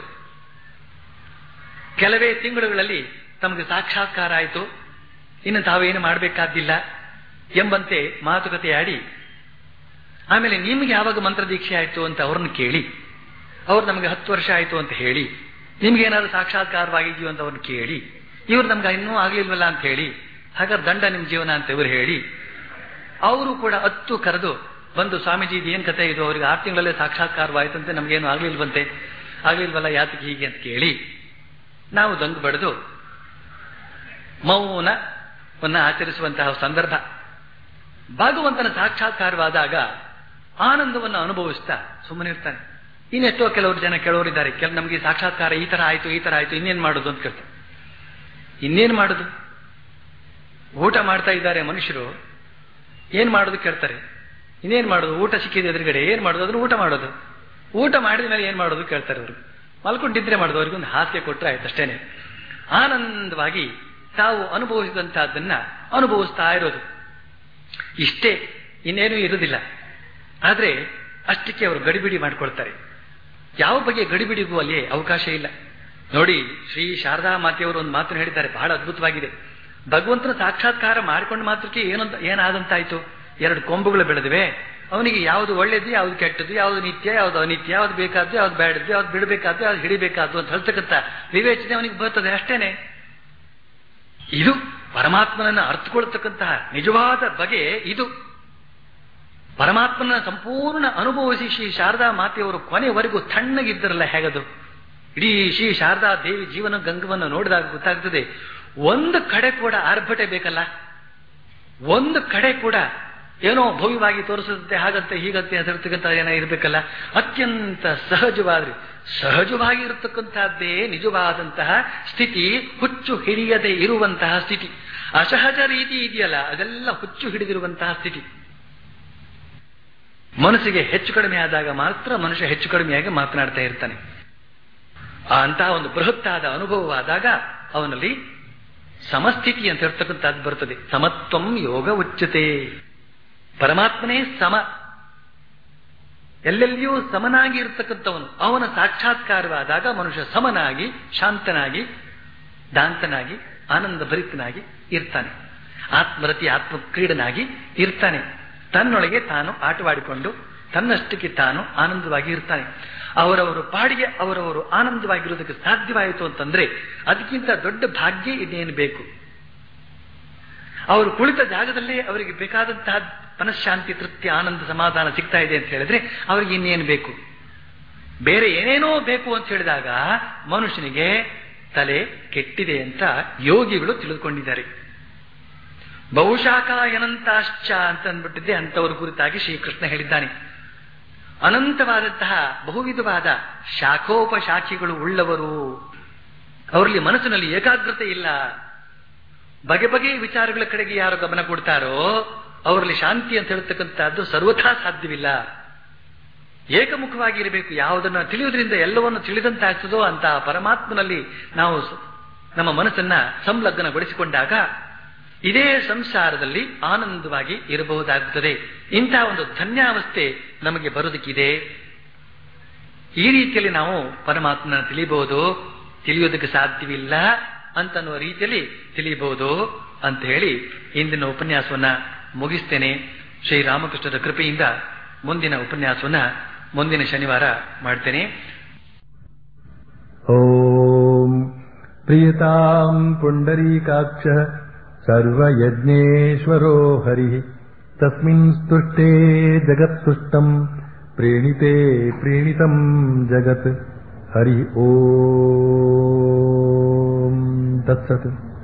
ಕೆಲವೇ ತಿಂಗಳುಗಳಲ್ಲಿ ತಮಗೆ ಸಾಕ್ಷಾತ್ಕಾರ ಆಯಿತು ಇನ್ನು ತಾವೇನು ಮಾಡಬೇಕಾದ್ದಿಲ್ಲ ಎಂಬಂತೆ ಮಾತುಕತೆ ಆಡಿ ಆಮೇಲೆ ನಿಮ್ಗೆ ಯಾವಾಗ ಮಂತ್ರ ದೀಕ್ಷೆ ಆಯಿತು ಅಂತ ಅವ್ರನ್ನ ಕೇಳಿ ಅವ್ರು ನಮಗೆ ಹತ್ತು ವರ್ಷ ಆಯಿತು ಅಂತ ಹೇಳಿ ನಿಮ್ಗೆ ಏನಾದ್ರು ಸಾಕ್ಷಾತ್ಕಾರವಾಗಿದೆಯೋ ಅಂತ ಅವ್ರನ್ನ ಕೇಳಿ ಇವ್ರು ನಮ್ಗೆ ಇನ್ನೂ ಆಗ್ಲಿಲ್ವಲ್ಲ ಅಂತ ಹೇಳಿ ಹಾಗಾದ್ರೆ ದಂಡ ನಿಮ್ ಜೀವನ ಅಂತ ಇವ್ರು ಹೇಳಿ ಅವರು ಕೂಡ ಹತ್ತು ಕರೆದು ಬಂದು ಸ್ವಾಮೀಜಿ ಇದು ಏನ್ ಕತೆ ಇದು ಅವ್ರಿಗೆ ಆರು ತಿಂಗಳಲ್ಲೇ ಸಾಕ್ಷಾತ್ಕಾರವಾಯ್ತಂತೆ ನಮ್ಗೇನು ಆಗ್ಲಿಲ್ವಂತೆ ಆಗ್ಲಿಲ್ವಲ್ಲ ಯಾತಕ್ಕೆ ಹೀಗೆ ಅಂತ ಕೇಳಿ ನಾವು ದಂಗು ಬಡಿದು ಮೌನವನ್ನ ಆಚರಿಸುವಂತಹ ಸಂದರ್ಭ ಭಗವಂತನ ಸಾಕ್ಷಾತ್ಕಾರವಾದಾಗ ಆನಂದವನ್ನು ಅನುಭವಿಸ್ತಾ ಸುಮ್ಮನಿರ್ತಾನೆ ಇನ್ನೆಷ್ಟೋ ಕೆಲವರು ಜನ ಕೇಳೋರಿದ್ದಾರೆ ಕೆಲ ನಮಗೆ ಸಾಕ್ಷಾತ್ಕಾರ ಈ ತರ ಆಯ್ತು ಈ ತರ ಆಯ್ತು ಇನ್ನೇನ್ ಮಾಡೋದು ಅಂತ ಕೇಳ್ತಾರೆ ಇನ್ನೇನ್ ಮಾಡೋದು ಊಟ ಮಾಡ್ತಾ ಇದ್ದಾರೆ ಮನುಷ್ಯರು ಏನ್ ಮಾಡೋದು ಕೇಳ್ತಾರೆ ಇನ್ನೇನ್ ಮಾಡೋದು ಊಟ ಸಿಕ್ಕಿದೆ ಎದುರುಗಡೆ ಏನ್ ಮಾಡೋದು ಅದ್ರ ಊಟ ಮಾಡೋದು ಊಟ ಮಾಡಿದ ಮೇಲೆ ಏನ್ ಮಾಡೋದು ಕೇಳ್ತಾರೆ ಅವರು ಮಲ್ಕೊಂಡಿದ್ರೆ ಮಾಡೋದು ಅವ್ರಿಗೆ ಒಂದು ಹಾಸ್ಯ ಕೊಟ್ಟರೆ ಆಯ್ತು ಅಷ್ಟೇನೆ ಆನಂದವಾಗಿ ತಾವು ಅನುಭವಿಸಿದಂತಹದ್ದನ್ನ ಅನುಭವಿಸ್ತಾ ಇರೋದು ಇಷ್ಟೇ ಇನ್ನೇನೂ ಇರುವುದಿಲ್ಲ ಆದ್ರೆ ಅಷ್ಟಕ್ಕೆ ಅವರು ಗಡಿಬಿಡಿ ಮಾಡ್ಕೊಳ್ತಾರೆ ಯಾವ ಬಗ್ಗೆ ಗಡಿಬಿಡಿಗೂ ಅಲ್ಲಿ ಅವಕಾಶ ಇಲ್ಲ ನೋಡಿ ಶ್ರೀ ಶಾರದಾ ಮಾತೆಯವರು ಒಂದು ಮಾತನ್ನು ಹೇಳಿದ್ದಾರೆ ಬಹಳ ಅದ್ಭುತವಾಗಿದೆ ಭಗವಂತನ ಸಾಕ್ಷಾತ್ಕಾರ ಮಾಡಿಕೊಂಡು ಮಾತ್ರಕ್ಕೆ ಏನಂತ ಏನಾದಂತಾಯ್ತು ಎರಡು ಕೊಂಬುಗಳು ಬೆಳೆದಿವೆ ಅವನಿಗೆ ಯಾವುದು ಒಳ್ಳೇದು ಯಾವುದು ಕೆಟ್ಟದ್ದು ಯಾವುದು ನಿತ್ಯ ಯಾವುದು ಅನಿತ್ಯ ಯಾವುದು ಬೇಕಾದ್ದು ಯಾವ್ದು ಬೇಡದ್ದು ಯಾವ್ದು ಬಿಡಬೇಕಾದ್ದು ಯಾವ್ದು ಹಿಡಿಬೇಕಾದ್ದು ಅಂತ ಹೇಳ್ತಕ್ಕಂಥ ವಿವೇಚನೆ ಅವನಿಗೆ ಬರ್ತದೆ ಅಷ್ಟೇನೆ ಇದು ಪರಮಾತ್ಮನನ್ನು ಅರ್ಥಕೊಳ್ತಕ್ಕಂತಹ ನಿಜವಾದ ಬಗೆ ಇದು ಪರಮಾತ್ಮನ ಸಂಪೂರ್ಣ ಅನುಭವಿಸಿ ಶ್ರೀ ಶಾರದಾ ಮಾತೆಯವರು ಕೊನೆಯವರೆಗೂ ತಣ್ಣಗಿದ್ದರಲ್ಲ ಹೇಗದು ಇಡೀ ಶ್ರೀ ಶಾರದಾ ದೇವಿ ಜೀವನ ಗಂಗವನ್ನು ನೋಡಿದಾಗ ಗೊತ್ತಾಗ್ತದೆ ಒಂದು ಕಡೆ ಕೂಡ ಆರ್ಭಟೆ ಬೇಕಲ್ಲ ಒಂದು ಕಡೆ ಕೂಡ ಏನೋ ಭವ್ಯವಾಗಿ ತೋರಿಸುತ್ತೆ ಹಾಗಂತೆ ಹೀಗಂತೆ ಹೆಸರ್ತಕ್ಕಂಥ ಏನೋ ಇರಬೇಕಲ್ಲ ಅತ್ಯಂತ ಸಹಜವಾದ್ರಿ ಸಹಜವಾಗಿ ಇರತಕ್ಕಂತಹದ್ದೇ ನಿಜವಾದಂತಹ ಸ್ಥಿತಿ ಹುಚ್ಚು ಹಿಡಿಯದೆ ಇರುವಂತಹ ಸ್ಥಿತಿ ಅಸಹಜ ರೀತಿ ಇದೆಯಲ್ಲ ಅದೆಲ್ಲ ಹುಚ್ಚು ಹಿಡಿದಿರುವಂತಹ ಸ್ಥಿತಿ ಮನಸ್ಸಿಗೆ ಹೆಚ್ಚು ಕಡಿಮೆ ಆದಾಗ ಮಾತ್ರ ಮನುಷ್ಯ ಹೆಚ್ಚು ಕಡಿಮೆಯಾಗಿ ಮಾತನಾಡ್ತಾ ಇರ್ತಾನೆ ಆ ಅಂತಹ ಒಂದು ಬೃಹತ್ತಾದ ಅನುಭವವಾದಾಗ ಅವನಲ್ಲಿ ಸಮಸ್ಥಿತಿ ಅಂತ ಹೇಳ್ತಕ್ಕಂಥದ್ದು ಬರ್ತದೆ ಸಮತ್ವಂ ಯೋಗ ಉಚ್ಚತೆ ಪರಮಾತ್ಮನೇ ಸಮ ಎಲ್ಲೆಲ್ಲಿಯೂ ಸಮನಾಗಿ ಇರತಕ್ಕಂಥವನು ಅವನ ಸಾಕ್ಷಾತ್ಕಾರವಾದಾಗ ಮನುಷ್ಯ ಸಮನಾಗಿ ಶಾಂತನಾಗಿ ದಾಂತನಾಗಿ ಆನಂದ ಭರಿತನಾಗಿ ಇರ್ತಾನೆ ಆತ್ಮರತಿ ಆತ್ಮ ಕ್ರೀಡನಾಗಿ ಇರ್ತಾನೆ ತನ್ನೊಳಗೆ ತಾನು ಆಟವಾಡಿಕೊಂಡು ತನ್ನಷ್ಟಕ್ಕೆ ತಾನು ಆನಂದವಾಗಿ ಇರ್ತಾನೆ ಅವರವರು ಪಾಡಿಗೆ ಅವರವರು ಆನಂದವಾಗಿರೋದಕ್ಕೆ ಸಾಧ್ಯವಾಯಿತು ಅಂತಂದ್ರೆ ಅದಕ್ಕಿಂತ ದೊಡ್ಡ ಭಾಗ್ಯ ಇನ್ನೇನು ಬೇಕು ಅವರು ಕುಳಿತ ಜಾಗದಲ್ಲೇ ಅವರಿಗೆ ಬೇಕಾದಂತಹ ಮನಃಶಾಂತಿ ತೃಪ್ತಿ ಆನಂದ ಸಮಾಧಾನ ಸಿಗ್ತಾ ಇದೆ ಅಂತ ಹೇಳಿದ್ರೆ ಅವರಿಗೆ ಇನ್ನೇನು ಬೇಕು ಬೇರೆ ಏನೇನೋ ಬೇಕು ಅಂತ ಹೇಳಿದಾಗ ಮನುಷ್ಯನಿಗೆ ತಲೆ ಕೆಟ್ಟಿದೆ ಅಂತ ಯೋಗಿಗಳು ತಿಳಿದುಕೊಂಡಿದ್ದಾರೆ ಬಹುಶಾಖಾಯನಂತಾಶ್ಚ ಅಂತ ಅಂದ್ಬಿಟ್ಟಿದ್ದೆ ಅಂತವರ ಕುರಿತಾಗಿ ಶ್ರೀಕೃಷ್ಣ ಹೇಳಿದ್ದಾನೆ ಅನಂತವಾದಂತಹ ಬಹುವಿಧವಾದ ಶಾಖೋಪಶಾಖಿಗಳು ಉಳ್ಳವರು ಅವರಲ್ಲಿ ಮನಸ್ಸಿನಲ್ಲಿ ಏಕಾಗ್ರತೆ ಇಲ್ಲ ಬಗೆ ಬಗೆಯ ವಿಚಾರಗಳ ಕಡೆಗೆ ಯಾರು ಗಮನ ಕೊಡ್ತಾರೋ ಅವರಲ್ಲಿ ಶಾಂತಿ ಅಂತ ಹೇಳ್ತಕ್ಕಂಥದ್ದು ಸರ್ವಥಾ ಸಾಧ್ಯವಿಲ್ಲ ಏಕಮುಖವಾಗಿ ಇರಬೇಕು ಯಾವುದನ್ನ ತಿಳಿಯುವುದರಿಂದ ಎಲ್ಲವನ್ನು ತಿಳಿದಂತಾಗ್ತದೋ ಅಂತ ಪರಮಾತ್ಮನಲ್ಲಿ ನಾವು ನಮ್ಮ ಮನಸ್ಸನ್ನ ಸಂಲಗ್ನಗೊಳಿಸಿಕೊಂಡಾಗ ಇದೇ ಸಂಸಾರದಲ್ಲಿ ಆನಂದವಾಗಿ ಇರಬಹುದಾಗುತ್ತದೆ ಇಂತಹ ಒಂದು ಧನ್ಯಾವಸ್ಥೆ ನಮಗೆ ಬರೋದಕ್ಕಿದೆ ಈ ರೀತಿಯಲ್ಲಿ ನಾವು ಪರಮಾತ್ಮನ ತಿಳಿಯಬಹುದು ತಿಳಿಯೋದಕ್ಕೆ ಸಾಧ್ಯವಿಲ್ಲ ಅಂತನ್ನುವ ರೀತಿಯಲ್ಲಿ ತಿಳಿಯಬಹುದು ಅಂತ ಹೇಳಿ ಇಂದಿನ ಉಪನ್ಯಾಸವನ್ನ ಮುಗಿಸ್ತೇನೆ ಶ್ರೀರಾಮಕೃಷ್ಣರ ಕೃಪೆಯಿಂದ ಮುಂದಿನ ಉಪನ್ಯಾಸವನ್ನ ಮುಂದಿನ ಶನಿವಾರ ಮಾಡ್ತೇನೆ ॐ प्रियताम् पुण्डरीकाक्षः सर्वयज्ञेश्वरो हरिः तस्मिन् स्तुष्टे जगत्तुष्टम् प्रीणिते प्रीणितम् जगत् हरि ॐ तत्सत्